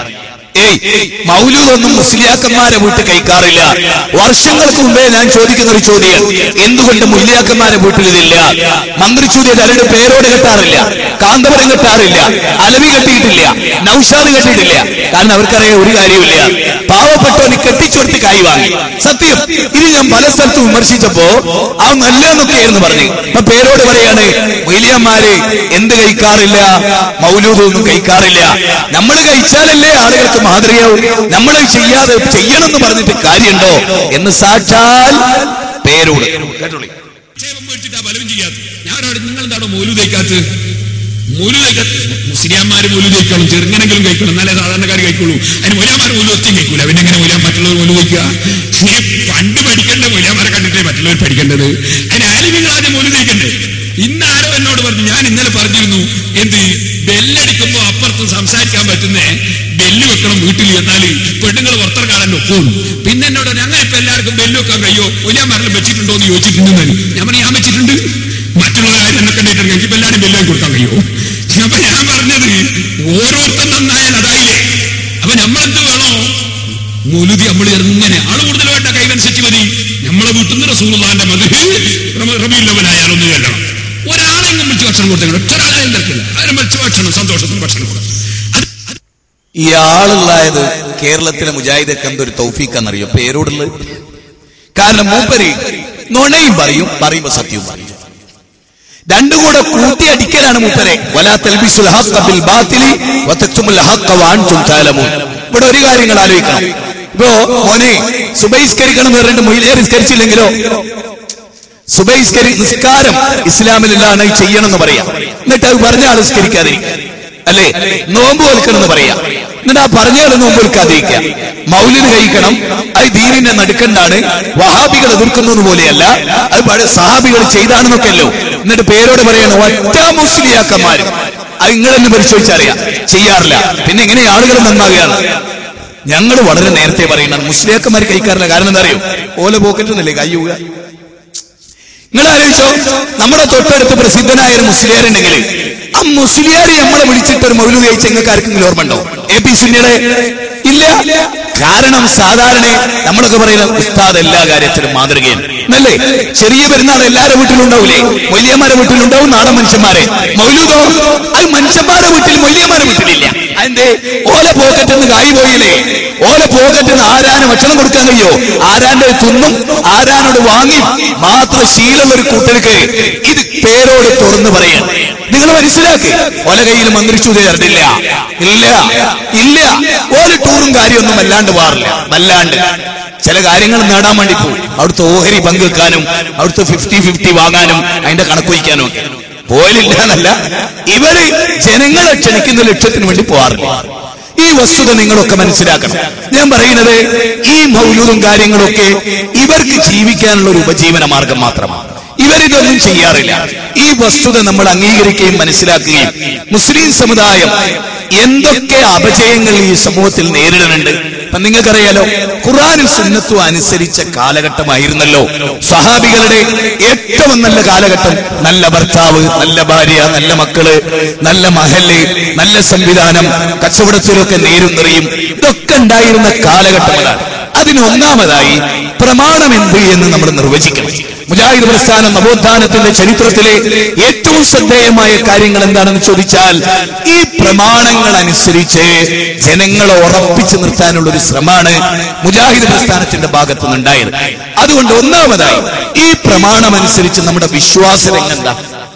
ഏയ് മൗലൂദൊന്നും മുസ്ലിയാക്കന്മാരെ വീട്ടിൽ കഴിക്കാറില്ല വർഷങ്ങൾക്ക് മുമ്പേ ഞാൻ ചോദിക്കുന്ന ഒരു ചോദ്യം എന്തുകൊണ്ട് മുല്ലിയാക്കന്മാരെ വീട്ടിൽ ഇതില്ല മന്ത്രിച്ചൂതിയ ചിലരുടെ പേരോട് കെട്ടാറില്ല കാന്തപുരം കെട്ടാറില്ല അലവി കെട്ടിയിട്ടില്ല നൌഷാദ് കെട്ടിയിട്ടില്ല കാരണം അവർക്കറിയാൻ ഒരു കാര്യമില്ല പാവപ്പെട്ടവന് കെട്ടിച്ചൊടുത്ത് കായ് വാങ്ങി സത്യം ഇത് ഞാൻ പല സ്ഥലത്തും വിമർശിച്ചപ്പോ ആ നല്ലതെന്നൊക്കെയായിരുന്നു പറഞ്ഞു അപ്പൊ പേരോട് പറയാണ് മൊയ്ലിയന്മാര് എന്ത് കഴിക്കാറില്ല മൗലൂദൊന്നും കഴിക്കാറില്ല നമ്മൾ കഴിച്ചാലല്ലേ ആളുകൾക്ക് മാതൃകയാവും നമ്മൾ ചെയ്യാതെ ചെയ്യണമെന്ന് പറഞ്ഞിട്ട് കാര്യമുണ്ടോ എന്ന് സാക്ഷാൽ പേരോട് കേട്ടോളി നിക്ഷേപം മേടിച്ചിട്ടാ പലരും ചെയ്യാത്ത ഞാനവിടെ നിങ്ങൾ എന്താണോ മൂലു തേക്കാത്തത് മൂലു തേക്കാത്ത മുസ്ലിംമാര് മൂലു തേക്കണം ചെറുങ്ങനെങ്കിലും കഴിക്കണം എന്നാലേ സാധാരണക്കാർ കഴിക്കുള്ളൂ അതിന് മൂലാമാർ മൂലു ഒത്തിയും കഴിക്കൂല പിന്നെ എങ്ങനെ മൂലാൻ മറ്റുള്ളവർ മൂലു തേക്കുക നീ പണ്ട് പഠിക്കേണ്ട മൂലാമാരെ കണ്ടിട്ടേ മറ്റുള്ളവർ പഠിക്കേണ്ടത് അതിന് ആലിമികൾ ആദ്യം മൂലു തേക്കണ്ടേ ഇന്ന് ആരോ എന്നോട് പറഞ്ഞു ഞാൻ ഇന്നലെ പറഞ്ഞിരുന്നു എന്ത് ബെല്ലടിക്കുമ്പോ അപ്പുറത്ത് സംസാരിക്കാൻ പറ്റുന്നേ ബെല്ല് വെക്കണം വീട്ടിൽ എന്നാൽ പെണ്ണുങ്ങൾ പുറത്തിറക്കാണല്ലോ ഒക്കും പിന്നെ എന്നോട് പറഞ്ഞു, അങ്ങനെ ഇപ്പൊ എല്ലാവർക്കും ബെല്ല് വെക്കാൻ കഴിയോ ഒലിയാമാരെല്ലാം വെച്ചിട്ടുണ്ടോ എന്ന് ചോദിച്ചിട്ടുണ്ട് ഞാൻ പറഞ്ഞു ഞാൻ വെച്ചിട്ടുണ്ട് മറ്റുള്ള കാര്യം എന്നെ കണ്ടിട്ടുണ്ട് എനിക്ക് എല്ലാവരും ബെല്ല് വാങ്ങി കൊടുക്കാൻ കഴിയോ അപ്പൊ ഞാൻ പറഞ്ഞത് ഓരോരുത്തർ നന്നായാൽ അതായില്ലേ അപ്പൊ നമ്മളെന്ത് വേണോ മൗലുദി നമ്മൾ ഇങ്ങനെ ആള് കൂടുതൽ വേണ്ട കൈവനുസരിച്ച് മതി നമ്മളെ വീട്ടിൽ നിന്ന് റസൂലുള്ളാന്റെ മധു റബീൽ ലെവലായാലൊന്ന് കേൾക്കണം ഒരാളെങ്കിലും വിളിച്ച് ഭക്ഷണം കൊടുത്തേക്കണം ഒറ്റ ഒരാളെയും തിരക്കില്ല അതിനെ വിളിച്ച് ഭക്ഷണം സന്തോഷത്തിന് ഭക്ഷണം കൊടുക്കും അത് ഈ ആളുള്ളായത് കേരളത്തിലെ മുജാഹിദൊക്കെ എന്തൊരു തൗഫീഖെന്നറിയോ പേരോടുള്ളത് കാരണം മൂപ്പര് നുണയും പറയും പറയുമ്പോ സത്യവും പറയും രണ്ടും കൂടെ കൂട്ടിയടിക്കലാണ് മൂപ്പരെ വലാ തൽബിസുൽ ഹഖ്ഖ ബിൽ ബാത്തിലി വതക്തുമുൽ ഹഖ്ഖ വഅൻതും തഅലമൂൻ ഇവിടെ ഒരു കാര്യങ്ങൾ ആലോചിക്കണം ഇപ്പോ മോനെ സുബൈസ്കരിക്കണം എന്ന് പറഞ്ഞിട്ട് മൊയിലേ നിസ്കരിച്ചില്ലെങ്കിലോ സുബൈസ്കരി നിസ്കാരം ഇസ്ലാമിലാണ് ചെയ്യണം എന്ന് പറയാം എന്നിട്ട് അത് പറഞ്ഞ ആൾ നിസ്കരിക്കാതിരിക്കുക അല്ലേ നോമ്പ് വെൽക്കണം എന്ന് പറയാം എന്നിട്ട് ആ പറഞ്ഞ ആൾ നോമ്പ് വെൽക്കാതിരിക്കുക മൗലിന് കഴിക്കണം അത് ദീനിന്റെ നടുക്കണ്ടാണ് വഹാബികൾ എതിർക്കുന്നത് പോലെയല്ല അത് പഴയ സഹാബികൾ ചെയ്താണെന്നൊക്കെയല്ലോ എന്നിട്ട് പേരോട് പറയണം ഒറ്റ മുസ്ലിയാക്കന്മാരും അത് നിങ്ങളെന്ന് പരിശോധിച്ചറിയാം ചെയ്യാറില്ല പിന്നെ എങ്ങനെ ആളുകൾ നന്നാകുകയാണ് ഞങ്ങൾ വളരെ നേരത്തെ പറയുന്നത് മുസ്ലിയാക്കന്മാർ കഴിക്കാറില്ല കാരണം എന്താ അറിയോ ഓല പോക്കറ്റൊന്നുമില്ലേ കയ്യുക നിങ്ങൾ ആലോചിച്ചോ നമ്മുടെ തൊട്ടടുത്ത് പ്രസിദ്ധനായ ഒരു മുസ്ലിയാരുണ്ടെങ്കിൽ ആ മുസ്ലിയാർ നമ്മളെ വിളിച്ചിട്ട് ഒരു മൗലു കഴിച്ച് നിങ്ങൾക്ക് ആർക്കെങ്കിലും ഓർമ്മ ഉണ്ടോ എ പി സുന്നിയുടെ ഇല്ല കാരണം സാധാരണ നമ്മളൊക്കെ പറയുന്ന ഉസ്താദ് എല്ലാ കാര്യത്തിലും മാതൃകയാണ് എന്നല്ലേ ചെറിയ പെരുന്നാൾ എല്ലാവരുടെ വീട്ടിലും ഉണ്ടാവില്ലേ മൊയ്ലിയന്മാരെ വീട്ടിലുണ്ടാവും നാടൻ മനുഷ്യന്മാരെ മൗലൂദോ അത് മനുഷ്യന്മാരുടെ വീട്ടിൽ മൊയ്ലിയന്മാരെ വീട്ടിലില്ല അതിന്റെ ഓല പോക്കറ്റ് നിന്ന് കായി പോയില്ലേ ഓല പോക്കറ്റ് നിന്ന് ആരാന് ഭക്ഷണം കൊടുക്കാൻ കഴിയോ ആരാന്റെ തിന്നും ആരാനോട് വാങ്ങി മാത്രം ശീലമുള്ള ഒരു കൂട്ടർക്ക് ഇത് പേരോട് തുറന്നു പറയാൻ നിങ്ങൾ മനസ്സിലാക്കി ഓല കയ്യിൽ മന്ത്രിച്ചു ചേർന്നില്ല ഇല്ല ഇല്ല ഓല ടൂറും കാര്യമൊന്നും വല്ലാണ്ട് പോകാറില്ല വല്ലാണ്ട് ചില കാര്യങ്ങൾ നേടാൻ വേണ്ടി പോകും അവിടുത്തെ ഓഹരി പങ്കുവെക്കാനും അവിടുത്തെ ഫിഫ്റ്റി ഫിഫ്റ്റി വാങ്ങാനും അതിന്റെ കണക്ക് വയ്ക്കാനും ഒക്കെ പോലില്ല എന്നല്ല ഇവര് ജനങ്ങളെ ക്ഷണിക്കുന്ന ലക്ഷ്യത്തിന് വേണ്ടി പോകാറില്ല ഈ വസ്തുത നിങ്ങളൊക്കെ മനസ്സിലാക്കണം ഞാൻ പറയുന്നത് ഈ മൗലൂദും കാര്യങ്ങളൊക്കെ ഇവർക്ക് ജീവിക്കാനുള്ള ഒരു ഉപജീവന മാർഗം മാത്രമാണ് ഇവരിതൊന്നും ചെയ്യാറില്ല ഈ വസ്തുത നമ്മൾ അംഗീകരിക്കുകയും മനസ്സിലാക്കുകയും മുസ്ലിം സമുദായം എന്തൊക്കെ അപജയങ്ങൾ ഈ സമൂഹത്തിൽ നേരിടുന്നുണ്ട് അപ്പൊ നിങ്ങൾക്കറിയാലോ ഖുറാനും സുന്നത്തും അനുസരിച്ച കാലഘട്ടമായിരുന്നല്ലോ സഹാബികളുടെ ഏറ്റവും നല്ല കാലഘട്ടം നല്ല ഭർത്താവ് നല്ല ഭാര്യ നല്ല മക്കള് നല്ല മഹല് നല്ല സംവിധാനം കച്ചവടത്തിലൊക്കെ നേരും നിറയും ഇതൊക്കെ ഉണ്ടായിരുന്ന കാലഘട്ടം അതാണ് അതിന് ഒന്നാമതായി പ്രമാണം എന്ത് എന്ന് നമ്മൾ നിർവചിക്കണം മുജാഹിദ് പ്രസ്ഥാനം നവോത്ഥാനത്തിന്റെ ചരിത്രത്തിലെ ഏറ്റവും ശ്രദ്ധേയമായ കാര്യങ്ങൾ എന്താണെന്ന് ചോദിച്ചാൽ ഈ പ്രമാണങ്ങൾ അനുസരിച്ച് ജനങ്ങളെ ഉറപ്പിച്ചു നിർത്താനുള്ള ഒരു ശ്രമമാണ് മുജാഹിദ് പ്രസ്ഥാനത്തിന്റെ ഭാഗത്തു നിന്നുണ്ടായത് അതുകൊണ്ട് ഒന്നാമതായി ഈ പ്രമാണം അനുസരിച്ച് നമ്മുടെ വിശ്വാസരംഗം എന്താ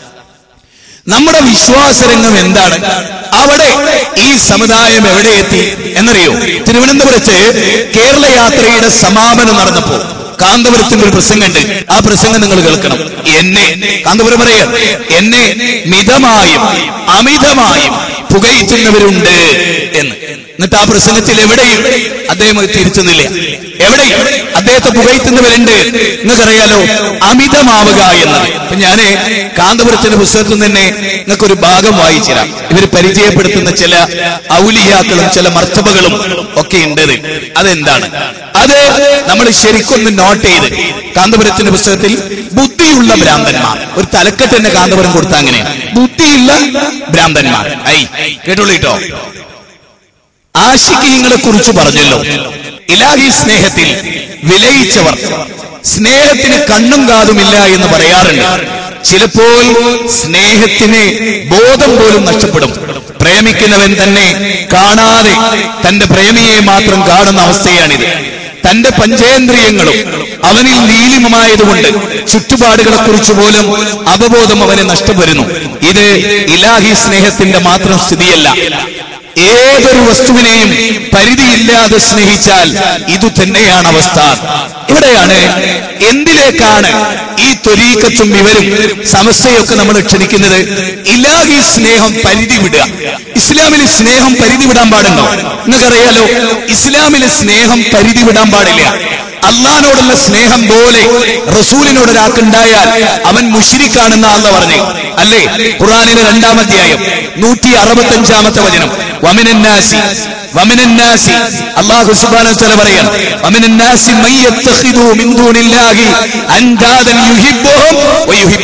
നമ്മുടെ വിശ്വാസരംഗം എന്താണ് അവിടെ ഈ സമുദായം എവിടെ എത്തി എന്നറിയോ തിരുവനന്തപുരത്ത് കേരള യാത്രയുടെ സമാപനം നടന്നപ്പോ കാന്തപുരത്തിന്റെ ഒരു പ്രസംഗമുണ്ട് ആ പ്രസംഗം നിങ്ങൾ കേൾക്കണം എന്നെ കാന്തപുരം പറയാ എന്നെ മിതമായും അമിതമായും പുകയിച്ചുന്നവരുണ്ട് എന്ന് എന്നിട്ട് ആ പ്രസംഗത്തിൽ എവിടെയും അദ്ദേഹം അത് തിരിച്ചെന്നില്ല എവിടെയും അദ്ദേഹത്തെ പുകയത്തുന്നവരുണ്ട് നിങ്ങൾക്കറിയാലോ അമിതമാവുക എന്നത് ഇപ്പൊ ഞാന് കാന്തപുരത്തിന്റെ പുസ്തകത്തിൽ തന്നെ നിങ്ങൾക്ക് ഒരു ഭാഗം വായിച്ചുതരാം ഇവർ പരിചയപ്പെടുത്തുന്ന ചില ഔലിയാക്കളും ചില മർത്തബകളും ഒക്കെ ഉണ്ട് ഇതിൽ. അതെന്താണ് അത് നമ്മൾ ശരിക്കൊന്ന് നോട്ട് ചെയ്ത് കാന്തപുരത്തിന്റെ പുസ്തകത്തിൽ ബുദ്ധിയുള്ള ഭ്രാന്തന്മാർ ഒരു തലക്കെട്ട് തന്നെ കാന്തപുരം കൊടുത്ത അങ്ങനെ ബുദ്ധിയുള്ള ഭ്രാന്തന്മാർ ഐ കേട്ടോളൂ കേട്ടോ ആശിക്കീങ്ങളെ കുറിച്ച് പറഞ്ഞല്ലോ ഇലാഹി സ്നേഹത്തിൽ വിലയിച്ചവർ സ്നേഹത്തിന് കണ്ണും കാതുമില്ല എന്ന് പറയാറുണ്ട് ചിലപ്പോൾ സ്നേഹത്തിന് ബോധം പോലും നഷ്ടപ്പെടും പ്രേമിക്കുന്നവൻ തന്നെ കാണാതെ തന്റെ പ്രേമിയെ മാത്രം കാണുന്ന അവസ്ഥയാണിത് തന്റെ പഞ്ചേന്ദ്രിയങ്ങളും അവനിൽ നീലിമമായതുകൊണ്ട് ചുറ്റുപാടുകളെ കുറിച്ച് പോലും അവബോധം അവന് നഷ്ടപ്പെടുന്നു ഇത് ഇലാഹി സ്നേഹത്തിന്റെ മാത്രം സ്ഥിതിയല്ല ഏതൊരു വസ്തുവിനെയും പരിധിയില്ലാതെ സ്നേഹിച്ചാൽ ഇതു തന്നെയാണ് അവസ്ഥ ഇവിടെയാണ് എന്തിലേക്കാണ് ഈ ത്വരീക്കത്തും ഇവരും സമസ്യയൊക്കെ നമ്മൾ ക്ഷണിക്കുന്നത് ഇലാഹി സ്നേഹം പരിധി വിടുക ഇസ്ലാമിൽ സ്നേഹം പരിധി വിടാൻ പാടുണ്ടോ നിങ്ങൾക്കറിയാലോ ഇസ്ലാമിൽ സ്നേഹം പരിധി വിടാൻ പാടില്ല അള്ളഹാനോടുള്ള സ്നേഹം പോലെ റസൂലിനോട് ഒരാൾക്കുണ്ടായാൽ അവൻ മുഷിരിക്കാണെന്ന് അള്ള പറഞ്ഞു അല്ലേ ഖുറാനിലെ രണ്ടാം അധ്യായം നൂറ്റി അറുപത്തി അഞ്ചാമത്തെ വചനം വമിനന്നാസി വമിനന്നാസി അള്ളാഹു സുബ്ഹാനഹു വതആല പറയാൻ വമിനന്നാസി മൻ യത്തഖിദു മിൻ ദൂനില്ലാഹി അൻദാദൻ യുഹിബ്ബുഹും വയുഹിബ്ബൂനഹു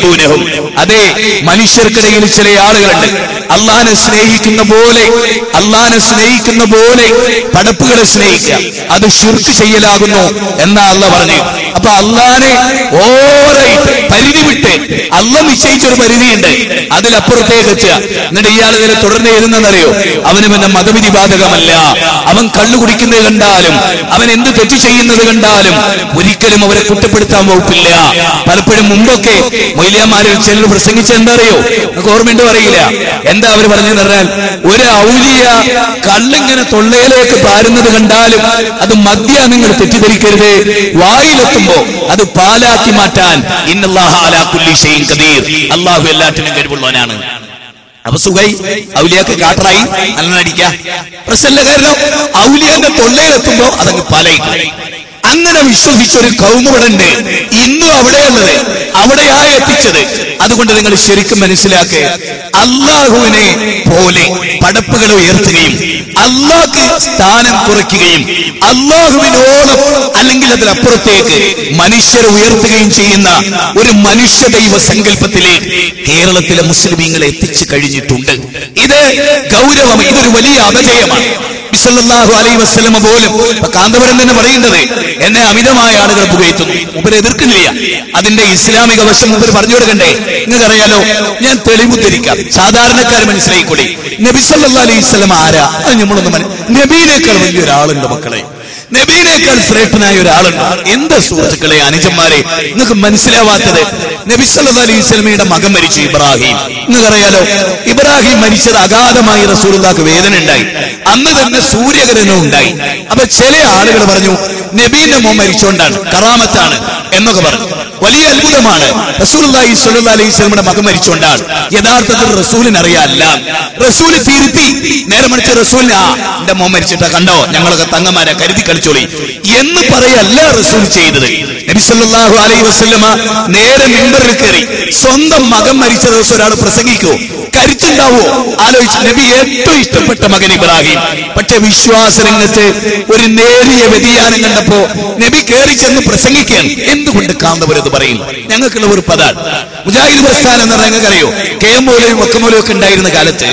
യുഹിബ്ബൂനഹും അതെ മനുഷ്യർക്കിടയിൽ ചില ആളുകളുണ്ട് അള്ളാഹിനെ സ്നേഹിക്കുന്ന പോലെ അള്ളാഹിനെ സ്നേഹിക്കുന്ന പോലെ പടപ്പുകളെ സ്നേഹിക്കുക അത് ശുർക്ക് ചെയ്യലാകുന്നു എന്നാ അല്ല പറഞ്ഞു അപ്പൊ അള്ളാനെ ഓരായിട്ട് പരിധി വിട്ട് അല്ല നിശ്ചയിച്ചൊരു പരിധിയുണ്ട് അതിലപ്പുറത്തേക്ക് എത്തുക എന്നിട്ട് ഇയാൾ ഇതിനെ തുടർന്ന് എഴുതുന്നറിയോ അവന് പിന്നെ മതവിധി ബാധകമല്ല അവൻ കള്ളു കുടിക്കുന്നത് കണ്ടാലും അവൻ എന്ത് തെറ്റ് ചെയ്യുന്നത് കണ്ടാലും ഒരിക്കലും അവരെ കുറ്റപ്പെടുത്താൻ വകുപ്പില്ല പലപ്പോഴും മുമ്പൊക്കെ മൊയ്ലിയമാരിൽ ചിലർ പ്രസംഗിച്ച എന്താ അറിയോ നമുക്ക് ഓർമ്മയുണ്ട് പറയില്ല എന്താ അവർ പറഞ്ഞു പറഞ്ഞാൽ ഒരു ഔലിയ കള്ളിങ്ങനെ തൊള്ളയിലേക്ക് പാരുന്നത് കണ്ടാലും അത് മദ്യ നിങ്ങൾ തെറ്റിദ്ധരിക്കരുത് വായിലെത്തുമ്പോ അത് പാലാക്കി മാറ്റാൻ ഇന്നല്ലാഹ അലാ കുല്ലി ഷൈഇൻ ഖദീർ അള്ളാഹു എല്ലാറ്റിനും കഴിവുള്ളവനാണ് അപ്പൊ സുഖൈ ഔലിയാക്ക് കാട്ടറായി നല്ലടിക്ക പ്രശ്നമില്ല കാരണം ഔലിയാന്റെ തൊള്ളയിലെത്തുമ്പോ അതങ്ങ് പാലയിക്കും അങ്ങനെ വിശ്വസിച്ച ഒരു കൗമുകളുണ്ട് ഇന്നും അവിടെയുള്ളത് അവിടെയായി എത്തിച്ചത് അതുകൊണ്ട് നിങ്ങൾ ശരിക്കും മനസ്സിലാക്കുക അള്ളാഹുവിനെ പോലെ പടപ്പുകൾ ഉയർത്തുകയും അള്ളാഹ്ക്ക് സ്ഥാനം കുറയ്ക്കുകയും അള്ളാഹുവിനോളം അല്ലെങ്കിൽ അതിനപ്പുറത്തേക്ക് മനുഷ്യരെ ഉയർത്തുകയും ചെയ്യുന്ന ഒരു മനുഷ്യ ദൈവ സങ്കല്പത്തിലേക്ക് കേരളത്തിലെ മുസ്ലിമീങ്ങൾ എത്തിച്ചു കഴിഞ്ഞിട്ടുണ്ട് ഇത് ഗൗരവം ഇതൊരു വലിയ അപജയമാണ് ബിസല്ലല്ലാഹു അലൈഹി വസല്ലമ പോലും ഇപ്പൊ കാന്തപുരം തന്നെ പറയുന്നത് എന്നെ അമിതമായ ആളുകൾ പുകയറ്റുന്നു മുമ്പ് എതിർക്കുന്നില്ല അതിന്റെ ഇസ്ലാമിക വശം മുമ്പ് പറഞ്ഞു കൊടുക്കണ്ടേ നിങ്ങൾക്കറിയാലോ ഞാൻ തെളിവുദ്ധരിക്കാം സാധാരണക്കാർ മനസ്സിലായിക്കൂടി നബി സല്ലല്ലാഹു അലൈഹി വസല്ലം ആരാ അത് നമ്മളൊന്ന് മന- നബീനേക്കാൾ വലിയൊരാളുണ്ട് മക്കളെ നബീനേക്കാൾ ശ്രേഷ്ഠനായ ഒരാളുണ്ട് എന്താ സുഹൃത്തുക്കളെ അനുജന്മാരെ നിങ്ങൾക്ക് മനസ്സിലാവാത്തത് നബി സല്ലല്ലാഹു അലൈഹി വസല്ലമയുടെ മകൻ മരിച്ചു ഇബ്രാഹിം നിങ്ങൾക്കറിയാലോ ഇബ്രാഹിം മരിച്ചത് അഗാധമായി റസൂലുള്ളാഹ്ക്ക് വേദന ഉണ്ടായി അന്ന് തന്നെ സൂര്യഗ്രഹണം ഉണ്ടായി അപ്പൊ ചില ആളുകൾ പറഞ്ഞു നബീന്റെ മോൻ മരിച്ചുകൊണ്ടാണ് കറാമത്താണ് എന്നൊക്കെ പറഞ്ഞു വലിയ അത്ഭുതമാണ് റസൂലുള്ളാഹി സ്വല്ലല്ലാഹു അലൈഹി വസല്ലമയുടെ മകൻ മരിച്ചുകൊണ്ടാണ് യഥാർത്ഥത്തിൽ റസൂലിന് അറിയാല്ല റസൂല് തിരുത്തി നേരെ മറിച്ച് റസൂലിന് ആ എന്റെ മോൻ മരിച്ചിട്ടാ കണ്ടോ ഞങ്ങളൊക്കെ തങ്ങന്മാരെ കരുതി കളിച്ചോളി എന്ന് പറയല്ല റസൂൽ ചെയ്തത് നബി സല്ലല്ലാഹു അലൈഹി വസല്ലമ നേരെ മിമ്പറിൽ കയറി സ്വന്തം മകൻ മരിച്ച ദിവസം ഒരാൾ പ്രസംഗിക്കോ കരുത്തുണ്ടാവോ ആലോചിച്ച് നബി ഏറ്റവും ഇഷ്ടപ്പെട്ട മകൻ ഇബ്രാഹിം പക്ഷെ വിശ്വാസ രംഗത്ത് ഒരു നേരിയ വ്യതിയാനം കണ്ടപ്പോ നബി കയറി ചെന്ന് പ്രസംഗിക്കാൻ എന്തുകൊണ്ട് കാന്തപുരത്ത് പറയും ഞങ്ങൾക്കുള്ള ഒരു പദാണ് മുജാഹിദ് പ്രസ്ഥാനം എന്ന് പറഞ്ഞാൽ ഞങ്ങൾക്കറിയോ കെ എം മൂലയും ഒക്കമൂലയും ഒക്കെ ഉണ്ടായിരുന്ന കാലത്ത്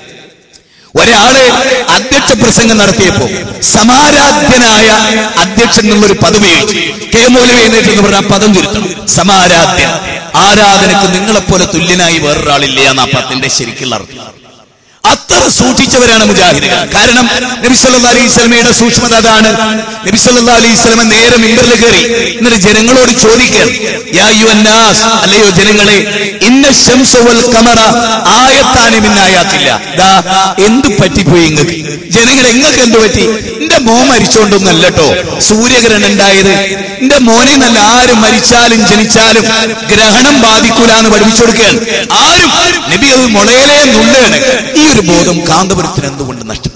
ഒരാള് അധ്യക്ഷ പ്രസംഗം നടത്തിയപ്പോ സമാരാധ്യനായ അധ്യക്ഷൻ എന്നുള്ളൊരു പദവി കെ മൗലവി എന്നിട്ട് എന്ന് പറഞ്ഞ ആ പദം ചുരുത്തണം സമാരാധ്യൻ ആരാധനക്ക് നിങ്ങളെപ്പോലെ തുല്യനായി വേറൊരാളില്ല എന്ന പത്തിന്റെ ശരിക്കുള്ള അർത്ഥം അത്ര സൂക്ഷിച്ചവരാണ് മുജാഹിദുകൾ കാരണം നബി സല്ലല്ലാഹു അലൈഹി സ്വലമയുടെ സൂക്ഷ്മത അതാണ് നബി സല്ലല്ലാഹു അലൈഹി സ്വലമ നേരെ മിമ്പറിൽ കയറി എന്നിട്ട് ജനങ്ങളോട് ചോദിക്കാൻ യാ അയ്യുഹന്നാസ് അല്ലയോ ജനങ്ങളെ ഇന്ന ശംസ വൽ ഖമറ ആയത്താനി മിൻ ആയാത്തില്ല ദാ എന്ത് പറ്റിപ്പോയി നിങ്ങൾക്ക് ജനങ്ങൾ എങ്ങൾക്ക് എന്ത് പറ്റി എന്റെ മോൻ മരിച്ചോണ്ടൊന്നല്ല കേട്ടോ സൂര്യഗ്രഹണം ഉണ്ടായത് എന്റെ മോനെ നല്ല ആരും മരിച്ചാലും ജനിച്ചാലും ഗ്രഹണം ബാധിക്കൂല എന്ന് പഠിപ്പിച്ചു കൊടുക്കുകയാണ് ആരും നബി അത് മുളയിലേ നുള്ളാണ് ഈ ഒരു ബോധം കാന്തപുരത്തിന് എന്തുകൊണ്ട് നഷ്ടപ്പെട്ടു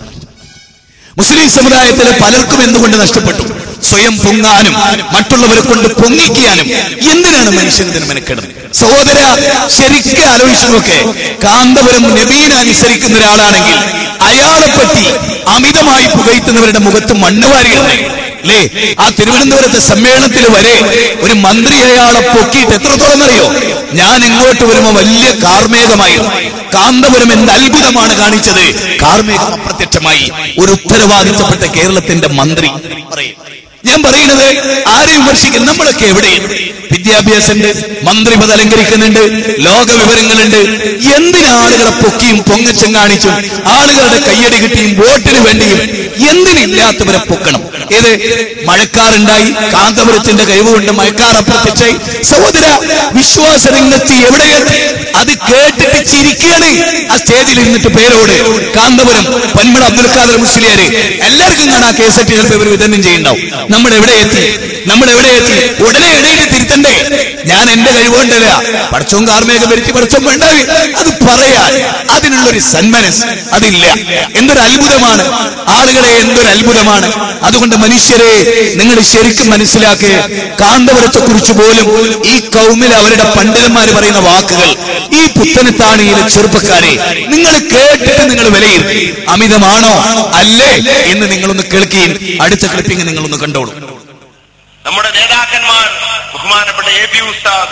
മുസ്ലിം സമുദായത്തിലെ പലർക്കും എന്തുകൊണ്ട് നഷ്ടപ്പെട്ടു സ്വയം പൊങ്ങാനും മറ്റുള്ളവരെ കൊണ്ട് പൊങ്ങിക്കാനും എന്തിനാണ് മനുഷ്യൻ ഇതിന് മെനക്കെടുന്നത് സഹോദര ശരിക്കും ആലോചിച്ചു നോക്കെ കാന്തപുരം നബീനെ അനുസരിക്കുന്ന ഒരാളാണെങ്കിൽ അയാളെ പറ്റി അമിതമായി പുകയ്ത്തുന്നവരുടെ മുഖത്ത് മണ്ണ് വാരിയിടണേ അല്ലേ ആ തിരുവനന്തപുരത്തെ സമ്മേളനത്തിൽ വരെ ഒരു മന്ത്രി അയാളെ പൊക്കിയിട്ട് എത്രത്തോളം അറിയോ ഞാൻ ഇങ്ങോട്ട് വരുമ്പോ വലിയ കാർമേഘമായിരുന്നു കാന്തപുരം എന്ത് അത്ഭുതമാണ് കാണിച്ചത് കാർമേഘം അപ്രത്യക്ഷമായി ഒരു ഉത്തരവാദിത്തപ്പെട്ട കേരളത്തിന്റെ മന്ത്രി പറയും ഞാൻ പറയുന്നത് ആരെയും വിമർശിക്കും നമ്മളൊക്കെ എവിടെയാണ് വിദ്യാഭ്യാസമുണ്ട് മന്ത്രിപദം അലങ്കരിക്കുന്നുണ്ട് ലോക വിവരങ്ങളുണ്ട് എന്തിന് ആളുകളെ പൊക്കിയും പൊങ്ങച്ചം കാണിച്ചും ആളുകളുടെ കയ്യടി കിട്ടിയും വോട്ടിന് വേണ്ടിയും എന്തിനില്ലാത്തവരെ പൊക്കണം ഏത് മഴക്കാറുണ്ടായി കാന്തപുരത്തിന്റെ കഴിവുകൊണ്ട് മഴക്കാർ അപ്രത്യക്ഷമായി സഹോദര വിശ്വാസ രംഗത്ത് എവിടെയെത്തി അത് കേട്ടിട്ട് ചിരിക്കുകയാണ് ആ സ്റ്റേജിൽ ഇരുന്നിട്ട് പേരോട് കാന്തപുരം പന്മട അബ്ദുൽ ഖാദർ മുസ്ലിയാര് എല്ലാവർക്കും കാണാൻ കേസറ്റ് ചിലപ്പോൾ ഇവർ വിതരണം ചെയ്യുന്നുണ്ടാവും നമ്മൾ എവിടെ എത്തി നമ്മൾ എവിടെ എത്തി ഉടനെ ഇടയിൽ തിരുത്തണ്ടേ ഞാൻ എന്റെ കഴിവുകൊണ്ടല്ല പടച്ചോം കാർമേഘം വരുത്തി പടച്ചോം വേണ്ടാവി അത് പറയാൻ അതിനുള്ളൊരു സന്മനസ് അതില്ല എന്തൊരു അത്ഭുതമാണ് ആളുകളെ എന്തൊരു അത്ഭുതമാണ് അതുകൊണ്ട് മനുഷ്യരെ നിങ്ങൾ ശരിക്കും മനസ്സിലാക്കുക കാന്തപുരത്തെ കുറിച്ച് പോലും ഈ കൗമിൽ അവരുടെ പണ്ഡിതന്മാർ പറയുന്ന വാക്കുകൾ ഈ പുത്തനത്താണിയിലെ ചെറുപ്പക്കാരെ നിങ്ങൾ കേട്ടിട്ട് നിങ്ങൾ വിലയിരുത്തി അമിതമാണോ അല്ലേ എന്ന് നിങ്ങളൊന്ന് കേൾക്കുകയും അടുത്ത ക്ലിപ്പിംഗ് നിങ്ങളൊന്ന് കണ്ടോളൂ നമ്മുടെ നേതാക്കന്മാർ ബഹുമാനപ്പെട്ട എ പി ഉസ്താദ്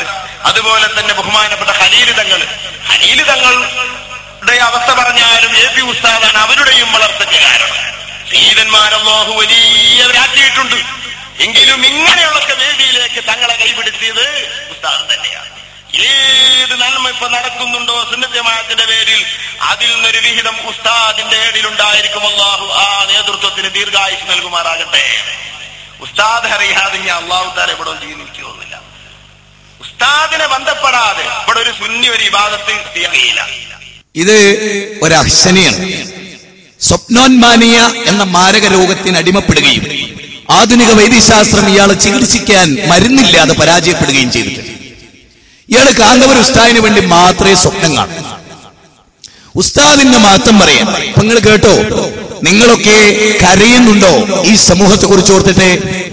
അതുപോലെ തന്നെ ബഹുമാനപ്പെട്ട ഹലീലിതങ്ങൾ ഹലീലിതങ്ങളുടെ അവസ്ഥ പറഞ്ഞാലും എ പി ഉസ്താദാണ് അവരുടെയും വളർച്ചയ്ക്ക് കാരണം സീതന്മാരല്ലാഹു വലിയവരാക്കിയിട്ടുണ്ട് എങ്കിലും ഇങ്ങനെയുള്ളൊക്കെ വേദിയിലേക്ക് തങ്ങളെ കൈപിടുത്തിയത് ഉസ്താദ് തന്നെയാണ് ഏത് നന്മ ഇപ്പൊ നടക്കുന്നുണ്ടോ സുന്നത്യമാത്തിന്റെ പേരിൽ അതിൽ നിന്നൊരു വിഹിതം ഉസ്താദിന്റെ ഏടിലുണ്ടായിരിക്കും അള്ളാഹു ആ നേതൃത്വത്തിന് ദീർഘായുസ് നൽകുമാറാകട്ടെ ഉസ്താദ് അറിയാതെ ഞാൻ അള്ളാഹു താല ഇവിടെ ഒന്നും ചെയ്യുന്ന എനിക്ക് തോന്നുന്നില്ല ഉസ്താദിനെ ബന്ധപ്പെടാതെ ഇവിടെ ഒരു സുന്നി ഒരു വിവാദത്തിൽ തീയറിയില്ല ഇത് ഒരു അഹ്സനിയാണ് സ്വപ്നോന്മാനിയ എന്ന മാരക രോഗത്തിന് അടിമപ്പെടുകയും ആധുനിക വൈദ്യശാസ്ത്രം ഇയാളെ ചികിത്സിക്കാൻ മരുന്നില്ലാതെ പരാജയപ്പെടുകയും ചെയ്തിട്ടുണ്ട് ഇയാള് കാന്തപുര ഉസ്താദിന് വേണ്ടി മാത്രമേ സ്വപ്നം കാണൂ ഉസ്താദിന്റെ മാറ്റം പറയാം അപ്പൊ നിങ്ങൾ കേട്ടോ നിങ്ങളൊക്കെ കരയുന്നുണ്ടോ ഈ സമൂഹത്തെ കുറിച്ച് ഓർത്തിട്ട്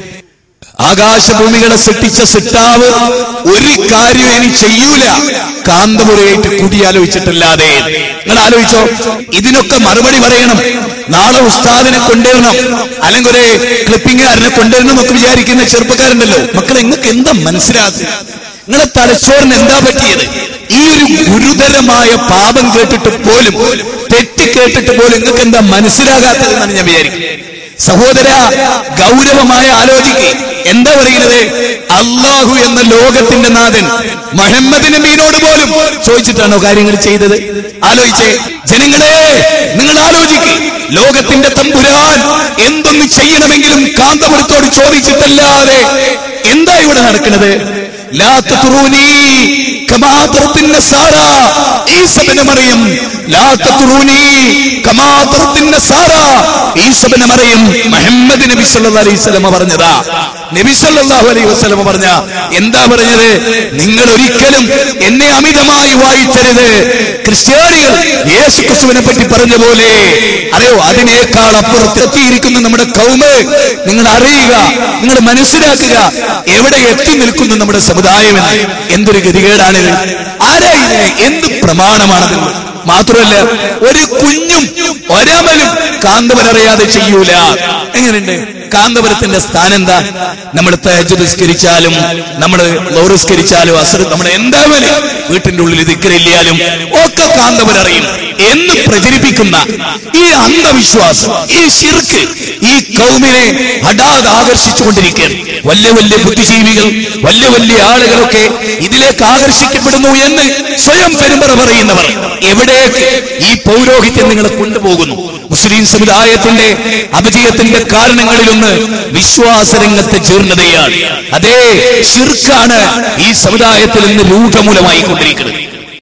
ആകാശഭൂമികളെ സൃഷ്ടിച്ച സിട്ടാവ് ഒരു കാര്യം ഇനി ചെയ്യൂല കാന്തപുരയായിട്ട് കൂടിയാലോചിച്ചിട്ടല്ലാതെ നിങ്ങൾ ആലോചിച്ചോ ഇതിനൊക്കെ മറുപടി പറയണം നാളെ ഉസ്താദിനെ കൊണ്ടുവരണം അല്ലെങ്കിൽ ഒരു ക്ലിപ്പിംഗുകാരനെ കൊണ്ടുവരണം എന്നൊക്കെ വിചാരിക്കുന്ന ചെറുപ്പക്കാരുണ്ടല്ലോ മക്കളെ നിങ്ങൾക്ക് എന്താ മനസ്സിലാകും നിങ്ങളെ തലച്ചോറിന് എന്താ പറ്റിയത് ഈ ഒരു ഗുരുതരമായ പാപം കേട്ടിട്ട് പോലും തെറ്റ് കേട്ടിട്ട് പോലും നിങ്ങൾക്ക് എന്താ മനസ്സിലാകാത്തതെന്നാണ് ഞാൻ വിചാരിക്കുന്നത് സഹോദര ഗൗരവമായ ആലോചിക്ക് എന്താ പറയുന്നത് അള്ളാഹു എന്ന ലോകത്തിന്റെ നാഥൻ മുഹമ്മദ് നബീനോട് പോലും ചോദിച്ചിട്ടാണോ കാര്യങ്ങൾ ചെയ്തത് ആലോചിച്ചേ ജനങ്ങളെ നിങ്ങൾ ആലോചിക്ക് ലോകത്തിന്റെ തമ്പുരാൻ എന്തൊന്ന് ചെയ്യണമെങ്കിലും കാന്തപുരത്തോട് ചോദിച്ചിട്ടല്ലാതെ എന്താ ഇവിടെ നടക്കുന്നത് ലാ തത്റൂനി കമാ തർത്തിൻ നസാറ ഈസ ഇബ്നു മറിയം ലാ തത്റൂനി കമാ തർത്തിൻ നസാറ ഈസ ഇബ്നു മറിയം മുഹമ്മദ് നബി സല്ലല്ലാഹു അലൈഹി വസല്ലം പറഞ്ഞതാ നബി സല്ലല്ലാഹു അലൈഹി വസല്ലം പറഞ്ഞ എന്താ പറഞ്ഞത് നിങ്ങൾ ഒരിക്കലും എന്നെ അമിതമായി വായിച്ചരുത് ക്രിസ്ത്യാനികൾ യേശു ക്രിസ്തുവിനെ പറ്റി പറഞ്ഞ പോലെ അറിയോ അതിനേക്കാൾ അപ്പുറത്തെത്തിയിരിക്കുന്ന നമ്മുടെ കൗമ് നിങ്ങൾ അറിയുക നിങ്ങൾ മനസ്സിലാക്കുക എവിടെ എത്തി നിൽക്കുന്നു നമ്മുടെ സമുദായം എന്ന് എന്തൊരു ഗതികേടാണിത് ആരാ ഇത് എന്ത് പ്രമാണമാണത് മാത്രമല്ല ഒരു കുഞ്ഞും ഒരമലും കാന്തവരറിയാതെ ചെയ്യൂല എങ്ങനെയുണ്ട് കാന്തപുരത്തിന്റെ സ്ഥാനം എന്താ നമ്മൾ തഹജ് നിസ്കരിച്ചാലും നമ്മൾ ലോറിസ്കരിച്ചാലും അസർ നമ്മൾ എന്തായാലും വീട്ടിന്റെ ഉള്ളിൽ ദിക്കറില്ലാലും ഒക്കെ കാന്തപുരറിയും എന്ന് പ്രചരിപ്പിക്കുന്ന ഈ അന്ധവിശ്വാസം ഈ ശിർക്ക് ഈ കൗമിനെ ഹഠാത് ആകർഷിച്ചുകൊണ്ടിരിക്കുകയാണ് വലിയ വലിയ ബുദ്ധിജീവികൾ വലിയ വലിയ ആളുകളൊക്കെ ഇതിലേക്ക് ആകർഷിക്കപ്പെടുന്നു എന്ന് സ്വയം പെരുമ്പറ പറയുന്നവർ എവിടേക്ക് ഈ പൗരോഹിത്യം നിങ്ങളെ കൊണ്ടുപോകുന്നു മുസ്ലിം സമുദായത്തിന്റെ അപജയത്തിന്റെ കാരണങ്ങളിലൊന്ന് വിശ്വാസരംഗത്തെ ജീർണതയാണ് അതേ ശിർക്കാണ് ഈ സമുദായത്തിൽ നിന്ന് രൂഢമൂലമായി കൊണ്ടിരിക്കുന്നത്